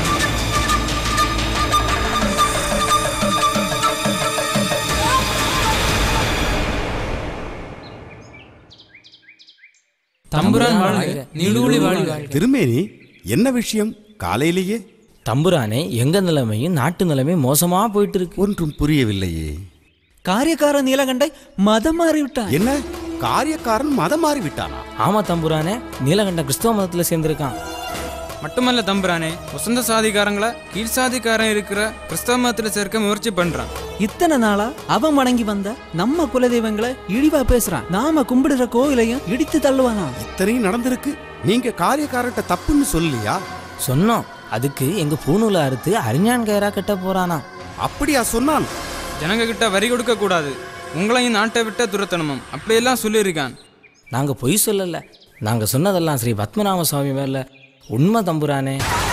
தம்புரான் வாழ்க நீடூழி வாழ்க திருமேனி என்ன விஷயம் காலையிலேயே தம்புரானே எங்க நிலைமையும் நாட்டு நிலைமையும் மோசமா போயிட்டு இருக்கு ஒன்றும் புரியவில்லையே காரியக்கார நீலகண்டை மதம் மாறி விட்டான் என்ன காரியக்காரன் மதம் மாறி விட்டானா ஆமா தம்புரானே நீலகண்ட கிறிஸ்தவ மதத்துல சேர்ந்திருக்கான் மட்டுமல்ல தம்புரானே வசந்த சாதிக்காரங்களை கீழ் சாதிக்காரன் இருக்கிற கிறிஸ்தவ மதத்துல சேர்க்க முயற்சி பண்றான் இத்தனை நாளா அவன் வணங்கி வந்த நம்ம குலதெய்வங்களை இழிவா பேசுறான் நாம கும்பிடுற கோயிலையும் இடித்து தள்ளுவானா இத்தனையும் நடந்திருக்கு நீங்க காரியக்காரர்கிட்ட தப்புன்னு சொல்லலையா சொன்னோம் அதுக்கு எங்க பூணூலை அறுத்து அறிஞான் கயிறா கட்ட போறானா அப்படியா சொன்னான் ஜனங்க கிட்ட வரி கொடுக்க கூடாது உங்களையும் நாட்டை விட்ட துரத்தனமும் அப்படியெல்லாம் சொல்லியிருக்கான் நாங்க பொய் சொல்லல நாங்க சொன்னதெல்லாம் ஸ்ரீ பத்மநாப சுவாமி மேல உண்மை தம்புரானே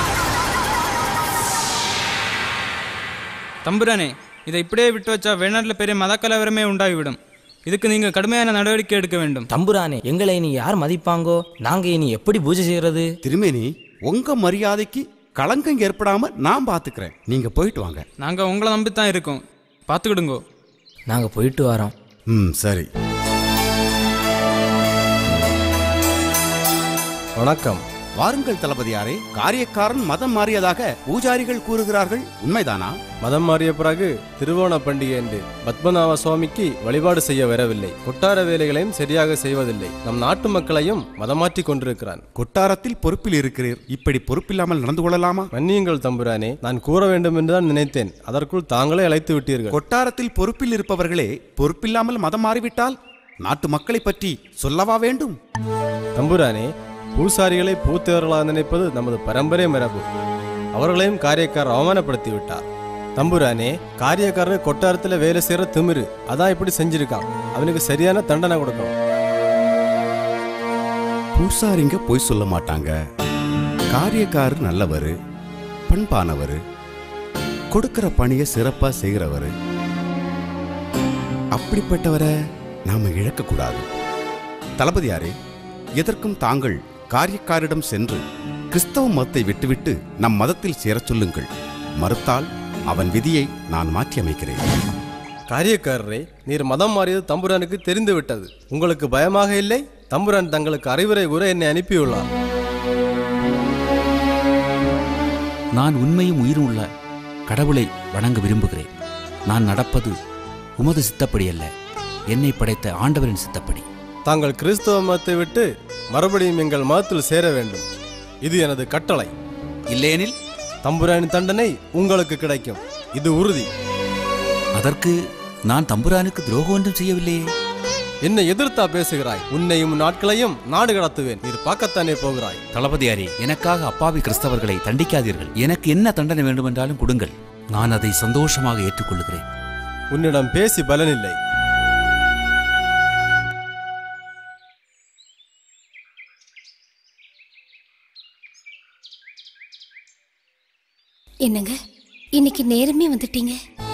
தம்புரானே இதை இப்படியே விட்டு வச்சா வெளிநாட்டில் பெரிய மதக்கலவரமே உண்டாகிவிடும் இதுக்கு நீங்க கடுமையான நடவடிக்கை எடுக்க வேண்டும் தம்புரானே எங்களை இனி யார் மதிப்பாங்கோ நாங்க இனி எப்படி பூஜை செய்யறது திருமேனி உங்க மரியாதைக்கு களங்கம் ஏற்படாம நான் பாத்துக்கிறேன் நீங்க போயிட்டு வாங்க நாங்க உங்களை நம்பித்தான் இருக்கோம் பார்த்துக்கிடுங்கோ நாங்க போயிட்டு வரோம் ம் சரி வணக்கம் வாருங்கள் தளபதியாரே காரியக்காரன் மதம் மாறியதாக பூஜாரிகள் கூறுகிறார்கள் உண்மைதானா மதம் மாறிய பிறகு திருவோண பண்டிகை என்று பத்மநாப சுவாமிக்கு வழிபாடு செய்ய வரவில்லை கொட்டார வேலைகளையும் சரியாக செய்வதில்லை நம் நாட்டு மக்களையும் மதமாற்றி கொண்டிருக்கிறான் கொட்டாரத்தில் பொறுப்பில் இருக்கிறீர் இப்படி பொறுப்பில்லாமல் நடந்து கொள்ளலாமா மன்னியுங்கள் தம்புரானே நான் கூற வேண்டும் என்றுதான் நினைத்தேன் அதற்குள் தாங்களே அழைத்து விட்டீர்கள் கொட்டாரத்தில் பொறுப்பில் இருப்பவர்களே பொறுப்பில்லாமல் மதம் மாறிவிட்டால் நாட்டு மக்களை பற்றி சொல்லவா வேண்டும் தம்புரானே பூசாரிகளை பூத்தவர்களாக நினைப்பது நமது பரம்பரை மரபு அவர்களையும் காரியக்காரர் அவமானப்படுத்தி விட்டார் தம்புரானே காரியக்காரர் கொட்டாரத்தில் வேலை செய்யற திமிரு அதான் இப்படி செஞ்சிருக்கான் அவனுக்கு சரியான தண்டனை கொடுக்கணும் பூசாரிங்க பொய் சொல்ல மாட்டாங்க காரியக்காரர் நல்லவர் பண்பானவர் கொடுக்கிற பணியை சிறப்பா செய்கிறவர் அப்படிப்பட்டவரை நாம இழக்கக்கூடாது தளபதியாரே எதற்கும் தாங்கள் காரியக்காரிடம் சென்று கிறிஸ்தவ மதத்தை விட்டுவிட்டு நம் மதத்தில் சேரச் சொல்லுங்கள் மறுத்தால் அவன் விதியை நான் மாற்றி அமைக்கிறேன் காரியக்காரரே நீர் மதம் மாறியது தம்புரானுக்கு தெரிந்து விட்டது உங்களுக்கு பயமாக இல்லை தம்புரான் தங்களுக்கு அறிவுரை கூற என்னை அனுப்பியுள்ளார் நான் உண்மையும் உயிரும் உள்ள கடவுளை வணங்க விரும்புகிறேன் நான் நடப்பது உமது சித்தப்படி அல்ல என்னை படைத்த ஆண்டவரின் சித்தப்படி தாங்கள் கிறிஸ்தவ மதத்தை விட்டு மறுபடியும் எங்கள் மதத்தில் சேர வேண்டும் இது எனது கட்டளை இல்லையெனில் தம்புரானின் தண்டனை உங்களுக்கு கிடைக்கும் இது உறுதி அதற்கு நான் தம்புரானுக்கு துரோகம் ஒன்றும் செய்யவில்லையே என்னை எதிர்த்தா பேசுகிறாய் உன்னையும் உன் நாட்களையும் நாடு கடத்துவேன் நீர் பார்க்கத்தானே போகிறாய் தளபதியாரே எனக்காக அப்பாவி கிறிஸ்தவர்களை தண்டிக்காதீர்கள் எனக்கு என்ன தண்டனை வேண்டுமென்றாலும் கொடுங்கள் நான் அதை சந்தோஷமாக ஏற்றுக்கொள்கிறேன் உன்னிடம் பேசி பலனில்லை என்னங்க இன்னைக்கு நேரமே வந்துட்டீங்க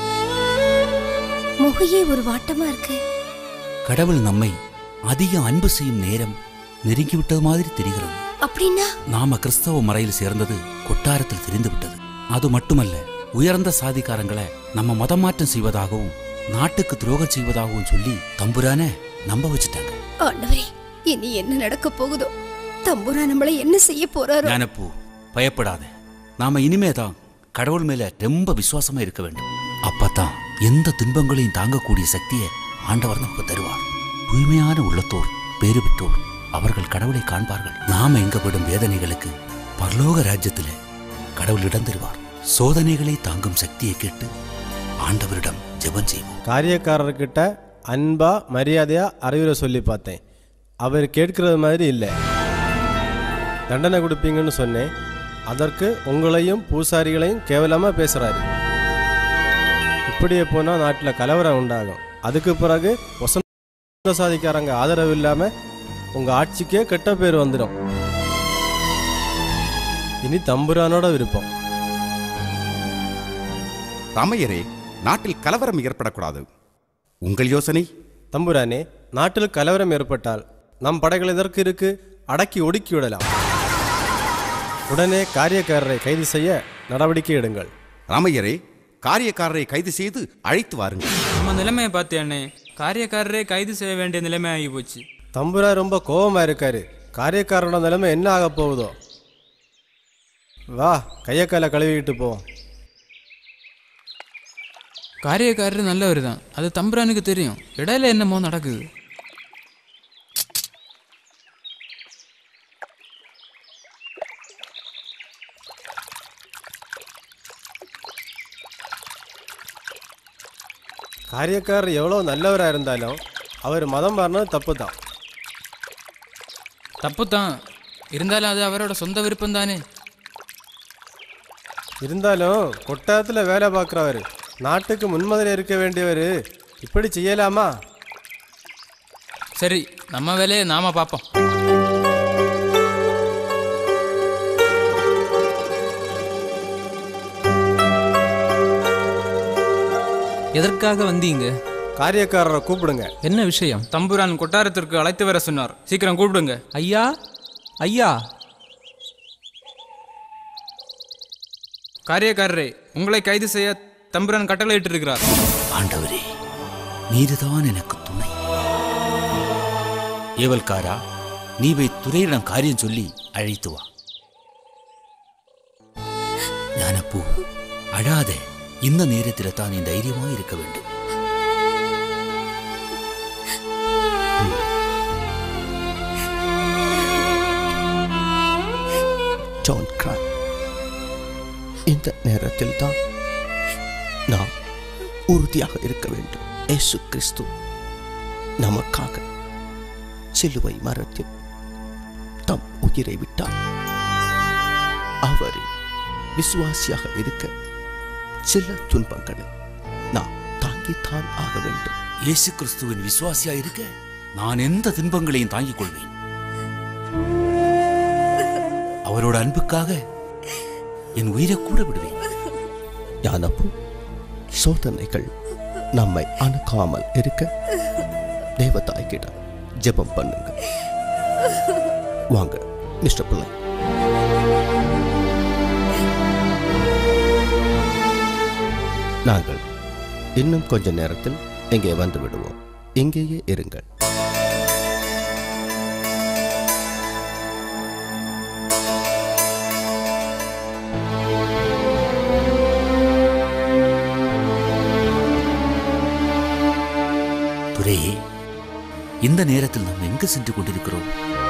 முகையே ஒரு வாட்டமா இருக்கு கடவுள் நம்மை அதிக அன்பு செய்யும் நேரம் நெருங்கிவிட்டது மாதிரி தெரிகிறது அப்படின்னா நாம கிறிஸ்தவ மறையில் சேர்ந்தது கொட்டாரத்தில் தெரிந்துவிட்டது அது மட்டுமல்ல உயர்ந்த சாதிக்காரங்களை நம்ம மதம் மாற்றம் செய்வதாகவும் நாட்டுக்கு துரோகம் செய்வதாகவும் சொல்லி தம்புரான நம்ப வச்சுட்டாங்க ஆண்டவரே இனி என்ன நடக்க போகுதோ தம்புரா நம்மளை என்ன செய்ய போறாரோ ஞானப்பூ பயப்படாத நாம இனிமே தான் கடவுள் மேல ரொம்ப விசுவாசமா இருக்க வேண்டும் அப்பதான் எந்த துன்பங்களையும் தாங்கக்கூடிய சக்தியை ஆண்டவர் நமக்கு தருவார் தூய்மையான உள்ளத்தோர் பேறு பெற்றோர் அவர்கள் கடவுளை காண்பார்கள் நாம எங்க படும் வேதனைகளுக்கு பரலோக ராஜ்யத்திலே கடவுள் இடம் தருவார் சோதனைகளை தாங்கும் சக்தியை கேட்டு ஆண்டவரிடம் ஜெபம் செய்வோம் காரியக்காரர்கிட்ட அன்பா மரியாதையா அறிவுரை சொல்லி பார்த்தேன் அவர் கேட்கிறது மாதிரி இல்லை தண்டனை கொடுப்பீங்கன்னு சொன்னேன் அதற்கு உங்களையும் பூசாரிகளையும் கேவலமாக பேசுகிறாரு இப்படியே போனால் நாட்டில் கலவரம் உண்டாகும் அதுக்கு பிறகு வசந்த சாதிக்காரங்க ஆதரவு இல்லாமல் உங்கள் ஆட்சிக்கே கெட்ட பேர் வந்துடும் இனி தம்புரானோட விருப்பம் ராமையரே நாட்டில் கலவரம் ஏற்படக்கூடாது உங்கள் யோசனை தம்புரானே நாட்டில் கலவரம் ஏற்பட்டால் நம் படைகள் எதற்கு இருக்கு அடக்கி ஒடுக்கி விடலாம் உடனே காரியக்காரரை கைது செய்ய நடவடிக்கை எடுங்கள் ராமையரே காரியக்காரரை கைது செய்து அழைத்து வாருங்கள் நம்ம நிலைமையை பார்த்தேனே காரியக்காரரே கைது செய்ய வேண்டிய நிலைமை ஆகி போச்சு தம்புரா ரொம்ப கோபமா இருக்காரு காரியக்காரனோட நிலைமை என்ன ஆக போகுதோ வா கைய காலை கழுவிக்கிட்டு போ காரியக்காரர் நல்லவர் தான் அது தம்புரானுக்கு தெரியும் இடையில என்னமோ நடக்குது காரியக்காரர் எவ்வளோ நல்லவராக இருந்தாலும் அவர் மதம் மாறினது தப்பு தான் தப்பு தான் இருந்தாலும் அது அவரோட சொந்த விருப்பம் தானே இருந்தாலும் கொட்டாரத்தில் வேலை பார்க்குறவர் நாட்டுக்கு முன்மாதிரி இருக்க வேண்டியவர் இப்படி செய்யலாமா சரி நம்ம வேலையை நாம பார்ப்போம் எதற்காக வந்தீங்க காரியக்காரரை கூப்பிடுங்க என்ன விஷயம் தம்புரான் கொட்டாரத்திற்கு அழைத்து வர சொன்னார் சீக்கிரம் கூப்பிடுங்க ஐயா ஐயா காரியக்காரரே உங்களை கைது செய்ய தம்புரான் கட்டளையிட்டு இருக்கிறார் ஆண்டவரே நீருதான் எனக்கு துணை ஏவல்காரா நீ போய் துறையிடம் காரியம் சொல்லி அழைத்து வா ஞானப்பூ அழாதே இந்த நேரத்தில் தான் நீ தைரியமா இருக்க வேண்டும் ஜான் கிராய் இந்த நேரத்தில் தான் நாம் உறுதியாக இருக்க வேண்டும் இயேசு கிறிஸ்து நமக்காக சிலுவை மரத்தில் தம் உயிரை விட்டார் அவரின் விசுவாசியாக இருக்க சில துன்பங்களை நாம் தாங்கித்தான் ஆக வேண்டும் இயேசு கிறிஸ்துவின் விசுவாசியா இருக்க நான் எந்த துன்பங்களையும் தாங்கிக் கொள்வேன் அவரோட அன்புக்காக என் உயிரை கூட விடுவேன் ஞானப்பு சோதனைகள் நம்மை அணுகாமல் இருக்க தேவதாய்கிடம் ஜெபம் பண்ணுங்க வாங்க மிஸ்டர் பிள்ளை நாங்கள் இன்னும் கொஞ்ச நேரத்தில் இங்கே வந்து விடுவோம் இங்கேயே இருங்கள் துரையே இந்த நேரத்தில் நாம் எங்கு சென்று கொண்டிருக்கிறோம்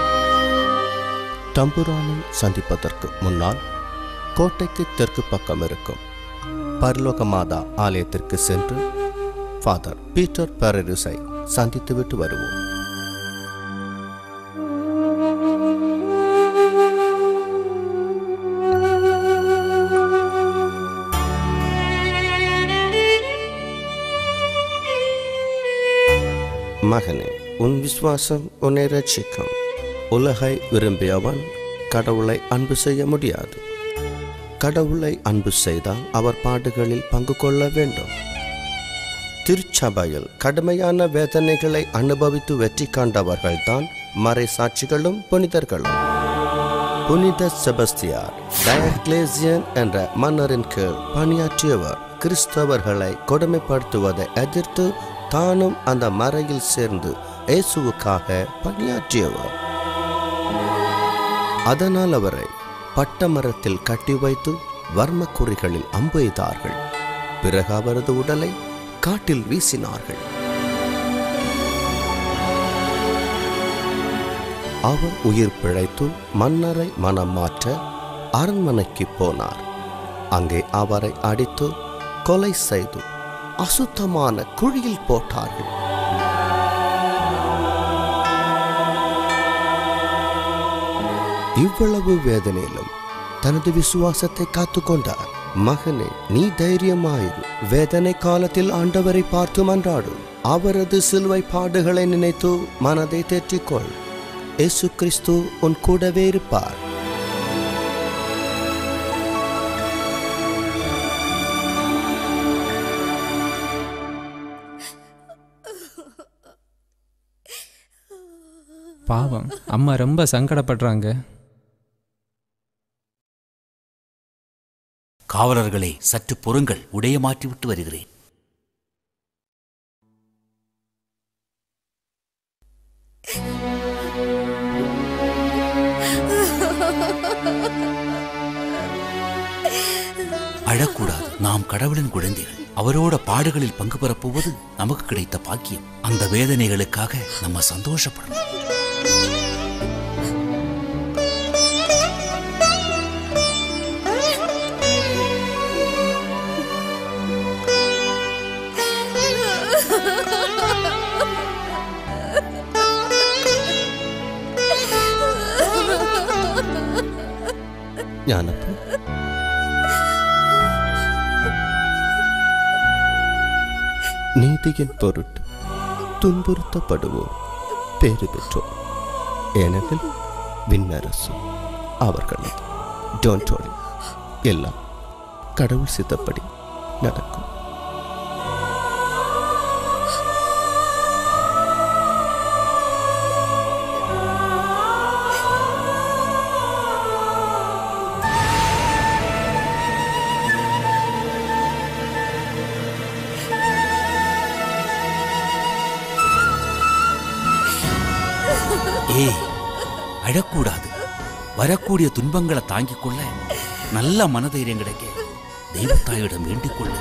தம்புரானை சந்திப்பதற்கு முன்னால் கோட்டைக்கு தெற்கு பக்கம் இருக்கும் பரலோக மாதா ஆலயத்திற்கு சென்று ஃபாதர் பீட்டர் பெரரிஸை சந்தித்துவிட்டு வருவோம் மகனே உன் விசுவாசம் உன்னை ரட்சிக்கும் உலகை விரும்பியவன் கடவுளை அன்பு செய்ய முடியாது கடவுளை அன்பு செய்தால் அவர் பாடுகளில் பங்கு கொள்ள வேண்டும் திருச்சபையில் கடுமையான வேதனைகளை அனுபவித்து வெற்றி கண்டவர்கள்தான் மறை சாட்சிகளும் புனிதர்களும் புனித செபஸ்தியார் டயக்லேசியன் என்ற மன்னரின் கீழ் பணியாற்றியவர் கிறிஸ்தவர்களை கொடுமைப்படுத்துவதை எதிர்த்து தானும் அந்த மறையில் சேர்ந்து இயேசுவுக்காக பணியாற்றியவர் அதனால் அவரை பட்டமரத்தில் கட்டி வைத்து வர்மக்குறிகளில் அம்பு எய்தார்கள் பிறகு அவரது உடலை காட்டில் வீசினார்கள் அவர் உயிர் பிழைத்து மன்னரை மனம் மாற்ற அரண்மனைக்கு போனார் அங்கே அவரை அடித்து கொலை செய்து அசுத்தமான குழியில் போட்டார்கள் இவ்வளவு வேதனையிலும் தனது விசுவாசத்தை காத்துக்கொண்டார் மகனே நீ தைரியமாயிரு வேதனை காலத்தில் ஆண்டவரை பார்த்து மன்றாடு அவரது சிலுவை பாடுகளை நினைத்து மனதை தேற்றிக்கொள் இயேசு கிறிஸ்து உன் கூடவே இருப்பார் பாவம் அம்மா ரொம்ப சங்கடப்படுறாங்க காவலர்களே சற்று பொறுங்கள் உடைய மாற்றிவிட்டு வருகிறேன் அழக்கூடாது நாம் கடவுளின் குழந்தைகள் அவரோட பாடுகளில் பங்கு பெறப் போவது நமக்கு கிடைத்த பாக்கியம் அந்த வேதனைகளுக்காக நம்ம சந்தோஷப்படணும் ஞானப்பன் நீதியின் பொருட்டு துன்புறுத்தப்படுவோர் பேறு பெற்றோர் ஏனெனில் விண்ணரசு அவர்களது டோன்ட் worry எல்லாம் கடவுள் சித்தப்படி நடக்கும் ஏய் அழக்கூடாது வரக்கூடிய துன்பங்களை தாங்கிக் கொள்ள நல்ல மனதைரியம் கிடைக்க தெய்வத்தாயிடம் வேண்டிக் கொள்ள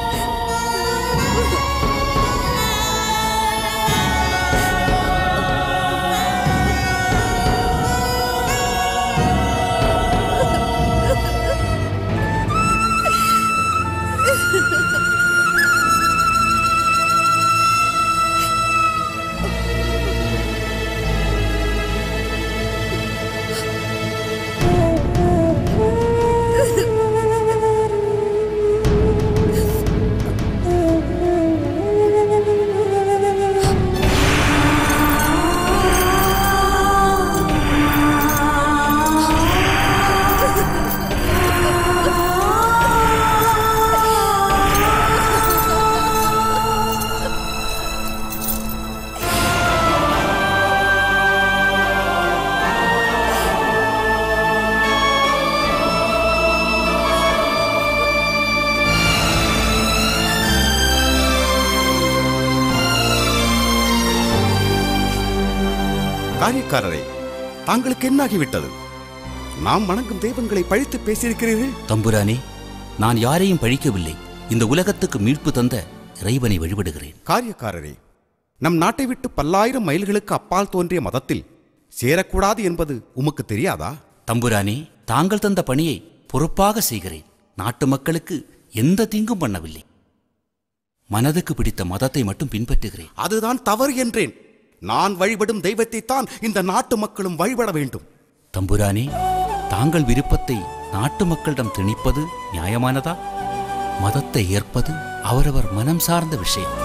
காரியக்காரரே தாங்களுக்கு என்னாகிவிட்டது நாம் வணங்கும் தெய்வங்களை பழித்து பேசியிருக்கிறீர்கள் தம்புரானே நான் யாரையும் பழிக்கவில்லை இந்த உலகத்துக்கு மீட்பு தந்த இறைவனை வழிபடுகிறேன் காரியக்காரரே நம் நாட்டை விட்டு பல்லாயிரம் மைல்களுக்கு அப்பால் தோன்றிய மதத்தில் சேரக்கூடாது என்பது உமக்கு தெரியாதா தம்புரானே தாங்கள் தந்த பணியை பொறுப்பாக செய்கிறேன் நாட்டு மக்களுக்கு எந்த தீங்கும் பண்ணவில்லை மனதுக்கு பிடித்த மதத்தை மட்டும் பின்பற்றுகிறேன் அதுதான் தவறு என்றேன் நான் வழிபடும் தெய்வத்தை தான் இந்த நாட்டு மக்களும் வழிபட வேண்டும் தம்புரானே தாங்கள் விருப்பத்தை நாட்டு மக்களிடம் திணிப்பது நியாயமானதா மதத்தை ஏற்பது அவரவர் மனம் சார்ந்த விஷயம்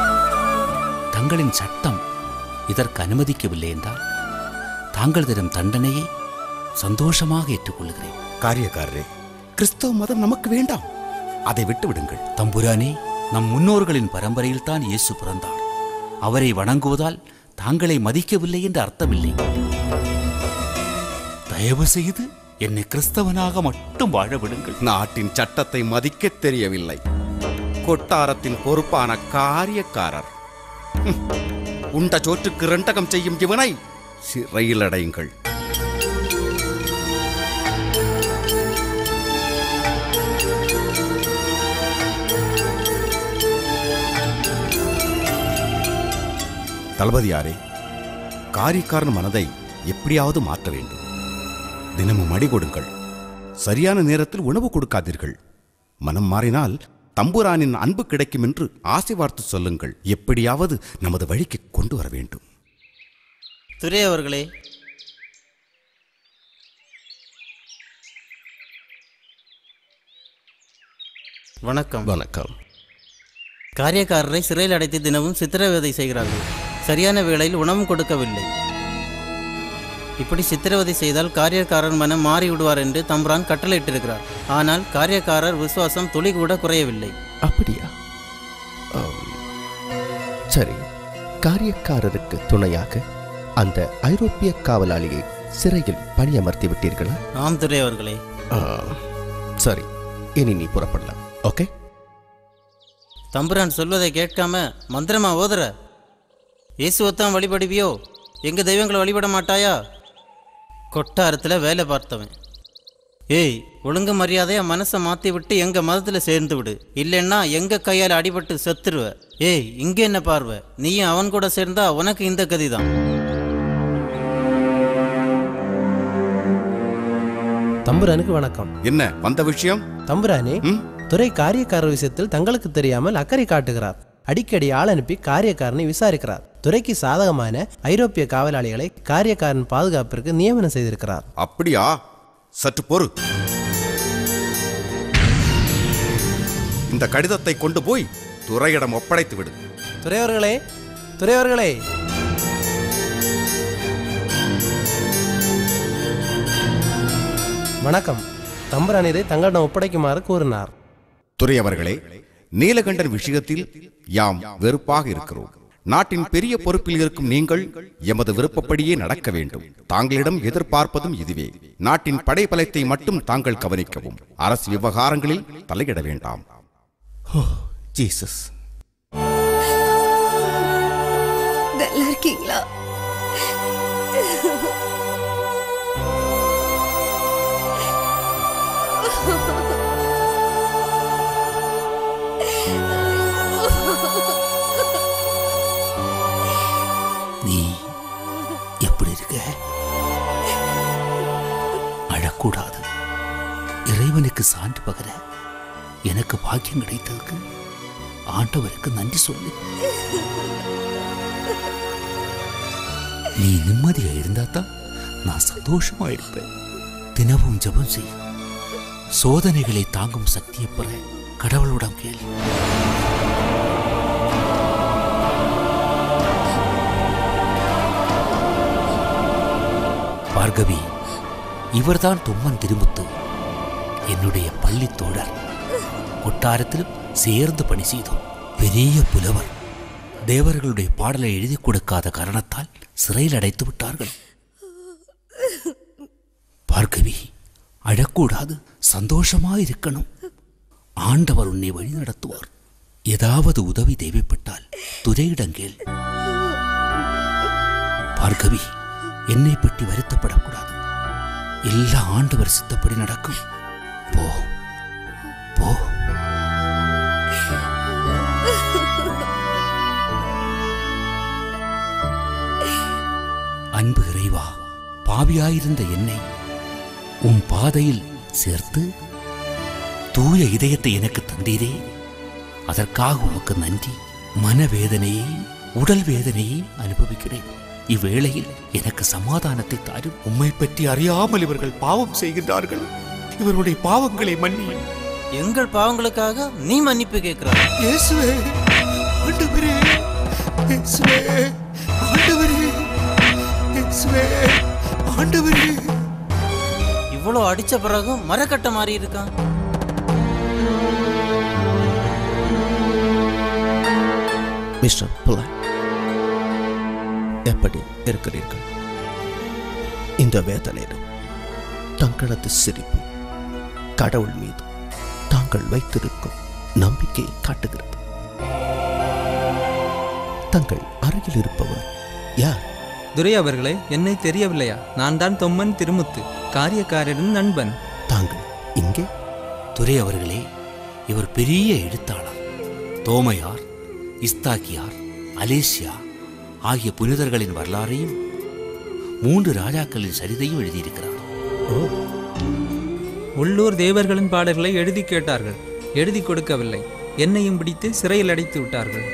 தங்களின் சட்டம் இதற்கு அனுமதிக்கவில்லை என்றால் தாங்கள் தரும் தண்டனையை சந்தோஷமாக ஏற்றுக்கொள்கிறேன் காரியக்காரரே கிறிஸ்தவ மதம் நமக்கு வேண்டாம் அதை விட்டு விடுங்கள் தம்புரானே நம் முன்னோர்களின் பரம்பரையில் தான் இயேசு பிறந்தார் அவரை வணங்குவதால் தாங்களை மதிக்கவில்லை என்று அர்த்தமில்லை தயவு செய்து என்னை கிறிஸ்தவனாக மட்டும் வாழ விடுங்கள் நாட்டின் சட்டத்தை மதிக்க தெரியவில்லை கொட்டாரத்தின் பொறுப்பான காரியக்காரர் ஹம், உண்ட சோற்றுக்கு ரெண்டகம் செய்யும் இவனை சிறையில் அடையுங்கள் தளபதியாரே காரியக்காரன் மனதை எப்படியாவது மாற்ற வேண்டும் தினமும் அடி கொடுங்கள் சரியான நேரத்தில் உணவு கொடுக்காதீர்கள் மனம் மாறினால் தம்புரானின் அன்பு கிடைக்கும் என்று ஆசை வார்த்து சொல்லுங்கள் எப்படியாவது நமது வழிக்கு கொண்டு வர வேண்டும் துரை அவர்களே வணக்கம் வணக்கம் காரியக்காரரை சிறையில் அடைத்து தினமும் சித்திரவதை செய்கிறார்கள் சரியான வேளையில் உணவும் கொடுக்கவில்லை இப்படி சித்திரவதை செய்தால் காரியக்காரர் மனம் மாறி விடுவார் என்று தம்புரான் கட்டளையிட்டிருக்கிறார் ஆனால் காரியக்காரர் விசுவாசம் துளி கூட குறையவில்லை அப்படியா ஆம். சரி காரியக்காரருக்கு துணையாக அந்த ஐரோப்பிய காவலாளியை சிறையில் பணியமர்த்தி விட்டீர்களா ஆம் துரை அவர்களே ஆ, சரி இனி நீ புறப்படலாம் ஓகே தம்புரான் சொல்வதை கேட்காம மந்திரமா ஓதுற இயேசுவைத்தான் வழிபடுவியோ எங்க தெய்வங்களை வழிபட மாட்டாயா கொட்டாரத்தில் வேலை பார்த்தவன் ஏய் ஒழுங்கு மரியாதையா மனசை மாற்றி விட்டு எங்க மதத்தில் சேர்ந்து விடு இல்லைன்னா எங்க கையால் அடிபட்டு செத்துருவ ஏய் இங்க என்ன பார்வை நீயும் அவன் கூட சேர்ந்தா உனக்கு இந்த கதிதான் தம்புரானுக்கு வணக்கம் என்ன வந்த விஷயம் தம்புரானே துறை காரியக்காரர் விஷயத்தில் தங்களுக்கு தெரியாமல் அக்கறை காட்டுகிறார் அடிக்கடி ஆள் அனுப்பி காரியக்காரனை விசாரிக்கிறார் துறைக்கு சாதகமான ஐரோப்பிய காவலாளிகளை காரியக்காரன் பாதுகாப்பிற்கு நியமனம் செய்திருக்கிறார் அப்படியா சற்று பொறு இந்த கடிதத்தை கொண்டு போய் துறையிடம் ஒப்படைத்து விடு துறையவர்களே துறையவர்களே வணக்கம் தம்புரான் இதை தங்களிடம் ஒப்படைக்குமாறு கூறினார் துரை அவர்களே நீலகண்டன் விஷயத்தில் யாம் வெறுப்பாக இருக்கிறோம் நாட்டின் பெரிய பொறுப்பில் இருக்கும் நீங்கள் எமது விருப்பப்படியே நடக்க வேண்டும் தாங்களிடம் எதிர்பார்ப்பதும் இதுவே நாட்டின் படைபலத்தை மட்டும் தாங்கள் கவனிக்கவும் அரசு விவகாரங்களில் தலையிட வேண்டாம் ஜீசஸ் நல்லா இருக்கீங்களா நீ எப்படி இருக்க அழக்கூடாது இறைவனுக்கு சான்று பகர எனக்கு பாக்கியம் கிடைத்ததுக்கு ஆண்டவருக்கு நன்றி சொல்லு நீ நிம்மதியா இருந்தா தான் நான் சந்தோஷமா இருப்பேன் தினமும் ஜெபம் செய் சோதனைகளை தாங்கும் சக்தியை பெற கடவுளிடம் கேள் பார்கவி இவர்தான் தும்மன் திருமுத்து என்னுடைய பள்ளி தோழர் கொட்டாரத்திலும் சேர்ந்து பணி செய்தோம் பெரிய புலவர் தேவர்களுடைய பாடலை எழுதி கொடுக்காத காரணத்தால் சிறையில் அடைத்து விட்டார்கள் பார்கவி அழக்கூடாது சந்தோஷமா இருக்கணும் ஆண்டவர் உன்னை வழி நடத்துவார் ஏதாவது உதவி தேவைப்பட்டால் துறையிடங்கேள் பார்கவி என்னை பற்றி வருத்தப்படக்கூடாது எல்லா ஆண்டவர் சித்தப்படி நடக்கும் போ போ அன்பு இறைவா பாவியாயிருந்த என்னை உன் பாதையில் சேர்த்து தூய இதயத்தை எனக்கு தந்தீரே அதற்காக உனக்கு நன்றி மனவேதனையை உடல் வேதனையை அனுபவிக்கிறேன் இவ்வேளையில் எனக்கு சமாதானத்தை தாரும் உம்மை பற்றி அறியாமல் இவர்கள் பாவம் செய்கின்றார்கள் இவருடைய பாவங்களை மன்னியும் எங்கள் பாவங்களுக்காக நீ மன்னிப்பு கேட்கிறாய் இயேசுவே ஆண்டவரே இயேசுவே ஆண்டவரே இயேசுவே ஆண்டவரே இவ்வளோ அடிச்ச பிறகும் மரக்கட்ட மாறி இருக்கான் மிஸ்டர் புலன் எப்படி இருக்கிறீர்கள் இந்த வேதனையிலும் தங்களது சிரிப்பு கடவுள் மீது தாங்கள் வைத்திருக்கும் நம்பிக்கையை காட்டுகிறது தங்கள் அருகில் இருப்பவர் யார் துரை அவர்களே என்னை தெரியவில்லையா நான் தான் தொம்மன் திருமுத்து காரியக்காரரின் நண்பன் தாங்கள் இங்கே துரை அவர்களே இவர் பெரிய எழுத்தாளர் தோமையார் இஸ்தாக்கியார் அலேசியா ஆகிய புனிதர்களின் வரலாறையும் மூன்று ராஜாக்களின் சரிதையும் எழுதியிருக்கிறார் உள்ளூர் தேவர்களின் பாடல்களை எழுதி கேட்டார்கள் எழுதி கொடுக்கவில்லை என்னையும் பிடித்து சிறையில் அடைத்து விட்டார்கள்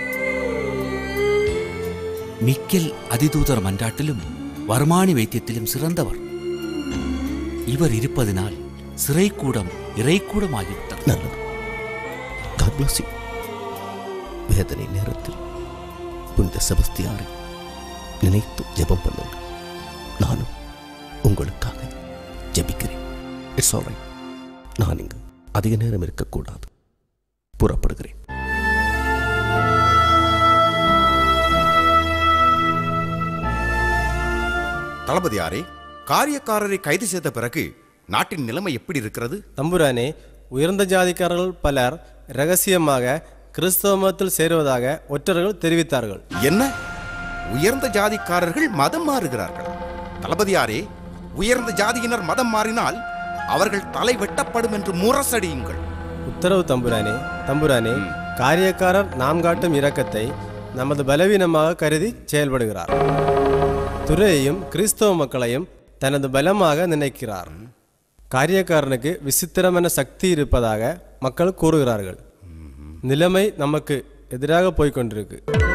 மிக்கேல் அதிதூதர் மன்றாட்டிலும் வருமானி வைத்தியத்திலும் சிறந்தவர் இவர் இருப்பதினால் சிறைக்கூடம் இறைக்கூடம் ஆகிவிட்டது நல்லது God bless you. வேதனை நேரத்தில் புனித செபஸ்தியாரை நினைத்து ஜெபம் பண்ணுங்கள் நானும் உங்களுக்காக ஜெபிக்கிறேன் இட்ஸ் ஆல் நான் இங்கு அதிக நேரம் இருக்கக்கூடாது புறப்படுகிறேன் தளபதியாரே காரியக்காரரை கைது செய்த பிறகு நாட்டின் நிலைமை எப்படி இருக்கிறது தம்புரானே உயர்ந்த ஜாதிக்காரர்கள் பலர் ரகசியமாக கிறிஸ்தவ மதத்தில் சேருவதாக ஒற்றர்கள் தெரிவித்தார்கள் என்ன உயர்ந்த ஜாதிக்காரர்கள் மதம் மாறுகிறார்கள் தளபதியாரே உயர்ந்த ஜாதியினர் மதம் மாறினால் அவர்கள் தலை வெட்டப்படும் என்று முரசடியுங்கள் உத்தரவு தம்புரானே தம்புரானே காரியக்காரர் நாம் காட்டும் இரக்கத்தை நமது பலவீனமாக கருதி செயல்படுகிறார் துறையையும் கிறிஸ்தவ மக்களையும் தனது பலமாக நினைக்கிறார் காரியக்காரனுக்கு விசித்திரமான சக்தி இருப்பதாக மக்கள் கூறுகிறார்கள் நிலைமை நமக்கு எதிராக போய்க்கொண்டிருக்கு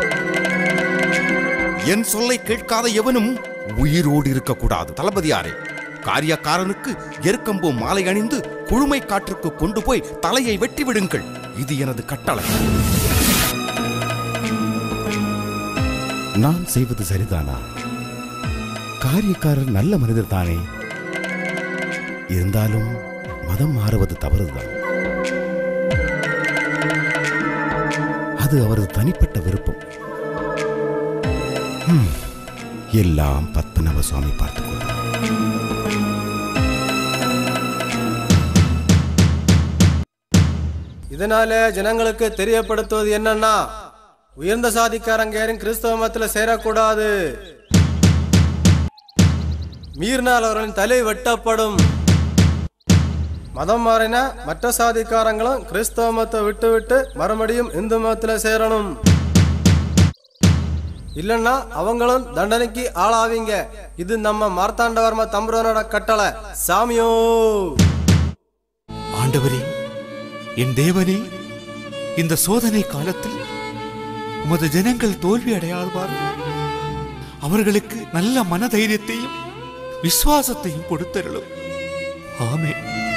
என் சொல்லை கேட்காத எவனும் உயிரோடு இருக்கக்கூடாது தளபதியாரே காரியக்காரனுக்கு எருக்கம்பூ மாலை அணிந்து குழுமை காற்றுக்கு கொண்டு போய் தலையை வெட்டி விடுங்கள் இது எனது கட்டளை நான் செய்வது சரிதானா காரியக்காரர் நல்ல மனிதர் தானே இருந்தாலும் மதம் மாறுவது தவறுதான் அது அவரது தனிப்பட்ட விருப்பம் ஹம், எல்லாம் பத்மநாப சுவாமி பார்த்துக்கொள்ளும் இதனால ஜனங்களுக்கு தெரியப்படுத்துவது என்னன்னா உயர்ந்த சாதிக்காரங்க யாரும் கிறிஸ்தவ மதத்துல சேரக்கூடாது மீறினால் அவர்களின் தலை வெட்டப்படும் மதம் மாறினா மற்ற சாதிக்காரங்களும் கிறிஸ்தவ மதத்தை விட்டு விட்டு மறுபடியும் இந்து மதத்துல சேரணும் இல்லைன்னா அவங்களும் தண்டனைக்கு ஆளாவீங்க இது நம்ம மார்த்தாண்டவர்ம தம்புரனோட கட்டளை சாமியோ ஆண்டவரே என் தேவனே இந்த சோதனை காலத்தில் உமது ஜனங்கள் தோல்வி அடையாதவாறு அவர்களுக்கு நல்ல மனதைரியத்தையும் விசுவாசத்தையும் கொடுத்தருளும் ஆமே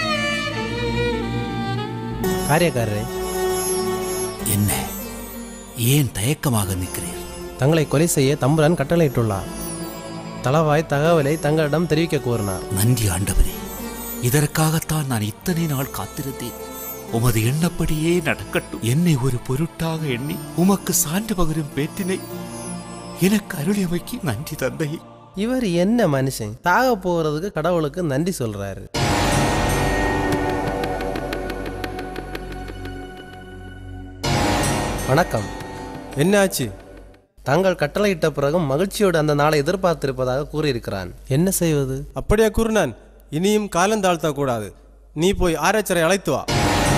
காரியக்காரரே என்ன ஏன் தயக்கமாக நிற்கிறீர் தங்களை கொலை செய்ய தம்புரான் கட்டளையிட்டுள்ளார் தளவாய் தகவலை தங்களிடம் தெரிவிக்க கூறினார் நன்றி ஆண்டவரே இதற்காகத்தான் நான் இத்தனை நாள் காத்திருந்தேன் உமது எண்ணப்படியே நடக்கட்டும் என்னை ஒரு பொருட்டாக எண்ணி உமக்கு சான்று பகரும் பேட்டினை எனக்கு அருளியமைக்கு நன்றி தந்தை இவர் என்ன மனுஷன் தாக போகிறதுக்கு கடவுளுக்கு நன்றி சொல்றாரு வணக்கம் என்னாச்சு தாங்கள் கட்டளையிட்ட பிறகும் மகிழ்ச்சியோடு அந்த நாளை எதிர்பார்த்திருப்பதாக கூறியிருக்கிறான் என்ன செய்வது அப்படியே கூறினான் இனியும் காலம் தாழ்த்த கூடாது நீ போய் ஆராய்ச்சரை அழைத்து வா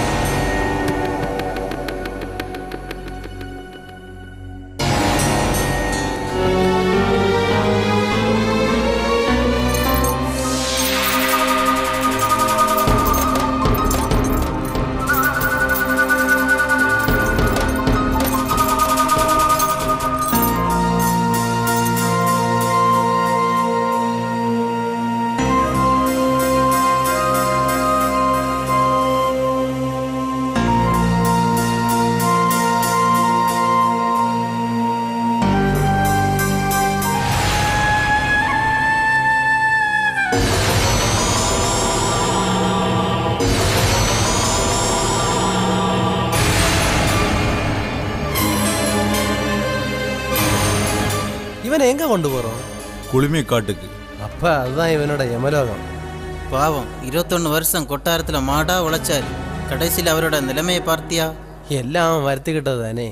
இவனை எங்க கொண்டு போறோம் குளுமை காட்டுக்கு அப்ப அதுதான் இவனோட யமலோகம் பாவம் இருபத்தொன்னு வருஷம் கொட்டாரத்தில் மாடா உழைச்சாரு கடைசியில் அவரோட நிலைமையை பார்த்தியா எல்லாம் அவன் வருத்திக்கிட்டது தானே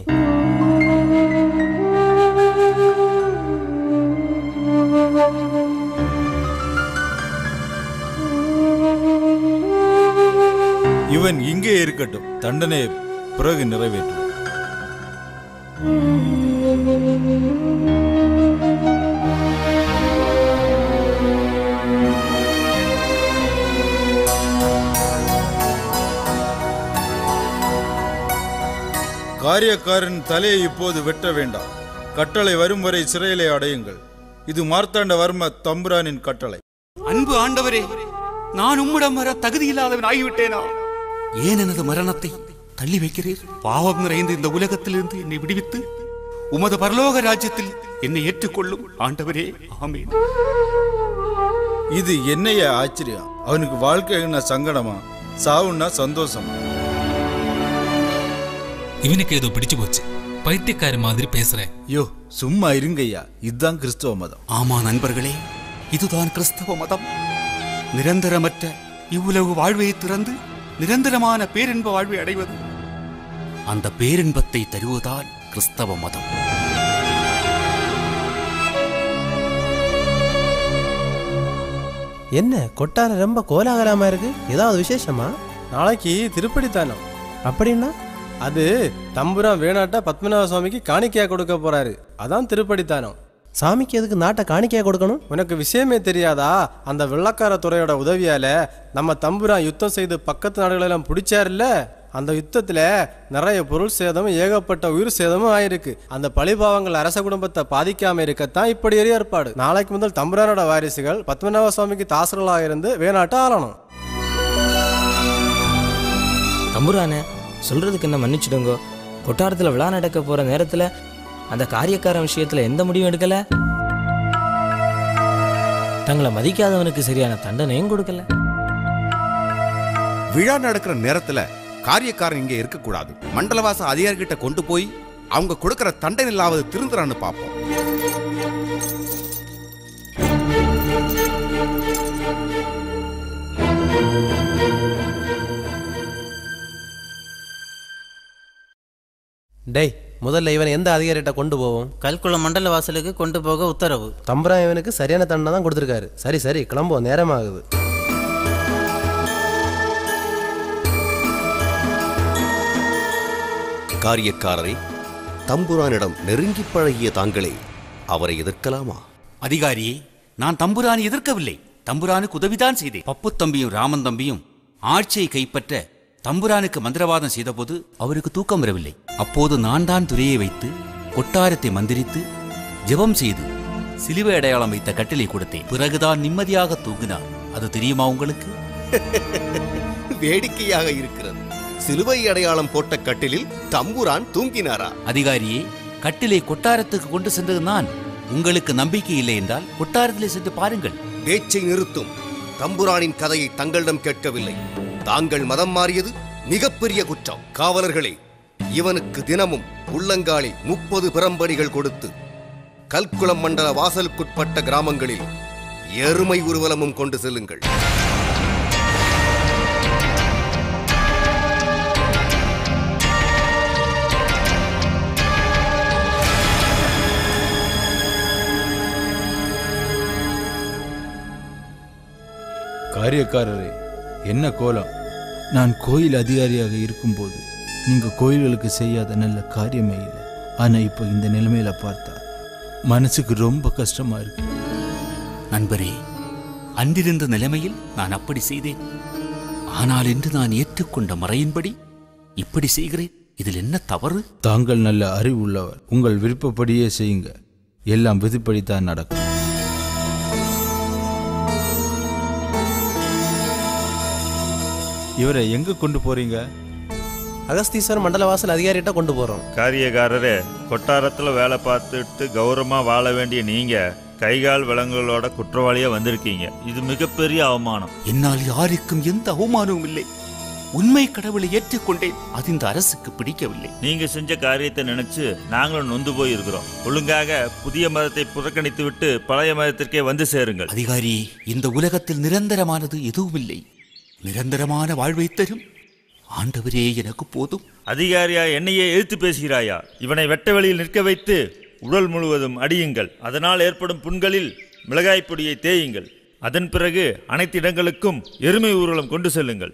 இவன் இங்கே இருக்கட்டும் தண்டனை பிறகு நிறைவேற்றும் காரியக்காரன் தலையை இப்போது வெட்ட வேண்டாம் கட்டளை வரும் வரை சிறையிலே அடையுங்கள் இது மார்த்தாண்ட வர்ம தம்புரானின் கட்டளை அன்பு ஆண்டவரே நான் உம்மிடம் வர தகுதியில்லாதவன் ஆகிவிட்டேனா ஏன் எனது மரணத்தை தள்ளி வைக்கிறீர் பாவம் நிறைந்த இந்த உலகத்திலிருந்து என்னை விடுவித்து உமது பரலோக ராஜ்யத்தில் என்னை ஏற்றுக்கொள்ளும் ஆண்டவரே ஆமென் இது என்னைய ஆச்சரியம் அவனுக்கு வாழ்க்கை என்ன சங்கடமா சாவுன்னா சந்தோஷமா இவனுக்கு ஏதோ பிடிச்சு போச்சு பைத்தியக்கார மாதிரி பேசுறேன் யோ சும்மா இருங்கய்யா இதுதான் கிறிஸ்தவ மதம் ஆமா நண்பர்களே இதுதான் கிறிஸ்தவ மதம் நிரந்தரமற்ற இவ்வுலகு வாழ்வை திறந்து நிரந்தரமான பேரின்ப வாழ்வை அடைவது அந்த பேரின்பத்தை தருவதால் கிறிஸ்தவ மதம் என்ன கொட்டாரம் ரொம்ப கோலாகலமா இருக்கு ஏதாவது விசேஷமா நாளைக்கு திருப்படி தானம் அப்படின்னா அது தம்புரான் வேணாட்ட பத்மநாப சுவாமிக்கு காணிக்கையா கொடுக்க போறாரு அதான் திருப்படி தானம் சாமிக்கு எதுக்கு நாட்டை காணிக்கையா கொடுக்கணும் உனக்கு விஷயமே தெரியாதா அந்த வெள்ளக்கார துறையோட உதவியால நம்ம தம்புரான் யுத்தம் செய்து பக்கத்து நாடுகளெல்லாம் பிடிச்சாருல்ல அந்த யுத்தத்துல நிறைய பொருள் சேதமும் ஏகப்பட்ட உயிர் சேதமும் ஆயிருக்கு அந்த பழிபாவங்கள் அரச குடும்பத்தை பாதிக்காம இருக்கத்தான் இப்படி ஒரு ஏற்பாடு நாளைக்கு முதல் தம்புரானோட வாரிசுகள் பத்மநாப சுவாமிக்கு தாசர்களாக இருந்து வேணாட்ட ஆளணும் தம்புரானே சொல்றதுக்கு என்ன மன்னிச்சிடுங்கோ கொட்டாரத்தில் விழா நடக்க போற நேரத்தில் அந்த காரியக்காரன் விஷயத்தில் எந்த முடிவும் எடுக்கல தங்களை மதிக்காதவனுக்கு சரியான தண்டனையும் கொடுக்கல விழா நடக்கிற நேரத்துல காரியக்காரன் இங்க இருக்கக்கூடாது மண்டலவாச அதிகாரிகிட்ட கொண்டு போய் அவங்க கொடுக்கிற தண்டனை இல்லாவது திருந்துறான்னு பார்ப்போம் டேய் முதல்ல இவனை எந்த அதிகாரிகிட்ட கொண்டு போவோம் கல்குளம் மண்டல வாசலுக்கு கொண்டு போக உத்தரவு தம்புரான் இவனுக்கு சரியான தண்டனை தான் கொடுத்துருக்காரு சரி சரி கிளம்புவோம் நேரமாகுது காரியக்காரரே தம்புரானிடம் நெருங்கி பழகிய தாங்களே அவரை எதிர்க்கலாமா அதிகாரியே நான் தம்புரானை எதிர்க்கவில்லை தம்புரானுக்கு உதவிதான் செய்தேன் பப்பு தம்பியும் ராமன் தம்பியும் ஆட்சியை கைப்பற்ற தம்புரானுக்கு மந்திரவாதம் செய்தபோது அவருக்கு தூக்கம் வரவில்லை அப்போது நான் தான் துரையை வைத்து கொட்டாரத்தை மந்திரித்து ஜெபம் செய்து சிலுவை அடையாளம் வைத்த கட்டிலை கொடுத்தேன் பிறகுதான் நிம்மதியாக தூங்கினார் அது தெரியுமா உங்களுக்கு வேடிக்கையாக இருக்கிறது சிலுவை அடையாளம் போட்ட கட்டிலில் தம்புரான் தூங்கினாரா அதிகாரியே கட்டிலை கொட்டாரத்துக்கு கொண்டு சென்றது நான் உங்களுக்கு நம்பிக்கை இல்லை என்றால் கொட்டாரத்திலே சென்று பாருங்கள் பேச்சை நிறுத்தும் தம்புரானின் கதையை தங்களிடம் கேட்கவில்லை தாங்கள் மதம் மாறியது மிகப்பெரிய குற்றம் காவலர்களே இவனுக்கு தினமும் உள்ளங்காலில் முப்பது பிறம்படிகள் கொடுத்து கல்குளம் மண்டல வாசலுக்குட்பட்ட கிராமங்களில் எருமை ஊர்வலமும் கொண்டு செல்லுங்கள் காரியக்காரரே என்ன கோலம் நான் கோயில் அதிகாரியாக இருக்கும்போது நீங்க கோயில்களுக்கு செய்யாத நல்ல காரியமே இல்லை ஆனா இப்போ இந்த நிலைமையில பார்த்தா மனசுக்கு ரொம்ப கஷ்டமா இருக்கு நண்பரே அன்றிருந்த நிலைமையில் நான் அப்படி செய்தேன் ஆனால் இன்று நான் ஏற்றுக்கொண்ட மறையின்படி இப்படி செய்கிறேன் இதில் என்ன தவறு தாங்கள் நல்ல அறிவு உள்ளவர் உங்கள் விருப்பப்படியே செய்யுங்க எல்லாம் விதிப்படித்தான் நடக்கும் இவரை எங்க கொண்டு போறீங்க அகஸ்தீஸ்வர் மண்டலவாசல் அதிகாரிகிட்ட கொண்டு போறோம் காரியக்காரரே கொட்டாரத்தில் வேலை பார்த்துட்டு கௌரவமாக வாழ வேண்டிய நீங்க கைகால் விலங்குகளோட குற்றவாளியா வந்திருக்கீங்க இது மிகப்பெரிய அவமானம் என்னால் யாருக்கும் எந்த அவமானமும் இல்லை உண்மை கடவுளை ஏற்றுக்கொண்டேன் அது இந்த அரசுக்கு பிடிக்கவில்லை நீங்க செஞ்ச காரியத்தை நினைச்சு நாங்களும் நொந்து போய் இருக்கிறோம் ஒழுங்காக புதிய மதத்தை புறக்கணித்து விட்டு பழைய மதத்திற்கே வந்து சேருங்கள் அதிகாரி இந்த உலகத்தில் நிரந்தரமானது எதுவும் இல்லை நிரந்தரமான வாழ்வை தரும் ஆண்டவரே எனக்கு போதும் அதிகாரியா என்னையே எதிர்த்து பேசுகிறாயா இவனை வெட்ட வெளியில் நிற்க வைத்து உடல் முழுவதும் அடியுங்கள் அதனால் ஏற்படும் புண்களில் மிளகாய் பொடியை தேயுங்கள் அதன் பிறகு அனைத்து இடங்களுக்கும் எருமை ஊர்வலம் கொண்டு செல்லுங்கள்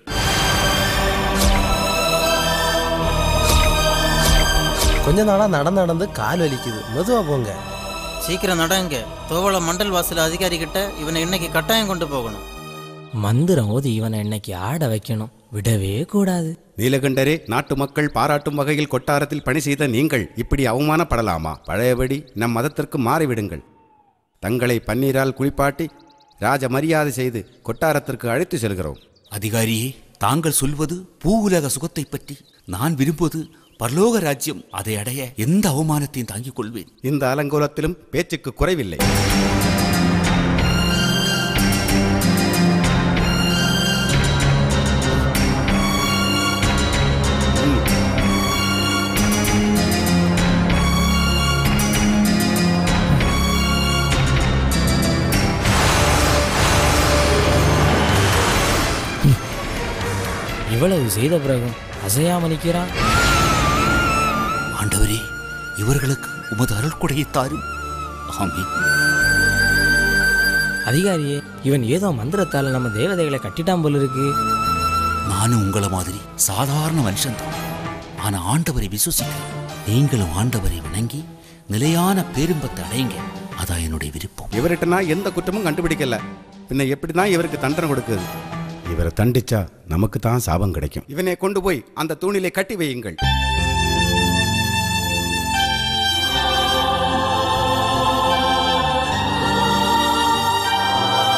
கொஞ்ச நாளா நடந்து நடந்து கால் வலிக்குது மெதுவா போங்க சீக்கிரம் நடங்க தோவள மண்டல் வாசல் அதிகாரி கிட்ட இவனை இன்னைக்கு கட்டாயம் கொண்டு போகணும் மந்திரம் ஓதி இவனை இன்னைக்கு ஆட வைக்கணும் விடவே கூடாது நீலகண்டரே நாட்டு மக்கள் பாராட்டும் வகையில் கொட்டாரத்தில் பணி செய்த நீங்கள் இப்படி அவமானப்படலாமா பழையபடி நம் மதத்திற்கு மாறிவிடுங்கள் தங்களை பன்னீரால் குளிப்பாட்டி ராஜ மரியாதை செய்து கொட்டாரத்திற்கு அழைத்து செல்கிறோம் அதிகாரியே தாங்கள் சொல்வது பூ உலக சுகத்தை பற்றி நான் விரும்புவது பரலோக ராஜ்யம் அதை அடைய எந்த அவமானத்தையும் தாங்கிக் கொள்வேன் இந்த அலங்கோலத்திலும் பேச்சுக்கு குறைவில்லை இவ்வளவு செய்த பிறகும் அசையாம நிற்கிறான் ஆண்டவரே இவர்களுக்கு உமது அருள்கொடையை தாரும் ஆமென் அதிகாரியே இவன் ஏதோ மந்திரத்தால நம்ம தேவதைகளை கட்டிட்டான் போல இருக்கு நானும் உங்களை மாதிரி சாதாரண மனுஷன்தான் ஆனா ஆண்டவரை விசுவசிக்கிறேன் நீங்களும் ஆண்டவரை வணங்கி நிலையான பேரும்பத்தை அடையுங்க அதான் என்னுடைய விருப்பம் இவர்கிட்ட நான் எந்த குற்றமும் கண்டுபிடிக்கல பின்ன எப்படி தான் இவருக்கு தண்டனை கொடுக்குது இவரை தண்டிச்சா நமக்கு தான் சாபம் கிடைக்கும் இவனை கொண்டு போய் அந்த தூணிலே கட்டி வையுங்கள்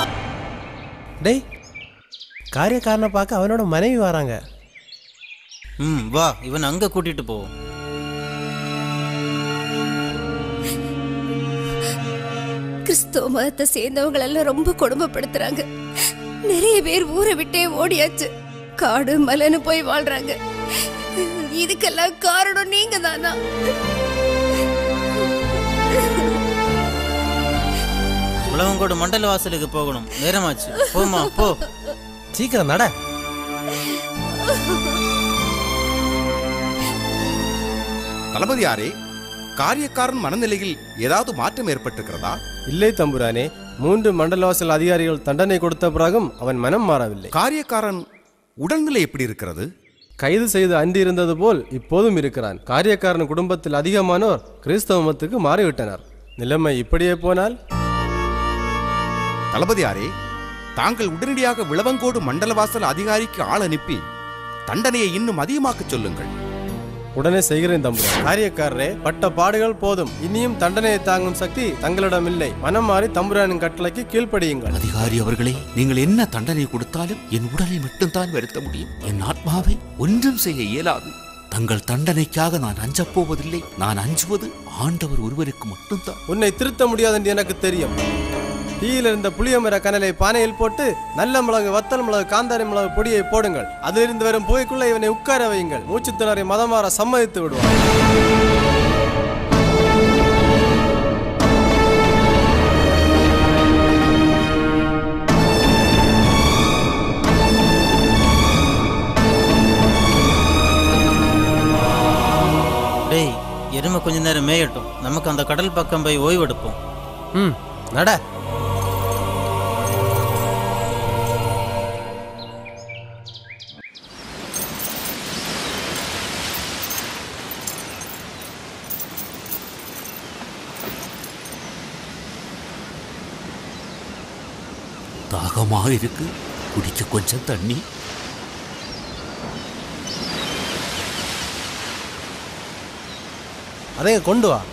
டேய் காரியக்காரனை பார்க்க அவனோட மனைவி வராங்க ம் வா இவன் அங்க கூட்டிட்டு போவோம் கிறிஸ்துவ மதத்தை சேர்ந்தவங்க எல்லாம் ரொம்ப கொடுமைப்படுத்துறாங்க நிறைய பேர் ஊரை விட்டே ஓடியாச்சு காடு மலைன்னு போய் வாழ்றாங்க இதுக்கெல்லாம் காரணம் நீங்க தானா உழவங்கோடு மண்டல வாசலுக்கு போகணும் நேரமாச்சு போமா போ சீக்கிரம் நட தளபதியாரே காரியக்காரன் மனநிலையில் ஏதாவது மாற்றம் ஏற்பட்டிருக்கிறதா இல்லை தம்புரானே மூன்று மண்டலவாசல் அதிகாரிகள் தண்டனை கொடுத்த பிறகும் அவன் மனம் மாறவில்லை காரியக்காரன் உடல்நிலை எப்படி இருக்கிறது கைது செய்து அன்றி இருந்தது போல் இப்போதும் இருக்கிறான் காரியக்காரன் குடும்பத்தில் அதிகமானோர் கிறிஸ்தவ மதத்துக்கு மாறிவிட்டனர் நிலைமை இப்படியே போனால் தளபதியாரே தாங்கள் உடனடியாக விளவங்கோடு மண்டலவாசல் அதிகாரிக்கு ஆள் அனுப்பி தண்டனையை இன்னும் அதிகமாக்கச் சொல்லுங்கள் உடனே செய்கிறேன் தம்புரான் காரியக்காரரே பட்ட பாடுகள் போதும் இனியும் தண்டனையை தாங்கும் சக்தி தங்களிடம் இல்லை மனம் மாறி தம்புரானின் கட்டளைக்கு கீழ்ப்படியுங்கள் அதிகாரி அவர்களே நீங்கள் என்ன தண்டனை கொடுத்தாலும் என் உடலை மட்டும்தான் வருத்த முடியும் என் ஆத்மாவை ஒன்றும் செய்ய இயலாது தங்கள் தண்டனைக்காக நான் அஞ்சப் போவதில்லை நான் அஞ்சுவது ஆண்டவர் ஒருவருக்கு மட்டும்தான் உன்னை திருத்த முடியாது என்று எனக்கு தெரியும் தீயில் இருந்த புளியமர கனலை பானையில் போட்டு நல்ல மிளகு வத்தல் மிளகு காந்தாரி மிளகு பொடியை போடுங்கள் அதிலிருந்து வரும் புகைக்குள்ள இவனை உட்கார வையுங்கள் மூச்சுத்திணறை மதமாற சம்மதித்து விடுவான் டேய் எருமை கொஞ்ச நேரம் மேயட்டும் நமக்கு அந்த கடல் பக்கம் போய் ஓய்வெடுப்போம் ம் நட தாகமாக இருக்கு குடிக்க கொஞ்சம் தண்ணி அதைங்க கொண்டு வா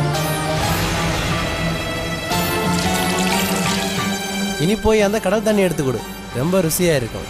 இனி போய் அந்த கடல் தண்ணி எடுத்து கொடு ரொம்ப ருசியா இருக்கும்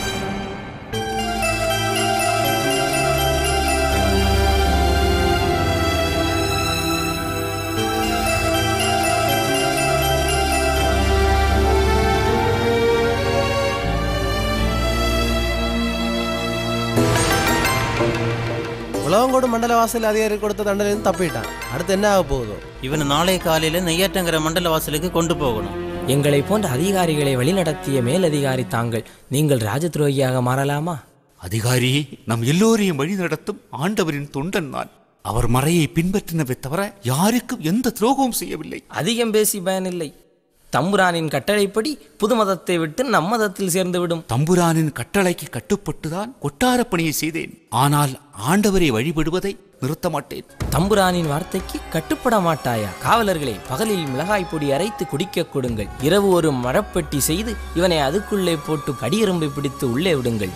உலகங்கோடு மண்டல வாசல் அதிகாரி கொடுத்த தண்டனையிலிருந்து தப்பிட்டான் அடுத்து என்ன ஆக போகுதோ இவனை நாளை காலையில நெய்யாற்றங்கிற மண்டல வாசலுக்கு கொண்டு போகணும் எங்களை போன்ற அதிகாரிகளை வழிநடத்திய மேலதிகாரி தாங்கள் நீங்கள் ராஜ துரோகியாக மாறலாமா அதிகாரி நம் எல்லோரையும் வழி நடத்தும் ஆண்டவரின் தொண்டன் நான் அவர் மறையை பின்பற்றினவை தவிர யாருக்கும் எந்த துரோகமும் செய்யவில்லை அதிகம் பேசி பயனில்லை தம்புரானின் கட்டளைப்படி புது மதத்தை விட்டு நம் மதத்தில் சேர்ந்து விடும் தம்புரானின் கட்டளைக்கு கட்டுப்பட்டுதான் கொட்டார பணியை செய்தேன் ஆனால் ஆண்டவரை வழிபடுவதை நிறுத்த மாட்டேன் தம்புரானின் வார்த்தைக்கு கட்டுப்பட மாட்டாயா காவலர்களே பகலில் மிளகாய் பொடி அரைத்து குடிக்க கொடுங்கள் இரவு ஒரு மரப்பெட்டி செய்து இவனை அதுக்குள்ளே போட்டு படியெரும்பை பிடித்து உள்ளே விடுங்கள்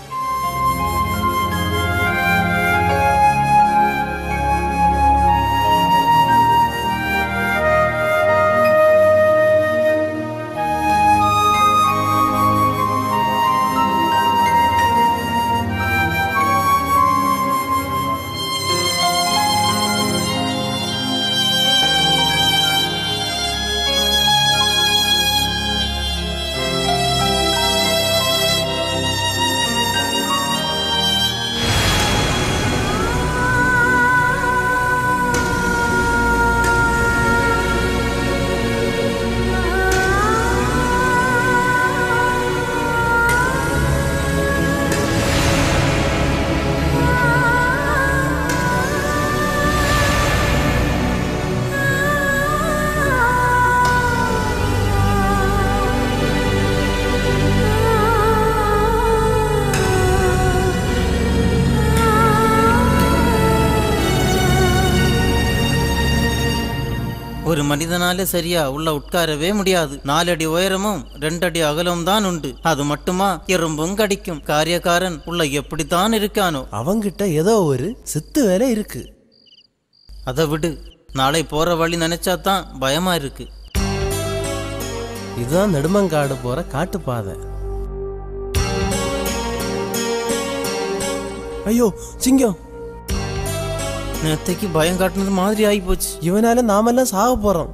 ஒரு மனிதனால சரியா உள்ள உட்காரவே முடியாது நாலடி உயரமும் ரெண்டடி அகலமும் தான் உண்டு அது மட்டுமா எறும்பும் கடிக்கும் காரியக்காரன் உள்ள எப்படித்தான் இருக்கானோ அவங்கிட்ட ஏதோ ஒரு சித்து வேலை இருக்கு அதை விடு நாளை போற வழி நினைச்சா தான் பயமா இருக்கு இதுதான் நெடுமங்காடு போற காட்டுப்பாதை ஐயோ சிங்கம் நேத்தைக்கு பயம் காட்டுனது மாதிரி ஆகி போச்சு இவனால நாமெல்லாம் சாக போறோம்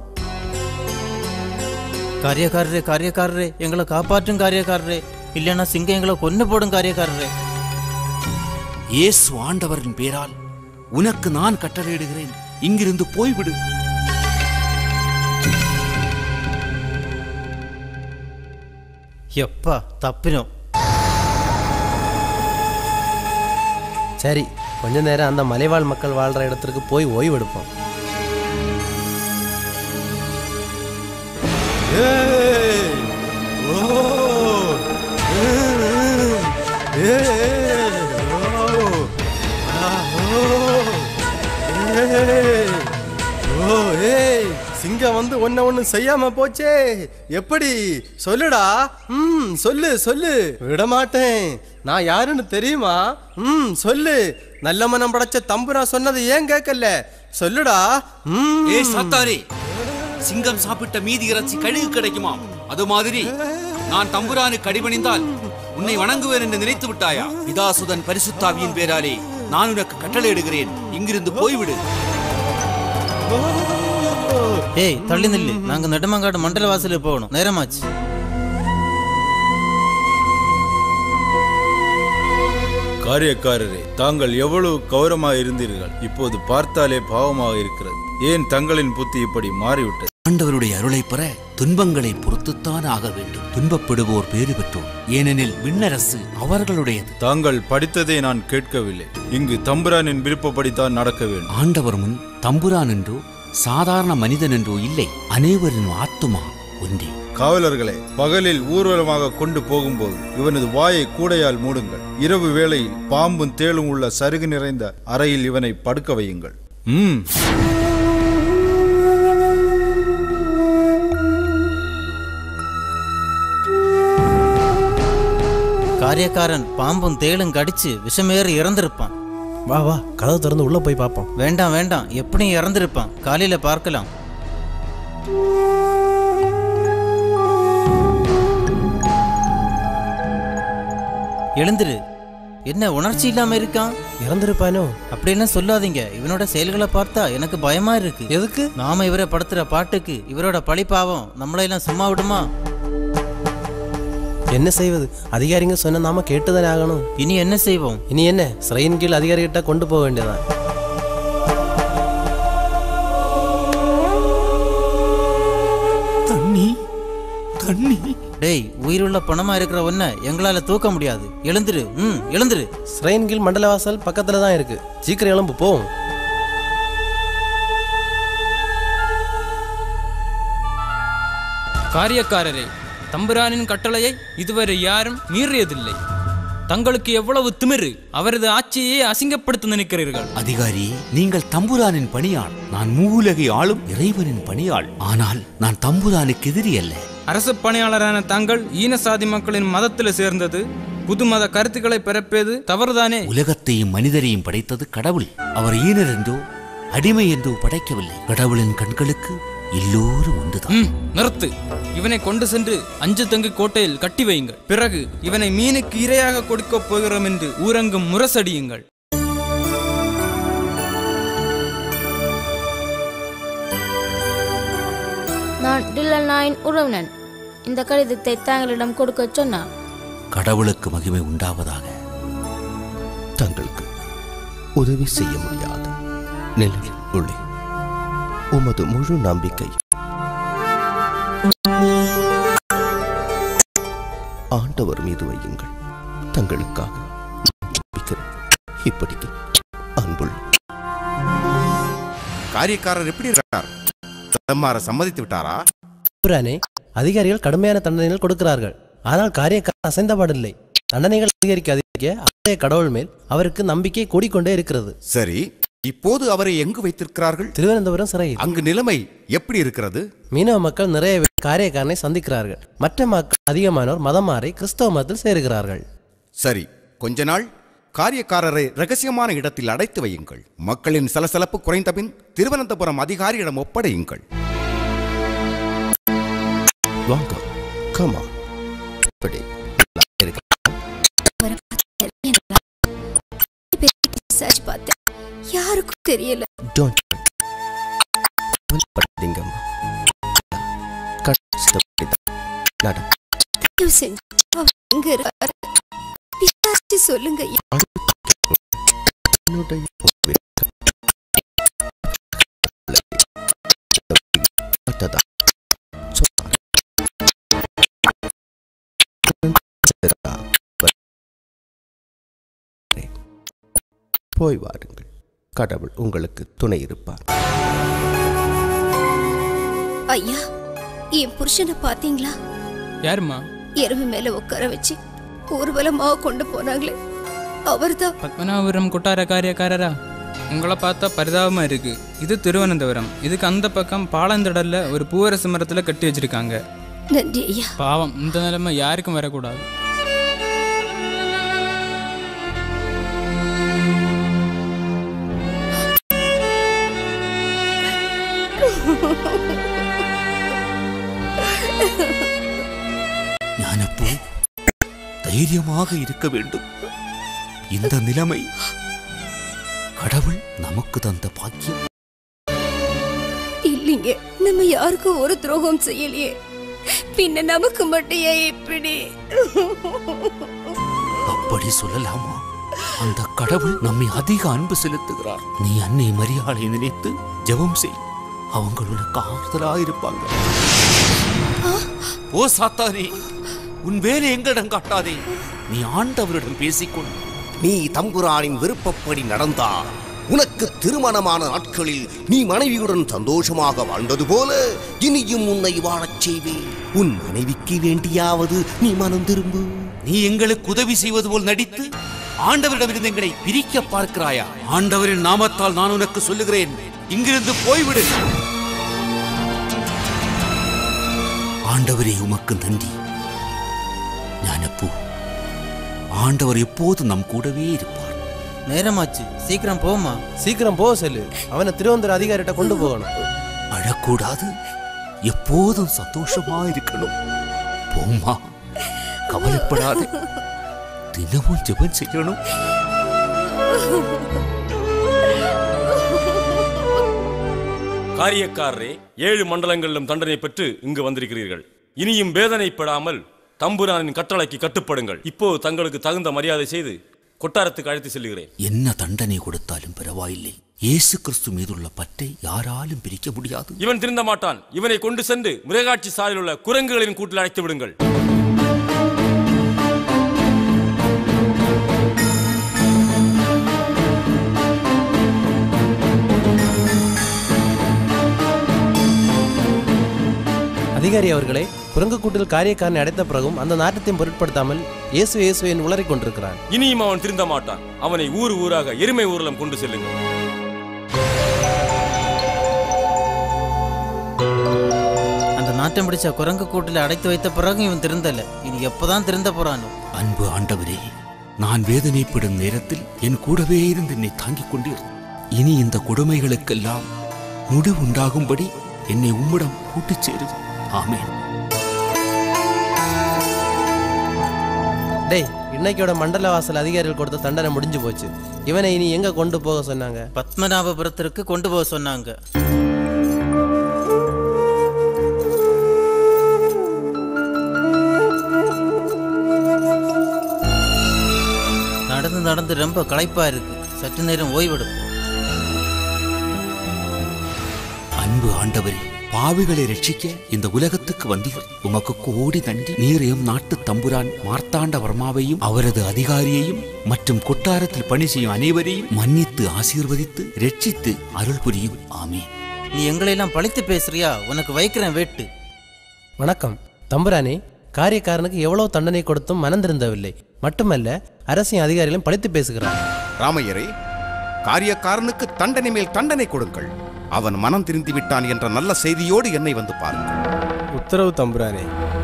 காரியக்காரரே காரியக்காரரே எங்களை காப்பாற்றும் காரியக்காரரே இல்லைன்னா சிங்கம் எங்களை கொன்னு போடும் காரியக்காரரே இயேசு ஆண்டவரின் பேரால் உனக்கு நான் கட்டளையிடுகிறேன் இங்கிருந்து போய்விடு எப்பா தப்பினோம் சரி கொஞ்ச நேரம் அந்த மலைவாழ் மக்கள் வாழ்ற இடத்திற்கு போய் ஓய்வு எடுப்போம் ஓ ஏய் சிங்கம் வந்து ஒன்ன ஒண்ணு செய்யாம போச்சே எப்படி சொல்லுடா ம் சொல்லு சொல்லு விட மாட்டேன் நான் யாருன்னு தெரியுமா ம் சொல்லு நல்ல மனம் படைச்ச தம்புரா சொன்னது ஏன் கேட்கல சொல்லுடா ம் ஏ சாத்தாரே சிங்கம் சாப்பிட்ட மீதி இறைச்சி கழுகு கிடைக்குமா அது மாதிரி நான் தம்புரானுக்கு அடிபணிந்தால் உன்னை வணங்குவேன் என்று நினைத்து விட்டாயா பிதாசுதன் பரிசுத்தாவியின் பேராலே நான் உனக்கு கட்டளையிடுகிறேன் இங்கிருந்து போய்விடு ஏய் தள்ளி நில்லு நாங்க நெடுமங்காடு மண்டல வாசலுக்கு போகணும் நேரமாச்சு காரியக்காரரே தாங்கள் எவ்வளவு கௌரவமாக இருந்தீர்கள் இப்போது பார்த்தாலே பாவமாக இருக்கிறது ஏன் தங்களின் புத்தி இப்படி மாறிவிட்டது ஆண்டவருடைய அருளை பெற துன்பங்களை பொறுத்துத்தான் ஆக வேண்டும் துன்பப்படுவோர் பேறு பெற்றோர் ஏனெனில் விண்ணரசு அவர்களுடையது தாங்கள் படித்ததை நான் கேட்கவில்லை இங்கு தம்புரானின் விருப்பப்படித்தான் நடக்க வேண்டும் ஆண்டவர் முன் தம்புரான் என்றோ சாதாரண மனிதன் என்றோ இல்லை அனைவரின் ஆத்துமா ஒன்றே காவலர்களே பகலில் ஊர்வலமாக கொண்டு போகும்போது இவனது வாயை கூடையால் மூடுங்கள் இரவு வேளையில் பாம்பும் தேளும் உள்ள சருகு நிறைந்த அறையில் இவனை படுக்க வையுங்கள் ம் காரியக்காரன் பாம்பும் தேளும் கடிச்சு விஷமேறி இறந்திருப்பான் வா வா கதவு திறந்து உள்ள போய் பார்ப்போம் வேண்டாம் வேண்டாம் எப்படியும் இறந்திருப்பான் காலையில பார்க்கலாம் எழுந்துரு என்ன உணர்ச்சி இல்லாம இருக்கான் இறந்திருப்பானோ அப்படியெல்லாம் சொல்லாதீங்க இவனோட செயல்களை பார்த்தா எனக்கு பயமா இருக்கு எதுக்கு நாம இவரை படுத்துற பாட்டுக்கு இவரோட பழி பாவம் நம்மளையெல்லாம் சும்மா விடுமா என்ன செய்வது அதிகாரிங்க சொன்ன நாம கேட்டுதானே ஆகணும் இனி என்ன செய்வோம் இனி என்ன சிறையின் கீழ் அதிகாரிகிட்ட கொண்டு போக வேண்டியதான் தண்ணி தண்ணி டேய் உயிருள்ள பணமா இருக்கிற ஒன்ன எங்களால தூக்க முடியாது எழுந்துரு ம் எழுந்துரு சிறையின் கீழ் மண்டலவாசல் பக்கத்துல தான் இருக்கு சீக்கிரம் எழும்பு போவோம் காரியக்காரரே தம்புரானின் கட்டளையை இதுவரை யாரும் மீறியதில்லை தங்களுக்கு எவ்வளவு திமிரு அவரது ஆட்சியை அசிங்கப்படுத்த நினைக்கிறீர்கள் அதிகாரி நீங்கள் தம்புரானின் பணியாள் நான் மூவுலகை ஆளும் இறைவனின் பணியாள் ஆனால் நான் தம்புரானுக்கு எதிரி அல்ல அரசு பணியாளரான தாங்கள் ஈன சாதி மக்களின் மதத்தில் சேர்ந்தது புது மத கருத்துக்களை பிறப்பது தவறுதானே உலகத்தையும் மனிதரையும் படைத்தது கடவுள் அவர் ஈனர் என்றோ அடிமை என்றோ படைக்கவில்லை கடவுளின் கண்களுக்கு எல்லோரும் ஒன்றுதான் ம், நிறுத்து இவனை கொண்டு சென்று அஞ்சு தங்கு கோட்டையில் கட்டி வையுங்கள் பிறகு இவனை மீனுக்கு இரையாக கொடுக்கப் போகிறோம் என்று ஊரங்கும் முரசடியுங்கள் நான் டில்லன் நாயின் உறவினன் இந்த கடிதத்தை தாங்களிடம் கொடுக்க சொன்னார் கடவுளுக்கு மகிமை உண்டாவதாக தங்களுக்கு உதவி செய்ய முடியாது நிழலில் உள்ளே உமது முழு நம்பிக்கை ஆண்டவர் மீது வையுங்கள் தங்களுக்காக நம்பிக்கிறேன் இப்படிக்கு அன்புள்ள காரியக்காரர் எப்படி இருக்கார் தம்மார சம்மதித்து விட்டாரா புரானே அதிகாரிகள் கடுமையான தண்டனைகள் கொடுக்கிறார்கள் ஆனால் காரியக்காரர் அசைந்தபாடில்லை தண்டனைகள் அதிகரிக்க அதிகரிக்க அவருடைய கடவுள் மேல் அவருக்கு நம்பிக்கை கூடிக்கொண்டே இருக்கிறது சரி இப்போது அவரை எங்கு வைத்திருக்கிறார்கள் திருவனந்தபுரம் சிறையில் அங்கு நிலைமை எப்படி இருக்கிறது மீனவ மக்கள் நிறைய பேர் காரியக்காரனை சந்திக்கிறார்கள் மற்ற மக்கள் அதிகமானோர் மதம் மாறி கிறிஸ்தவ மதத்தில் சேருகிறார்கள் சரி கொஞ்ச நாள் காரியக்காரரை ரகசியமான இடத்தில் அடைத்து வையுங்கள் மக்களின் சலசலப்பு குறைந்தபின் திருவனந்தபுரம் அதிகாரியிடம் ஒப்படையுங்கள் வாங்க கமா இப்படி தெரியல டோன்ட் கவலைப்படாதீங்கம்மா கஷ்டப்பட்டு நட தயவு செஞ்சு அவர் எங்க இருக்காரு விசாரிச்சு சொல்லுங்க ஐயா. என்னுடைய கோவில் கட்டதா சொன்னார் போய் வாருங்கள் கடவுள் உங்களுக்கு துணை இருப்பார் ஐயா என் புருஷனை பாத்தீங்களா யாருமா எருமை மேல உட்கார வச்சு ஊர்வலமாக கொண்டு போனாங்களே அவர்தான் பத்மநாபபுரம் கொட்டார காரியக்காரரா உங்களை பார்த்தா பரிதாபமா இருக்கு இது திருவனந்தபுரம் இதுக்கு அந்த பக்கம் பாலந்தடல்ல ஒரு பூவரசு மரத்துல கட்டி வச்சிருக்காங்க நன்றி ஐயா பாவம் இந்த நிலைமை யாருக்கும் வரக்கூடாது ஞானப்பூ தைரியமாக இருக்க வேண்டும் இந்த நிலைமை கடவுள் நமக்கு தந்த பாக்கியம் இல்லைங்க நம்ம யாருக்கும் ஒரு துரோகம் செய்யலையே பின்ன நமக்கு மட்டும் ஏன் இப்படி அப்படி சொல்லலாமா அந்த கடவுள் நம்மை அதிக அன்பு செலுத்துகிறார் நீ அன்னை மரியாதை நினைத்து ஜெபம் செய் அவங்க உனக்கு ஆறுதலா இருப்பாங்க ஓ சாத்தானே உன் வேலை எங்களிடம் காட்டாதே நீ ஆண்டவரிடம் பேசிக்கொள் நீ தம்புரானின் விருப்பப்படி நடந்தால் உனக்கு திருமணமான நாட்களில் நீ மனைவியுடன் சந்தோஷமாக வாழ்ந்தது போல இனியும் உன்னை வாழச் செய்வேன் உன் மனைவிக்கு வேண்டியாவது நீ மனம் திரும்பு நீ எங்களுக்கு உதவி செய்வது போல் நடித்து ஆண்டவரிடமிருந்து எங்களை பிரிக்க பார்க்கிறாயா ஆண்டவரின் நாமத்தால் நான் உனக்கு சொல்லுகிறேன் இங்கிருந்து போய்விடு ஆண்டவரே உமக்கு நன்றி ஞானப்பூ ஆண்டவர் எப்போதும் நம் கூடவே இருப்பார் நேரமாச்சு சீக்கிரம் போமா சீக்கிரம் போக சொல்லு அவனை திருவந்தர அதிகாரிட்ட கொண்டு போகணும் அழக்கூடாது எப்போதும் சந்தோஷமா இருக்கணும் போம்மா கவலைப்படாதே தினமும் ஜெபம் செய்யணும் காரியக்காரரே ஏழு மண்டலங்களிலும் தண்டனை பெற்று இங்கு வந்திருக்கிறீர்கள் இனியும் வேதனைப்படாமல் தம்புரானின் கட்டளைக்கு கட்டுப்படுங்கள் இப்போது தங்களுக்கு தகுந்த மரியாதை செய்து கொட்டாரத்துக்கு அழைத்து செல்கிறேன் என்ன தண்டனை கொடுத்தாலும் பரவாயில்லை இயேசு கிறிஸ்து மீதுள்ள பற்றை யாராலும் பிரிக்க முடியாது இவன் திருந்த மாட்டான் இவனை கொண்டு சென்று மிருகாட்சி சாலையில் உள்ள குரங்குகளின் கூட்டில் அழைத்து விடுங்கள் அதிகாரி அவர்களே குரங்கு கூட்டில் காரியக்காரனை அடைத்த பிறகும் அந்த நாட்டத்தையும் பொருட்படுத்தாமல் இயேசு இயேசு என் உளறிக் கொண்டிருக்கிறான் இனியும் அவன் திருந்த மாட்டான் அவனை ஊர் ஊராக எருமை ஊர்வலம் கொண்டு செல்லுங்கள் அந்த நாட்டம் பிடிச்ச குரங்கு கூட்டில் அடைத்து வைத்த பிறகு இவன் திருந்தல இனி எப்பதான் திருந்த போறானோ அன்பு ஆண்டவரே நான் வேதனைப்படும் நேரத்தில் என் கூடவே இருந்து என்னை தாங்கிக் கொண்டீர் இனி இந்த கொடுமைகளுக்கெல்லாம் முடிவு உண்டாகும்படி என்னை உம்மிடம் கூட்டிச் சேரும் ஆமென் டேய் இன்னைக்கோட மண்டல வாசல் அதிகாரிகள் கொடுத்த தண்டனை முடிஞ்சு போச்சு இவனை இனி எங்க கொண்டு போக சொன்னாங்க பத்மநாபபுரத்திற்கு கொண்டு போக சொன்னாங்க நடந்து நடந்து ரொம்ப களைப்பா இருக்கு சற்று நேரம் ஓய்வெடுப்போம் அன்பு ஆண்டவரே பாவிகளை ரட்சிக்க இந்த உலகத்துக்கு வந்தீர் உமக்கு கோடி நன்றி நீரையும் நாட்டு தம்புரான் மார்த்தாண்ட வர்மாவையும் அவரது அதிகாரியையும் மற்றும் கொட்டாரத்தில் பணி செய்யும் அனைவரையும் மன்னித்து ஆசீர்வதித்து ரட்சித்து அருள் புரியும் ஆமென் நீ எங்களையெல்லாம் பழித்து பேசுறியா உனக்கு வைக்கிறேன் வேட்டு வணக்கம் தம்புரானே காரியக்காரனுக்கு எவ்வளவு தண்டனை கொடுத்தும் மனம் திருந்தவில்லை மட்டுமல்ல அரசின் அதிகாரிகளும் பழித்து பேசுகிறார் ராமையரே காரியக்காரனுக்கு தண்டனை மேல் தண்டனை கொடுங்கள் அவன் மனம் திருந்தி விட்டான் என்ற நல்ல செய்தியோடு என்னை வந்து பாருங்கள் உத்தரவு தம்புரானே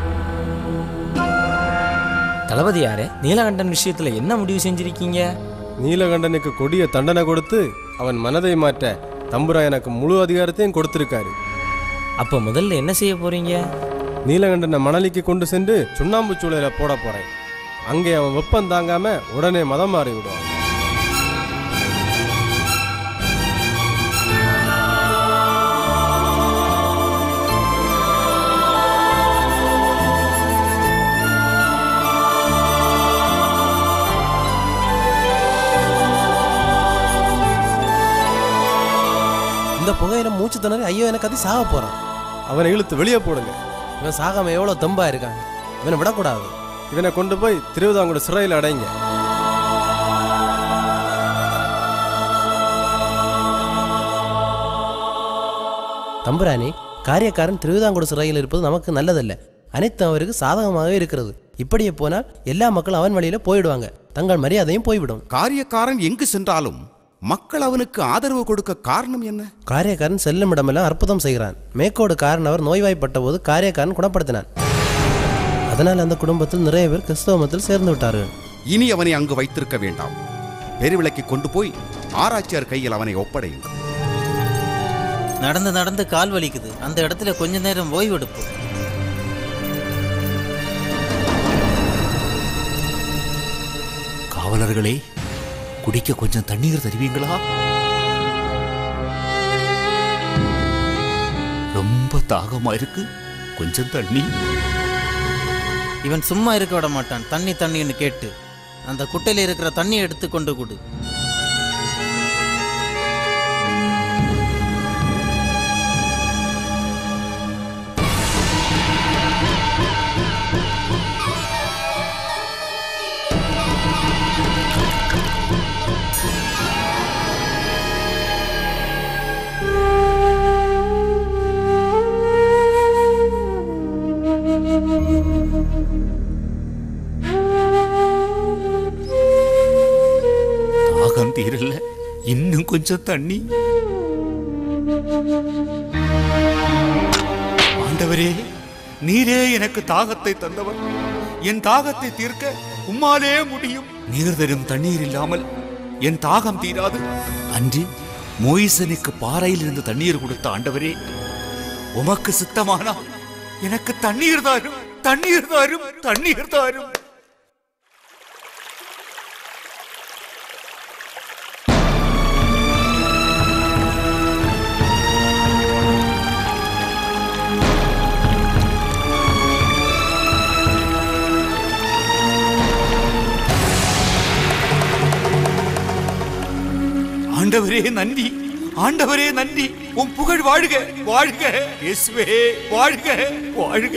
தளபதியாரே நீலகண்டன் விஷயத்துல என்ன முடிவு செஞ்சிருக்கீங்க நீலகண்டனுக்கு கொடிய தண்டனை கொடுத்து அவன் மனதை மாற்ற தம்புரா எனக்கு முழு அதிகாரத்தையும் கொடுத்திருக்காரு அப்ப முதல்ல என்ன செய்ய போறீங்க நீலகண்டனை மணலிக்கு கொண்டு சென்று சுண்ணாம்பு சூளையில போட போறேன் அங்கே அவன் வெப்பம் தாங்காம உடனே மதம் மாறி விடுவான் புகையில மூச்சு திணறி ஐயோ எனக்கு அது சாக போறான் அவனை இழுத்து வெளியே போடுங்க இவன் சாகாம எவ்வளவு தெம்பா இருக்கான் இவனை விடக்கூடாது இவனை கொண்டு போய் திருவிதாங்கூட சிறையில் அடைங்க தம்புரானி காரியக்காரன் திருவிதாங்கூட சிறையில் இருப்பது நமக்கு நல்லதல்ல அனைத்தும் அவருக்கு சாதகமாகவே இருக்கிறது இப்படியே போனால் எல்லா மக்களும் அவன் வழியில போயிடுவாங்க தங்கள் மரியாதையும் போய்விடும் காரியக்காரன் எங்கு சென்றாலும் மக்கள் அவனுக்கு ஆதரவு கொடுக்க காரணம் என்ன காரியக்காரன் செல்லும் இடமெல்லாம் அற்புதம் செய்கிறான் மேற்கோடு காரன் அவர் நோய்வாய்ப்பட்ட போது காரியக்காரன் குணப்படுத்தினான் அதனால் அந்த குடும்பத்தில் நிறைய பேர் கிறிஸ்தவ மதத்தில் சேர்ந்து விட்டார்கள் இனி அவனை அங்கு வைத்திருக்க வேண்டாம் பெருவிளக்கை கொண்டு போய் ஆராய்ச்சியார் கையில் அவனை ஒப்படையுங்கள் நடந்து நடந்து கால் வலிக்குது அந்த இடத்துல கொஞ்ச நேரம் ஓய்வு எடுப்போம் காவலர்களே குடிக்க கொஞ்சம் தண்ணீர் தருவீங்களா ரொம்ப தாகமா இருக்கு கொஞ்சம் தண்ணி இவன் சும்மா இருக்க விட மாட்டான் தண்ணி தண்ணின்னு கேட்டு அந்த குட்டையில் இருக்கிற தண்ணியை எடுத்து கொண்டு கொடு தாகம் தீரல இன்னும் கொஞ்சம் தண்ணி ஆண்டவரே நீரே எனக்கு தாகத்தை தந்தவர் என் தாகத்தை தீர்க்க உம்மாலே முடியும் நீர் தரும் தண்ணீர் இல்லாமல் என் தாகம் தீராது அன்று மோயிசனுக்கு பாறையிலிருந்து தண்ணீர் கொடுத்த ஆண்டவரே உமக்கு சித்தமானா எனக்கு தண்ணீர் தாரும் தண்ணீர் தாரும் தண்ணீர் தாரும் ஆண்டவரே நன்றி ஆண்டவரே நன்றி உன் புகழ் வாழ்க வாழ்க இயேசுவே வாழ்க வாழ்க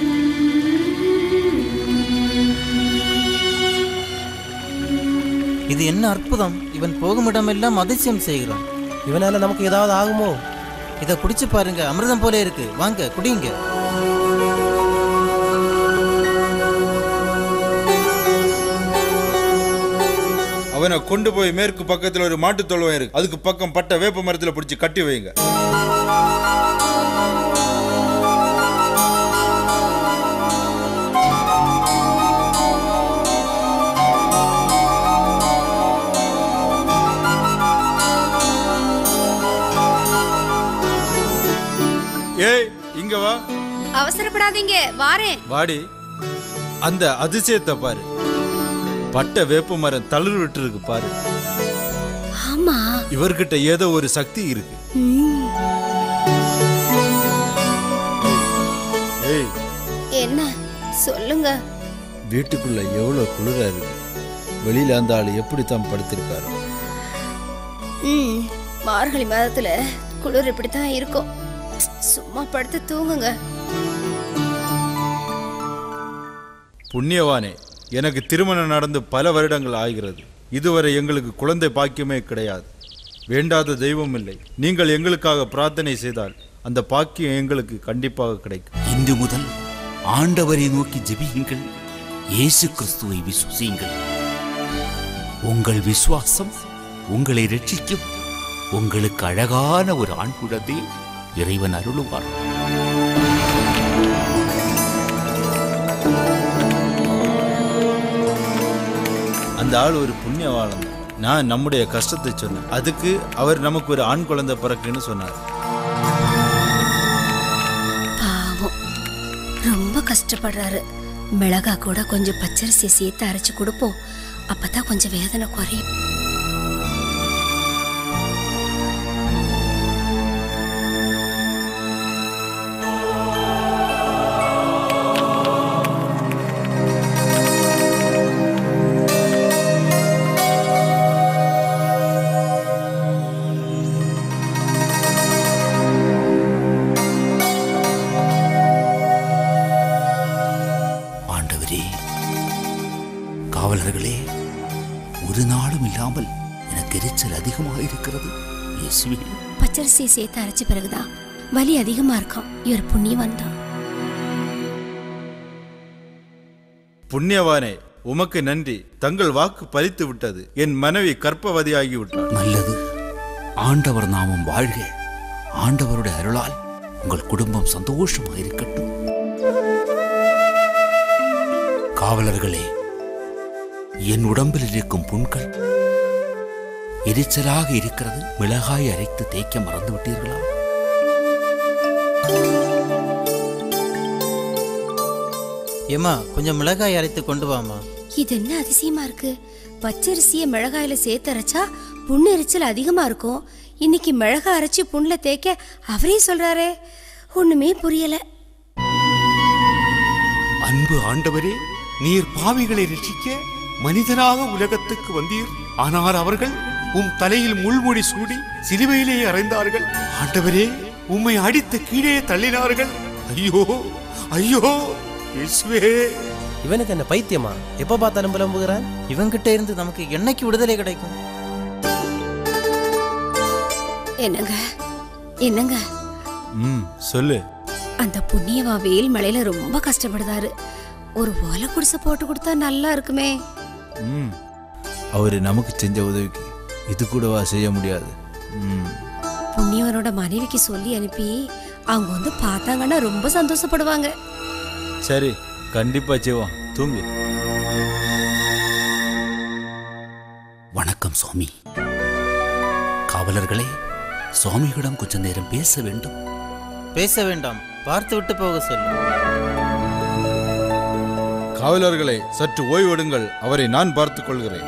இது என்ன அற்புதம் இவன் போகும் இடமெல்லாம் அதிசயம் செய்கிறான் இவனால நமக்கு ஏதாவது ஆகுமோ இதை குடிச்சு பாருங்க அமிர்தம் போல இருக்கு வாங்க குடிங்க அவனை கொண்டு போய் மேற்கு பக்கத்துல ஒரு மாட்டுத் தொழுவம் இருக்கு அதுக்கு பக்கம் பட்ட வேப்ப மரத்துல பிடிச்சி கட்டி வைங்க ஏய் இங்க வா அவசரப்படாதீங்க வாரேன் வாடி அந்த அதிசயத்தை பாரு பட்ட வேப்ப மரம் தளிர் விட்டு இருக்கு பாரு ஆமா இவர்கிட்ட ஏதோ ஒரு சக்தி இருக்கு ம். ஏய் என்ன சொல்லுங்க வீட்டுக்குள்ள எவ்வளவு குளிரா இருக்கு வெளியில அந்த ஆள் எப்படி தான் படுத்திருக்காரு ம் மார்கழி மாதத்துல குளிர் இப்படித்தான் இருக்கும் சும்மா படுத்து தூங்குங்க புண்ணியவானே எனக்கு திருமணம் நடந்து பல வருடங்கள் ஆகிறது இதுவரை எங்களுக்கு குழந்தை பாக்கியமே கிடையாது வேண்டாத தெய்வம் இல்லை நீங்கள் எங்களுக்காக பிரார்த்தனை செய்தால் அந்த பாக்கியம் எங்களுக்கு கண்டிப்பாக கிடைக்கும் இன்று முதல் ஆண்டவரை நோக்கி ஜெபியுங்கள் இயேசு கிறிஸ்துவை விசுவசியுங்கள் உங்கள் விசுவாசம் உங்களை ரட்சிக்கும் உங்களுக்கு அழகான ஒரு ஆண் குழந்தை இறைவன் அருளுவார் அந்த ஆள் ஒரு புண்ணியவாளன் தான். நான் நம்முடைய கஷ்டத்தை சொன்னேன் அதுக்கு அவர் நமக்கு ஒரு ஆண் குழந்தை பிறக்குன்னு சொன்னார் பாவம் ரொம்ப கஷ்டப்படுறாரு மிளகா கூட கொஞ்சம் பச்சரிசியை சேர்த்து அரைச்சு கொடுப்போம் அப்பதான் கொஞ்சம் வேதனை குறையும் அறியாமல் எனக்கு எரிச்சல் அதிகமாக இருக்கிறது இயேசுவே பச்சரிசியை சேர்த்து அரைச்ச பிறகுதான் வலி அதிகமா இருக்கும் இவர் புண்ணியவான் தான் புண்ணியவானே உமக்கு நன்றி தங்கள் வாக்கு பலித்து விட்டது என் மனைவி கர்ப்பவதியாகி விட்டார் நல்லது ஆண்டவர் நாமம் வாழ்க ஆண்டவருடைய அருளால் உங்கள் குடும்பம் சந்தோஷமாக இருக்கட்டும் காவலர்களே என் உடம்பில் இருக்கும் புண்கள் எரிச்சலாக இருக்கிறது மிளகாய் அரைத்து தேய்க்க மறந்து விட்டீர்களா ஏம்மா கொஞ்சம் மிளகாய் அரைத்து கொண்டு வாமா இது என்ன அதிசயமா இருக்கு பச்சரிசியை மிளகாயில சேர்த்து அரைச்சா புண்ணு எரிச்சல் அதிகமா இருக்கும் இன்னைக்கு மிளகாய் அரைச்சு புண்ணுல தேய்க்க அவரே சொல்றாரே ஒண்ணுமே புரியல அன்பு ஆண்டவரே நீர் பாவிகளை ரட்சிக்க மனிதனாக உலகத்துக்கு வந்தீர் ஆனால் அவர்கள் உம் தலையில் முள்முடி சூடி சிலுவையிலே அறைந்தார்கள் ஆண்டவரே உம்மை அடித்து கீழே தள்ளினார்கள் ஐயோ ஐயோ இயேசுவே இவனுக்கு என்ன பைத்தியமா எப்ப பார்த்தாலும் புலம்புகிறான் இவங்கிட்ட இருந்து நமக்கு என்னைக்கு விடுதலை கிடைக்கும் என்னங்க என்னங்க ம் சொல்லு அந்த புண்ணியவா வெயில் மழையில ரொம்ப கஷ்டப்படுதாரு ஒரு ஓலை குடிசை போட்டு கொடுத்தா நல்லா இருக்குமே ம் அவர் நமக்கு செஞ்ச உதவிக்கு இது கூடவா செய்ய முடியாது ம் புண்ணியவனோட மனைவிக்கு சொல்லி அனுப்பி அவங்க வந்து பார்த்தாங்கன்னா ரொம்ப சந்தோஷப்படுவாங்க சரி கண்டிப்பா செய்வோம் தூங்கு வணக்கம் சுவாமி காவலர்களே சுவாமிகளிடம் கொஞ்ச நேரம் பேச வேண்டும் பேச வேண்டாம் பார்த்து விட்டு போக சொல்லு காவலர்களே சற்று ஓய்வெடுங்கள் அவரை நான் பார்த்துக் கொள்கிறேன்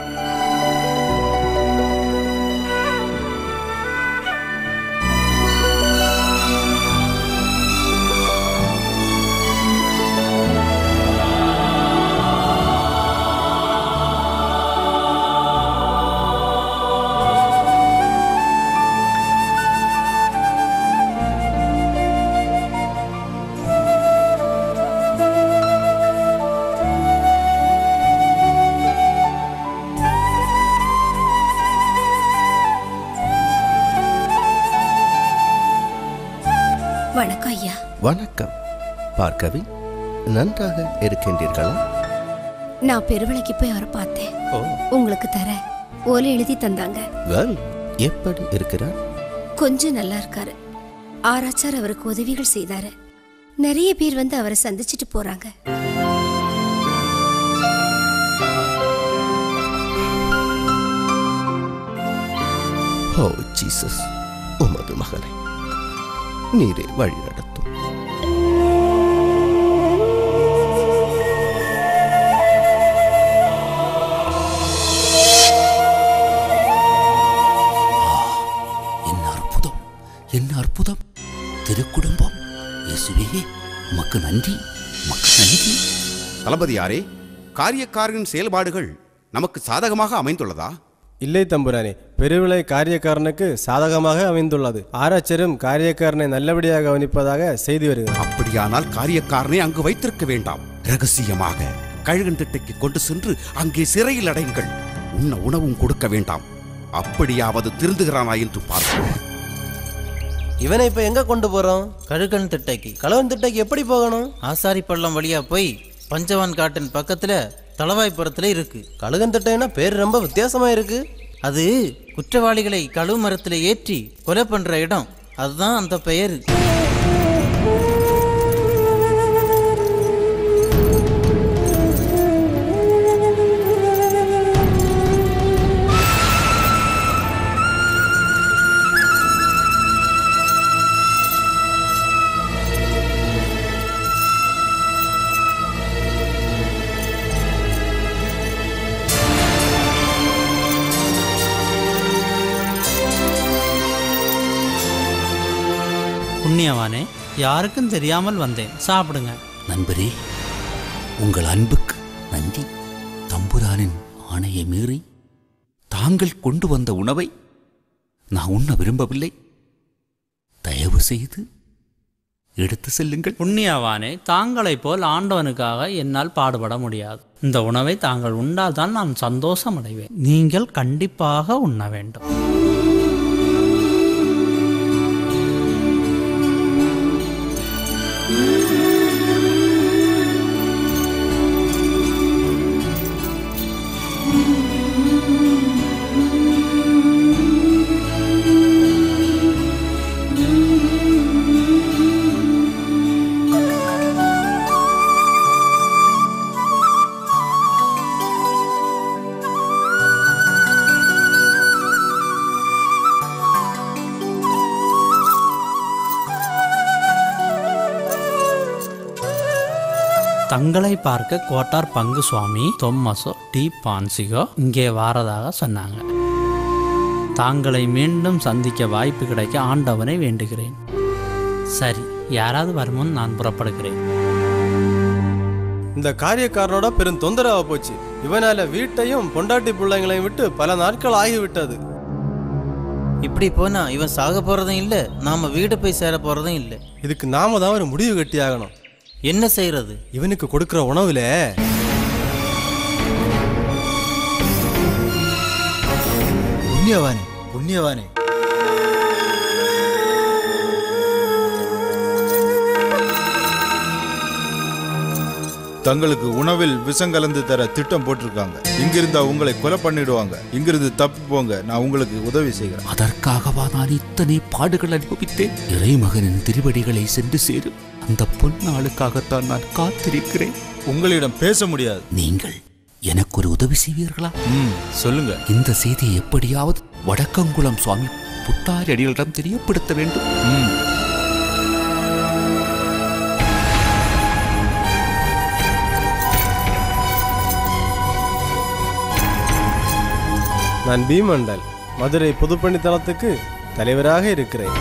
வணக்கம் ஐயா வணக்கம் பார்க்கவி நன்றாக இருக்கின்றீர்களா நான் பெருவிளைக்கு போய் அவரை பார்த்தேன் ஓ உங்களுக்கு தர ஓலை எழுதி தந்தாங்க வெல் எப்படி இருக்கிறார் கொஞ்சம் நல்லா இருக்காரு ஆராய்ச்சார் அவருக்கு உதவிகள் செய்தாரு நிறைய பேர் வந்து அவரை சந்திச்சிட்டு போறாங்க ஓ ஜீசஸ் உமது மகனை நீரே வழி நடத்தும் என்ன அற்புதம் என்ன அற்புதம் திருக்குடும்பம் இயேசுவே உமக்கு நன்றி உமக்கு நன்றி தளபதியாரே காரியக்காரரின் செயல்பாடுகள் நமக்கு சாதகமாக அமைந்துள்ளதா இல்லை தம்புரானே பெருவிளை காரியக்காரனுக்கு சாதகமாக அமைந்துள்ளது ஆராய்ச்சரும் காரியக்காரனை நல்லபடியாக கவனிப்பதாக செய்தி வருகிறது அப்படியானால் காரியக்காரனை அங்கு வைத்திருக்க வேண்டாம் ரகசியமாக கழுகன் திட்டைக்கு கொண்டு சென்று அங்கே சிறையில் அடையுங்கள் உண்ண உணவும் கொடுக்க வேண்டாம் அப்படியாவது திருந்துகிறானா என்று பார்ப்போம் இவனை இப்ப எங்க கொண்டு போறோம் கழுகன் திட்டைக்கு கலவன் திட்டைக்கு எப்படி போகணும் ஆசாரி பள்ளம் வழியா போய் பஞ்சவான் காட்டின் பக்கத்துல தளவாய்ப்புறத்துல இருக்கு கழுகன் திட்டைன்னா பேர் ரொம்ப வித்தியாசமா இருக்கு அது குற்றவாளிகளை கழுவு மரத்துல ஏற்றி கொலை பண்ற இடம் அதுதான் அந்த பெயர் புண்ணியவானே யாருக்கும் தெரியாமல் வந்தேன் சாப்பிடுங்க நண்பரே உங்கள் அன்புக்கு நன்றி தம்புரானின் ஆணையை மீறி தாங்கள் கொண்டு வந்த உணவை நான் உண்ண விரும்பவில்லை தயவு செய்து எடுத்து செல்லுங்கள் புண்ணியவானே தாங்களைப் போல் ஆண்டவனுக்காக என்னால் பாடுபட முடியாது இந்த உணவை தாங்கள் உண்டால் தான் நான் சந்தோஷம் அடைவேன் நீங்கள் கண்டிப்பாக உண்ண வேண்டும் தங்களை பார்க்க கோட்டார் பங்கு சுவாமி தொம்மசோ டி பான்சிகோ இங்கே வாரதாக சொன்னாங்க தாங்களை மீண்டும் சந்திக்க வாய்ப்பு கிடைக்க ஆண்டவனை வேண்டுகிறேன் சரி யாராவது வருமுன் நான் புறப்படுகிறேன் இந்த காரியக்காரனோட பெரும் தொந்தரவா போச்சு இவனால வீட்டையும் பொண்டாட்டி பிள்ளைங்களையும் விட்டு பல நாட்கள் ஆகிவிட்டது இப்படி போனா இவன் சாக போறதும் இல்ல நாம வீடு போய் சேர போறதும் இல்ல இதுக்கு நாம தான் ஒரு முடிவு கட்டி ஆகணும் என்ன செய்யறது இவனுக்கு கொடுக்கிற உணவுல புண்ணியவானே புண்ணியவானே தங்களுக்கு உணவில் விஷம் கலந்து தர திட்டம் போட்டிருக்காங்க இங்கிருந்தா உங்களை கொலை பண்ணிடுவாங்க இங்கிருந்து தப்பி போங்க நான் உங்களுக்கு உதவி செய்கிறேன் அதற்காகவா நான் இத்தனை பாடுகள் அனுபவித்தேன் இறைமகனின் திருவடிகளை சென்று சேரும் அந்த பொன்னாளுக்காகத்தான் நான் காத்திருக்கிறேன் உங்களிடம் பேச முடியாது நீங்கள் எனக்கு ஒரு உதவி செய்வீர்களா சொல்லுங்க இந்த செய்தியை எப்படியாவது வடக்கங்குளம் சுவாமி புட்டாரடிகளிடம் தெரியப்படுத்த வேண்டும் நான் பீமண்டல் மதுரை பொதுப்பணி தளத்துக்கு தலைவராக இருக்கிறேன்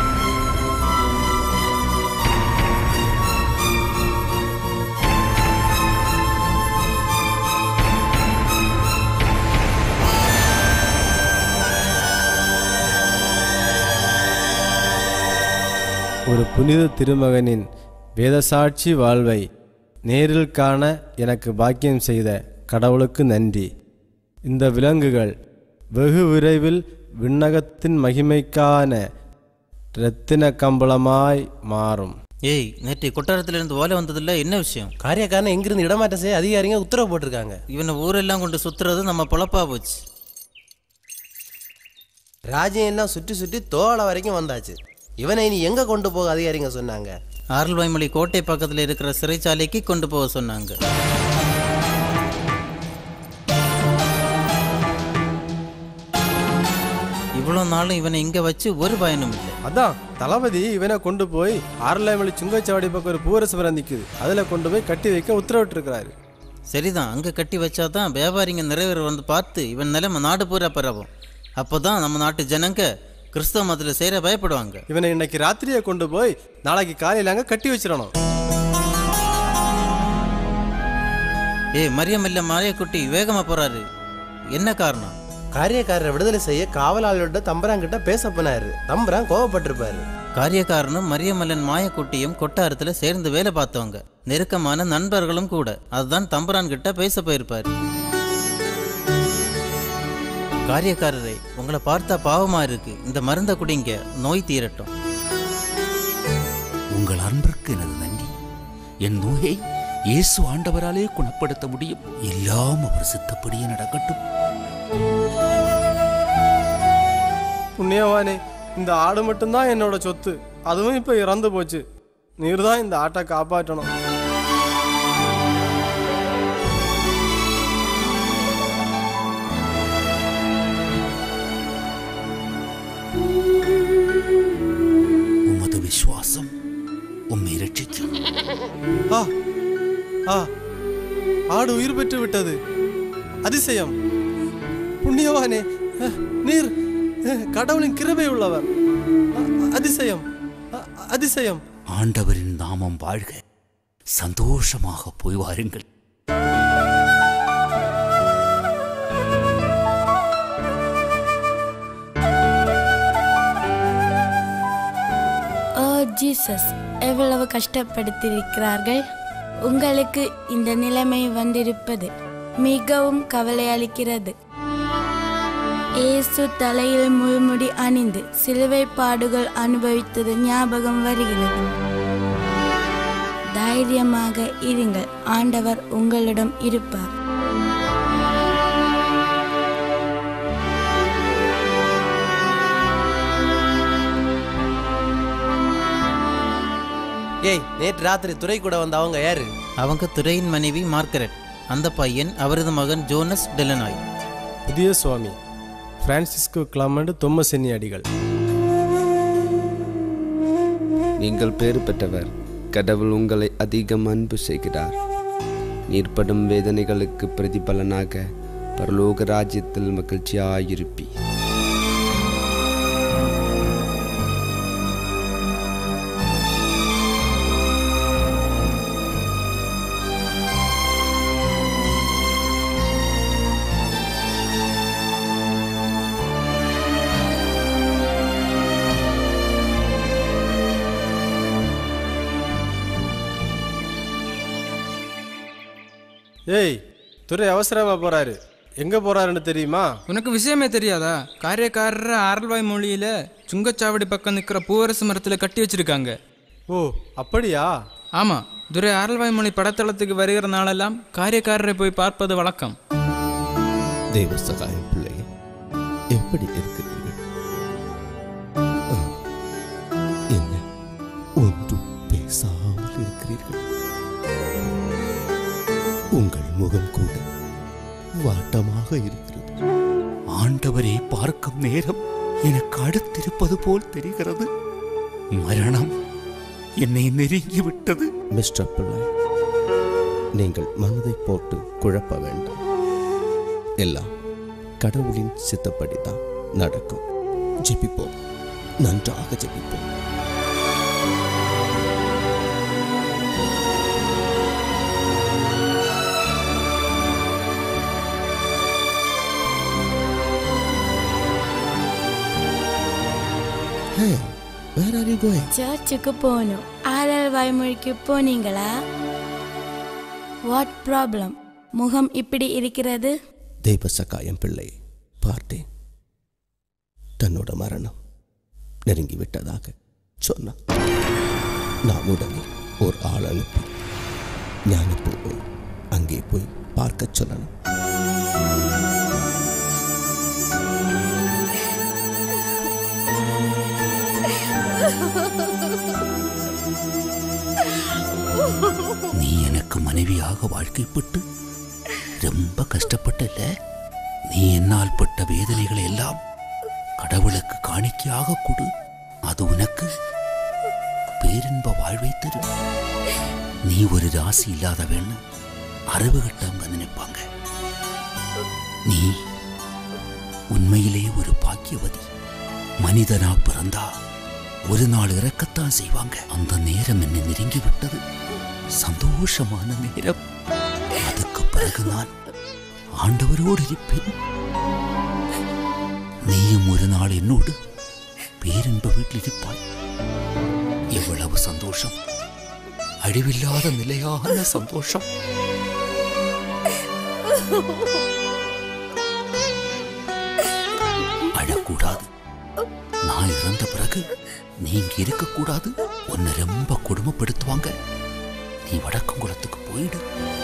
ஒரு புனித திருமகனின் வேதசாட்சி வாழ்வை நேரில் காண எனக்கு பாக்கியம் செய்த கடவுளுக்கு நன்றி இந்த விலங்குகள் வெகு விரைவில் விண்ணகத்தின் மகிமைக்கான இரத்தின கம்பளமாய் மாறும் ஏய் நேற்று கொட்டாரத்திலிருந்து ஓலை வந்ததில்ல என்ன விஷயம் காரியக்காரனை எங்கிருந்து இடமாற்றம் செய்ய அதிகாரிங்க உத்தரவு போட்டிருக்காங்க இவனை ஊரெல்லாம் கொண்டு சுத்துறது நம்ம பொழப்பா போச்சு ராஜ்யம் எல்லாம் சுற்றி சுற்றி தோள வரைக்கும் வந்தாச்சு இவனை இனி எங்க கொண்டு போக அதிகாரிங்க சொன்னாங்க ஆரல்வாய்மொழி கோட்டை பக்கத்தில் இருக்கிற சிறைச்சாலைக்கு கொண்டு போக சொன்னாங்க இவ்வளோ நாளும் இவனை இங்க வச்சு ஒரு பயனும் இல்லை அதான் தளபதி இவனை கொண்டு போய் ஆரலாய்மொழி சுங்கச்சாவடி பக்கம் ஒரு பூரசபரம் நிற்குது அதில் கொண்டு போய் கட்டி வைக்க உத்தரவிட்டிருக்கிறாரு சரிதான் அங்கே கட்டி வச்சாதான் வியாபாரிங்க நிறைவேற வந்து பார்த்து இவன் நிலைமை நாடு பூரா பரவும் அப்போதான் நம்ம நாட்டு ஜனங்க கிறிஸ்தவ மதத்தில் சேர பயப்படுவாங்க இவனை இன்னைக்கு ராத்திரியே கொண்டு போய் நாளைக்கு காலையில அங்க கட்டி வச்சிடணும் ஏய் மரியம் இல்ல மாரியக்குட்டி வேகமா போறாரு என்ன காரணம் காரியக்காரரை விடுதலை செய்ய காவலாளர்கிட்ட தம்பராங்கிட்ட பேச போனாரு தம்பரான் கோவப்பட்டிருப்பாரு காரியக்காரனும் மரியமல்லன் மாயக்குட்டியும் கொட்டாரத்துல சேர்ந்து வேலை பார்த்தவங்க நெருக்கமான நண்பர்களும் கூட அதுதான் தம்புரான் கிட்ட பேச போயிருப்பாரு காரியக்காரரை உங்களை பார்த்தா பாவமா இருக்கு இந்த மருந்த குடிங்க நோய் தீரட்டும் உங்கள் அன்பிற்கு எனது நன்றி என் நோயை இயேசு ஆண்டவராலே குணப்படுத்த முடியும் எல்லாம் அவர் சித்தப்படியே நடக்கட்டும் புண்ணியவானே இந்த ஆடு மட்டும்தான் என்னோட சொத்து அதுவும் இப்போ இறந்து போச்சு நீர் தான் இந்த ஆட்டை காப்பாற்றணும் உமது விசுவாசம் உம்மை ரட்சிக்கும் ஆ ஆ ஆடு உயிர் பெற்று விட்டது அதிசயம் புண்ணியவானே அஹ், நீர் அஹ், கடவுளின் கிருபை உள்ளவர் அ- அதிசயம் அ- அதிசயம் ஆண்டவரின் நாமம் வாழ்க சந்தோஷமாக போய் வாருங்கள் ஓ ஜீசஸ் எவ்வளவு கஷ்டப்படுத்தியிருக்கிறார்கள் உங்களுக்கு இந்த நிலைமை வந்திருப்பது மிகவும் கவலை அளிக்கிறது இயேசு தலையில் முள்முடி அணிந்து சிலுவை பாடுகள் அனுபவித்தது ஞாபகம் வருகிறது தைரியமாக இருங்கள் ஆண்டவர் உங்களிடம் இருப்பார் ஏய் நேற்று ராத்திரி துறை கூட வந்த அவங்க யாரு அவங்க துரையின் மனைவி மார்கரெட் அந்த பையன் அவரது மகன் ஜோனஸ் டெலனாய் புதிய சுவாமி பிரான்சிஸ்கோ கிளமண்ட் தொம்மசென்னி அடிகள் நீங்கள் பேறு பெற்றவர் கடவுள் உங்களை அதிகம் அன்பு செய்கிறார் நீர்ப்படும் வேதனைகளுக்கு பிரதிபலனாக பரலோக ராஜ்யத்தில் மகிழ்ச்சியாயிருப்பி ஏய் துரை அவசரமா போறாரு எங்க போறாருன்னு தெரியுமா உனக்கு விஷயமே தெரியாதா காரியக்காரர் அரல்வாய் மொழியில சுங்கச்சாவடி பக்கம் நிற்கிற பூவரசு மரத்தில் கட்டி வச்சிருக்காங்க ஓ அப்படியா ஆமா துரை அரல்வாய் மொழி படத்தளத்துக்கு வருகிற நாளெல்லாம் காரியக்காரரை போய் பார்ப்பது வழக்கம் தெய்வ சகாயம் பிள்ளை எப்படி இருக்கிறீர்கள் ஆ, என்ன ஒன்றும் பேசாமல் இருக்கிறீர்கள் உங்கள் முகம் கூட வாட்டமாக இருக்கிறது ஆண்டவரை பார்க்கும் நேரம் எனக்கு அடுத்திருப்பது போல் தெரிகிறது மரணம் என்னை நெருங்கி விட்டது மிஸ்டர் பிள்ளை நீங்கள் மனதை போட்டு குழப்ப வேண்டாம் எல்லாம் கடவுளின் சித்தப்படிதான் நடக்கும் ஜெபிப்போம் நன்றாக ஜெபிப்போம் Hey, where are you going? சர்ச்சுக்கு போகணும் ஆரல் வாய்மொழிக்கு போனீங்களா வாட் ப்ராப்ளம் முகம் இப்படி இருக்கிறது தெய்வ சகாயம் பிள்ளை பார்த்தேன் தன்னோட மரணம் நெருங்கி விட்டதாக சொன்னான் நான் உடனே ஒரு ஆள் அனுப்பி ஞானப்பூவை அங்கே போய் பார்க்கச் சொல்லணும் நீ எனக்கு மனைவியாக வாழ்க்கைப்பட்டு ரொம்ப கஷ்டப்பட்டல நீ என்னால் பட்ட வேதனைகளை எல்லாம் கடவுளுக்கு காணிக்கையாக கொடு அது உனக்கு பேரின்ப வாழ்வை தரும் நீ ஒரு ராசி இல்லாதவன்னு அறிவு கட்டவங்க நினைப்பாங்க நீ உண்மையிலே ஒரு பாக்கியவதி மனிதனா பிறந்தா ஒரு நாள் இறக்கத்தான் செய்வாங்க அந்த நேரம் என்னை நெருங்கி விட்டது சந்தோஷமான நேரம் அதுக்கு பிறகு நான் ஆண்டவரோடு இருப்பேன் நீயும் ஒரு நாள் என்னோடு பேரின்ப வீட்டில் இருப்பாய் எவ்வளவு சந்தோஷம் அழிவில்லாத நிலையான சந்தோஷம் அழக்கூடாது நான் இறந்த பிறகு நீ இங்க இருக்கக்கூடாது உன்னை ரொம்ப கொடுமைப்படுத்துவாங்க நீ வடக்கங்குளத்துக்கு போயிடு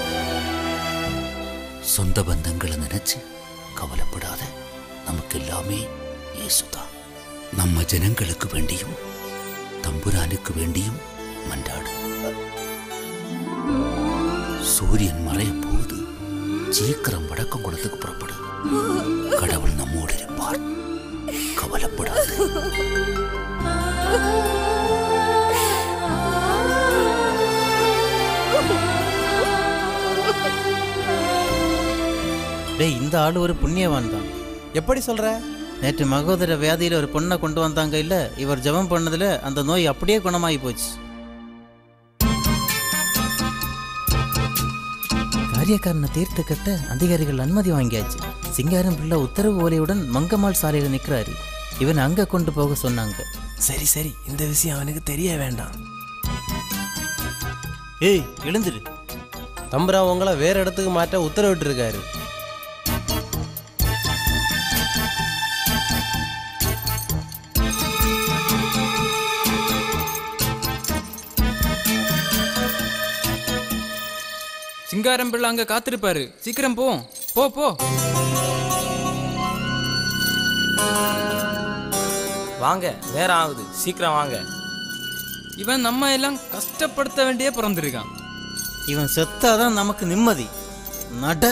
சொந்த பந்தங்களை நினைச்சு கவலைப்படாத நமக்கு எல்லாமே இயேசுதான் நம்ம ஜனங்களுக்கு வேண்டியும் தம்புரானுக்கு வேண்டியும் மன்றாடு சூரியன் மறைய போகுது சீக்கிரம் வடக்கங்குளத்துக்கு புறப்படு கடவுள் நம்மோடு இருப்பார் கவலைப்படாது டேய் இந்த ஆள் ஒரு புண்ணியவான் தான் எப்படி சொல்ற நேற்று மகோதர வியாதியில ஒரு பொண்ணை கொண்டு வந்தாங்க இல்ல இவர் ஜெபம் பண்ணதுல அந்த நோய் அப்படியே குணமாகி போச்சு காரியக்காரனை தீர்த்து கட்ட அதிகாரிகள் அனுமதி வாங்கியாச்சு சிங்காரம் பிள்ளை உத்தரவு ஓலையுடன் மங்கம்மாள் சாலையில நிக்கிறாரு இவன் அங்க கொண்டு போக சொன்னாங்க சரி சரி இந்த விஷயம் அவனுக்கு தெரிய வேண்டாம் ஏய் எழுந்துரு தம்புரான் உங்களை வேற இடத்துக்கு மாற்ற உத்தரவிட்டிருக்காரு சிங்காரம் பிள்ளை அங்க காத்திருப்பாரு சீக்கிரம் போ போ போ வாங்க நேரம் ஆகுது சீக்கிரம் வாங்க இவன் நம்ம எல்லாம் கஷ்டப்படுத்த வேண்டியே பிறந்திருக்கான் இவன் செத்தாதான் நமக்கு நிம்மதி நட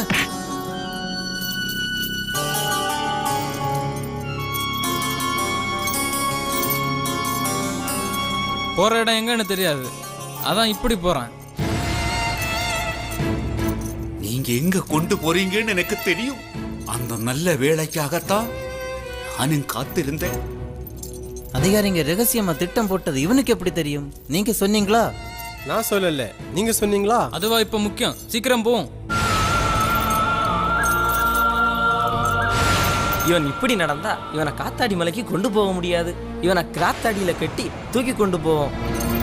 போற இடம் எங்கன்னு தெரியாது அதான் இப்படி போறான் நீங்க எங்க கொண்டு போறீங்கன்னு எனக்கு தெரியும் அந்த நல்ல வேலைக்காகத்தான் நானும் காத்திருந்தேன் அதிகாரிங்க ரகசியமா திட்டம் போட்டது இவனுக்கு எப்படி தெரியும் நீங்க சொன்னீங்களா நான் சொல்லல நீங்க சொன்னீங்களா அதுவா இப்ப முக்கியம் சீக்கிரம் போ இவன் இப்படி நடந்தா இவனை காத்தாடி மலைக்கு கொண்டு போக முடியாது இவனை காத்தாடியில கட்டி தூக்கி கொண்டு போவோம்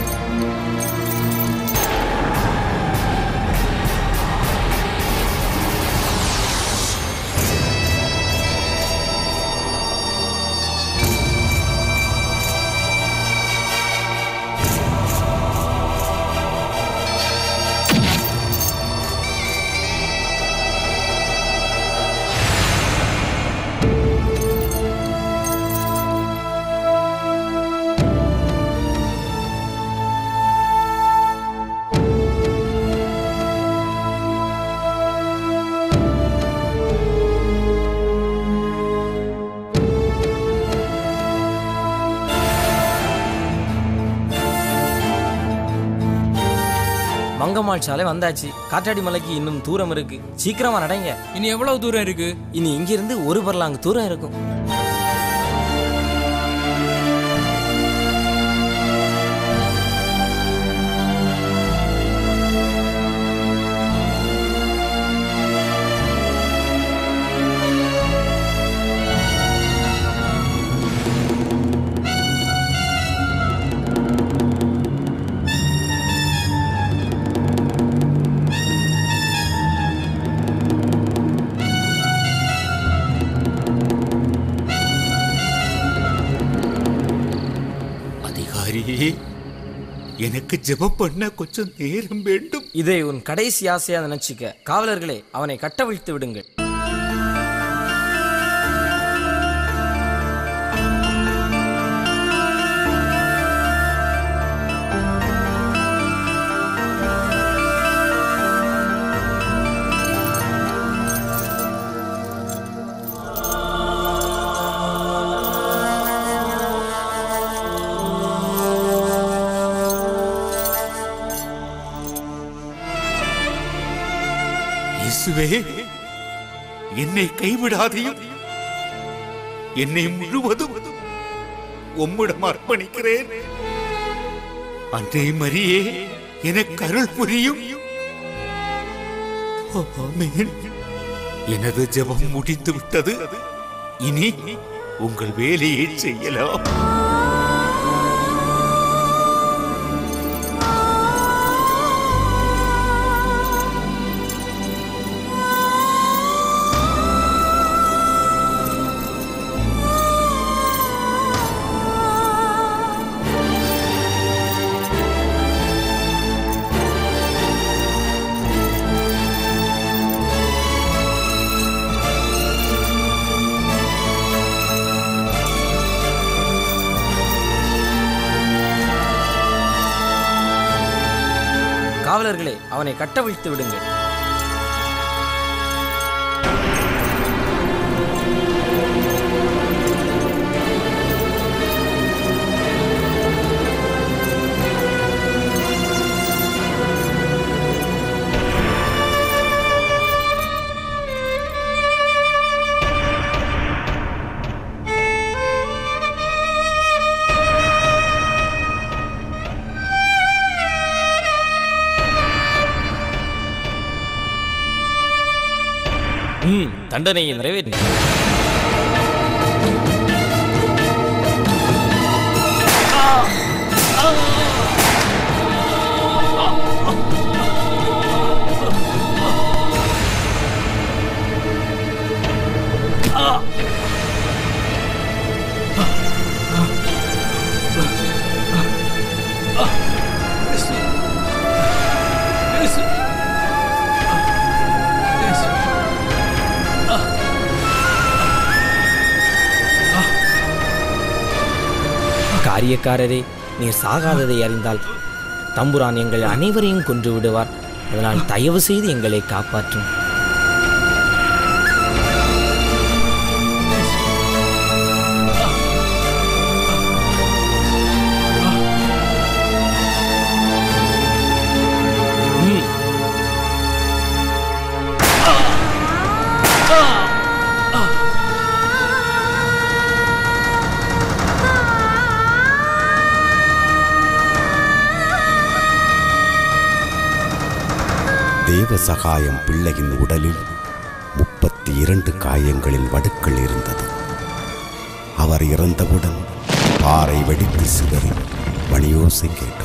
மங்கம்மாள் சாலை வந்தாச்சு காற்றாடி மலைக்கு இன்னும் தூரம் இருக்கு சீக்கிரமா நடைங்க இனி எவ்வளவு தூரம் இருக்கு இனி இங்கிருந்து ஒரு பர்லாங்கு தூரம் இருக்கும் அதிகாரியே எனக்கு ஜெபம் பண்ண கொஞ்சம் நேரம் வேண்டும் இதை உன் கடைசி ஆசையா நினைச்சுக்க காவலர்களே அவனை கட்டவிழ்த்து விடுங்கள் இயேசுவே என்னை கைவிடாதையும் என்னை முழுவதும் உம்மிடம் அர்ப்பணிக்கிறேன் அன்னை மரியே எனக்கு அருள் புரியும் ஆமென். எனது ஜெபம் முடிந்து விட்டது இனி உங்கள் வேலையை செய்யலாம் காவலர்களே அவனை கட்டவிழ்த்து விடுங்கள் ம் தண்டனையை நிறைவேற்றி காரியக்காரரே நீர் சாகாததை அறிந்தால் தம்புரான் எங்கள் அனைவரையும் கொன்று விடுவார் அதனால் தயவு செய்து எங்களை காப்பாற்றும் தேவ சகாயம் பிள்ளையின் உடலில் முப்பத்தி இரண்டு காயங்களில் வடுக்கள் இருந்தது அவர் இறந்தவுடன் பாறை வெடித்து சிதறி மணியோசை கேட்டது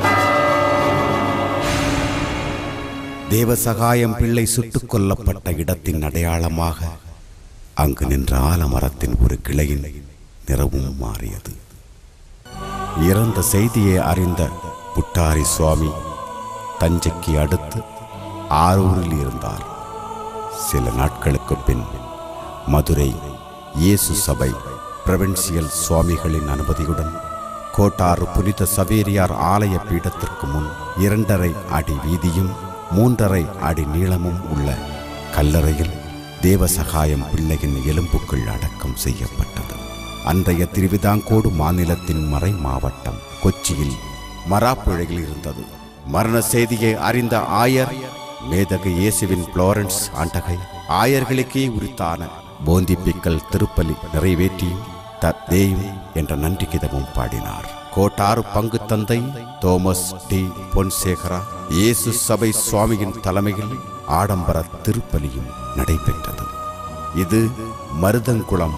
தேவசகாயம் பிள்ளை சுட்டுக் கொல்லப்பட்ட இடத்தின் அடையாளமாக அங்கு நின்ற ஆலமரத்தின் ஒரு கிளையின் நிறமும் மாறியது இறந்த செய்தியை அறிந்த புட்டாரி சுவாமி தஞ்சைக்கு அடுத்து ஆரூரில் இருந்தார் சில நாட்களுக்கு பின் மதுரை இயேசு சபை பிரவின்சியல் சுவாமிகளின் அனுமதியுடன் கோட்டாறு புனித சவேரியார் ஆலய பீடத்திற்கு முன் இரண்டரை அடி வீதியும் மூன்றரை அடி நீளமும் உள்ள கல்லறையில் தேவசகாயம் பிள்ளையின் எலும்புக்குள் அடக்கம் செய்யப்பட்டது அன்றைய திருவிதாங்கோடு மாநிலத்தின் மறை மாவட்டம் கொச்சியில் மராப்புழையில் இருந்தது மரண செய்தியை அறிந்த ஆயர் மேதகு இயேசுவின் புளோரன்ஸ் ஆண்டகை ஆயர்களுக்கே உரித்தான போந்திப்பிக்கல் திருப்பலி நிறைவேற்றியும் தத்தேயும் என்ற நன்றி கிதமும் பாடினார் கோட்டாறு பங்கு தந்தை தோமஸ் டி பொன்சேகரா இயேசு சபை சுவாமியின் தலைமையில் ஆடம்பர திருப்பலியும் நடைபெற்றது இது மருதங்குளம்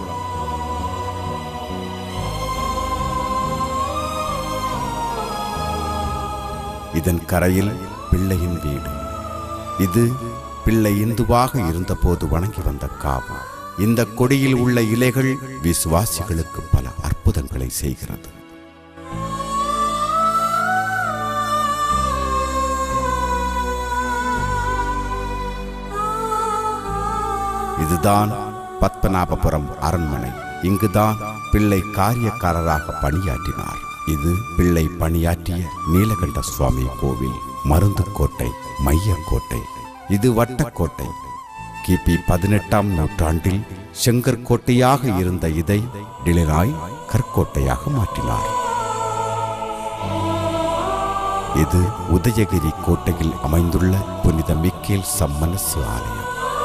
இதன் கரையில் பிள்ளையின் வீடு இது பிள்ளை இந்துவாக இருந்தபோது வணங்கி வந்த காவா இந்த கொடியில் உள்ள இலைகள் விசுவாசிகளுக்கு பல அற்புதங்களை செய்கிறது இதுதான் பத்மநாபபுரம் அரண்மனை இங்குதான் பிள்ளை காரியக்காரராக பணியாற்றினார் இது பிள்ளை பணியாற்றிய நீலகண்ட சுவாமி கோவில் மருந்துக்கோட்டை மையக்கோட்டை இது வட்டக்கோட்டை கிபி பதினெட்டாம் நூற்றாண்டில் செங்கற்கோட்டையாக இருந்த இதை டிலினாய் கற்கோட்டையாக மாற்றினார் இது உதயகிரி கோட்டையில் அமைந்துள்ள புனித மிக்கேல் சம்மனசு ஆலயம்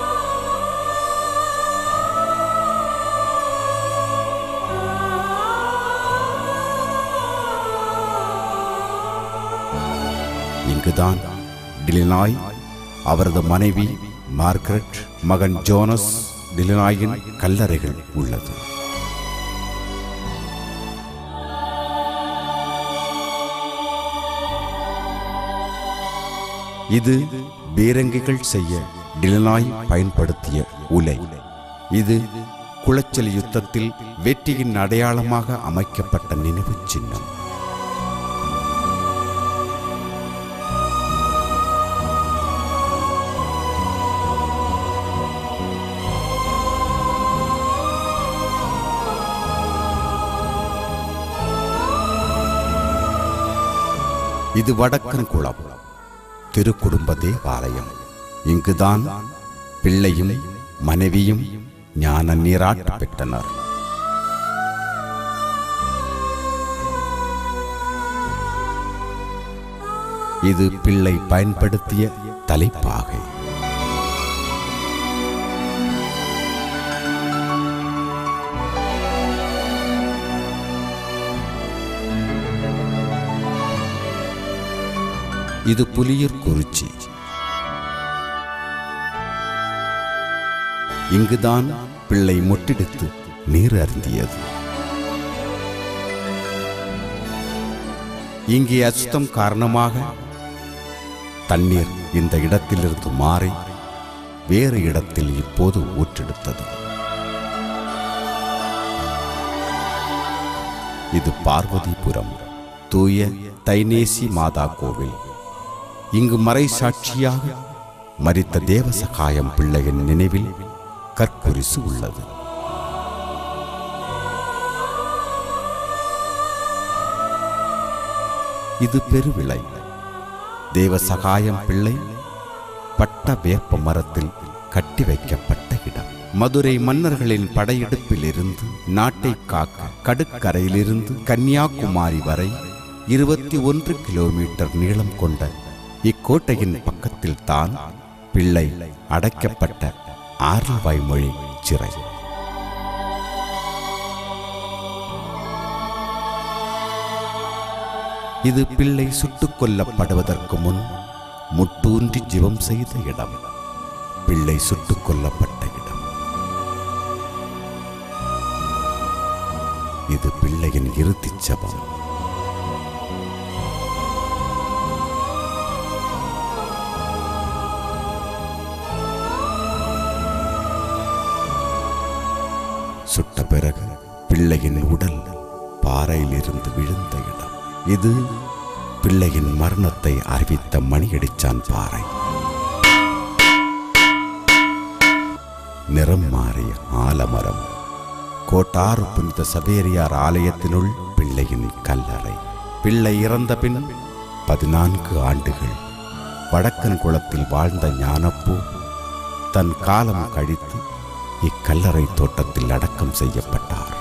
இங்குதான் டிலினாய் அவரது மனைவி மார்கரெட் மகன் ஜோனஸ் டிலினாயின் கல்லறைகள் உள்ளது இது பீரங்கிகள் செய்ய டிலினாய் பயன்படுத்திய உலை இது குளச்சல் யுத்தத்தில் வெற்றியின் அடையாளமாக அமைக்கப்பட்ட நினைவுச் சின்னம் இது வடக்கன் குளம் திருக்குடும்ப தேவாலயம் இங்குதான் பிள்ளையும் மனைவியும் ஞான நீராட்ட பெற்றனர் இது பிள்ளை பயன்படுத்திய தலைப்பாகை இது புலியூர் குறிச்சி இங்குதான் பிள்ளை மொட்டெடுத்து நீர் அருந்தியது இங்கே அசுத்தம் காரணமாக தண்ணீர் இந்த இடத்திலிருந்து மாறி வேறு இடத்தில் இப்போது ஊற்றெடுத்தது இது பார்வதிபுரம் தூய தைநேசி மாதா கோவில் இங்கு மறை சாட்சியாக மரித்த தேவசகாயம் பிள்ளையின் நினைவில் கற்குரிசு உள்ளது இது பெருவிளை தேவ சகாயம் பிள்ளை பட்ட வேப்ப மரத்தில் கட்டி வைக்கப்பட்ட இடம் மதுரை மன்னர்களின் படையெடுப்பில் இருந்து நாட்டை காக்க கடுக்கரையிலிருந்து கன்னியாகுமரி வரை இருபத்தி ஒன்று கிலோமீட்டர் நீளம் கொண்ட இக்கோட்டையின் பக்கத்தில் தான் பிள்ளை அடைக்கப்பட்ட ஆரல்வாய் மொழி சிறை இது பிள்ளை சுட்டுக் கொல்லப்படுவதற்கு முன் முட்டூன்றி ஜிவம் செய்த இடம் பிள்ளை சுட்டுக் கொல்லப்பட்ட இடம் இது பிள்ளையின் இறுதிச் ஜபம் சுட்ட பிறகு பிள்ளையின் உடல் பாறையிலிருந்து விழுந்த இடம் இது பிள்ளையின் மரணத்தை அறிவித்த மணியடிச்சான் பாறை நிறம் மாறிய ஆலமரம் கோட்டாறு புனித சவேரியார் ஆலயத்தினுள் பிள்ளையின் கல்லறை பிள்ளை இறந்த பின் பதினான்கு ஆண்டுகள் வடக்கன் குளத்தில் வாழ்ந்த ஞானப்பூ தன் காலம் கழித்து இக்கல்லறை தோட்டத்தில் அடக்கம் செய்யப்பட்டார்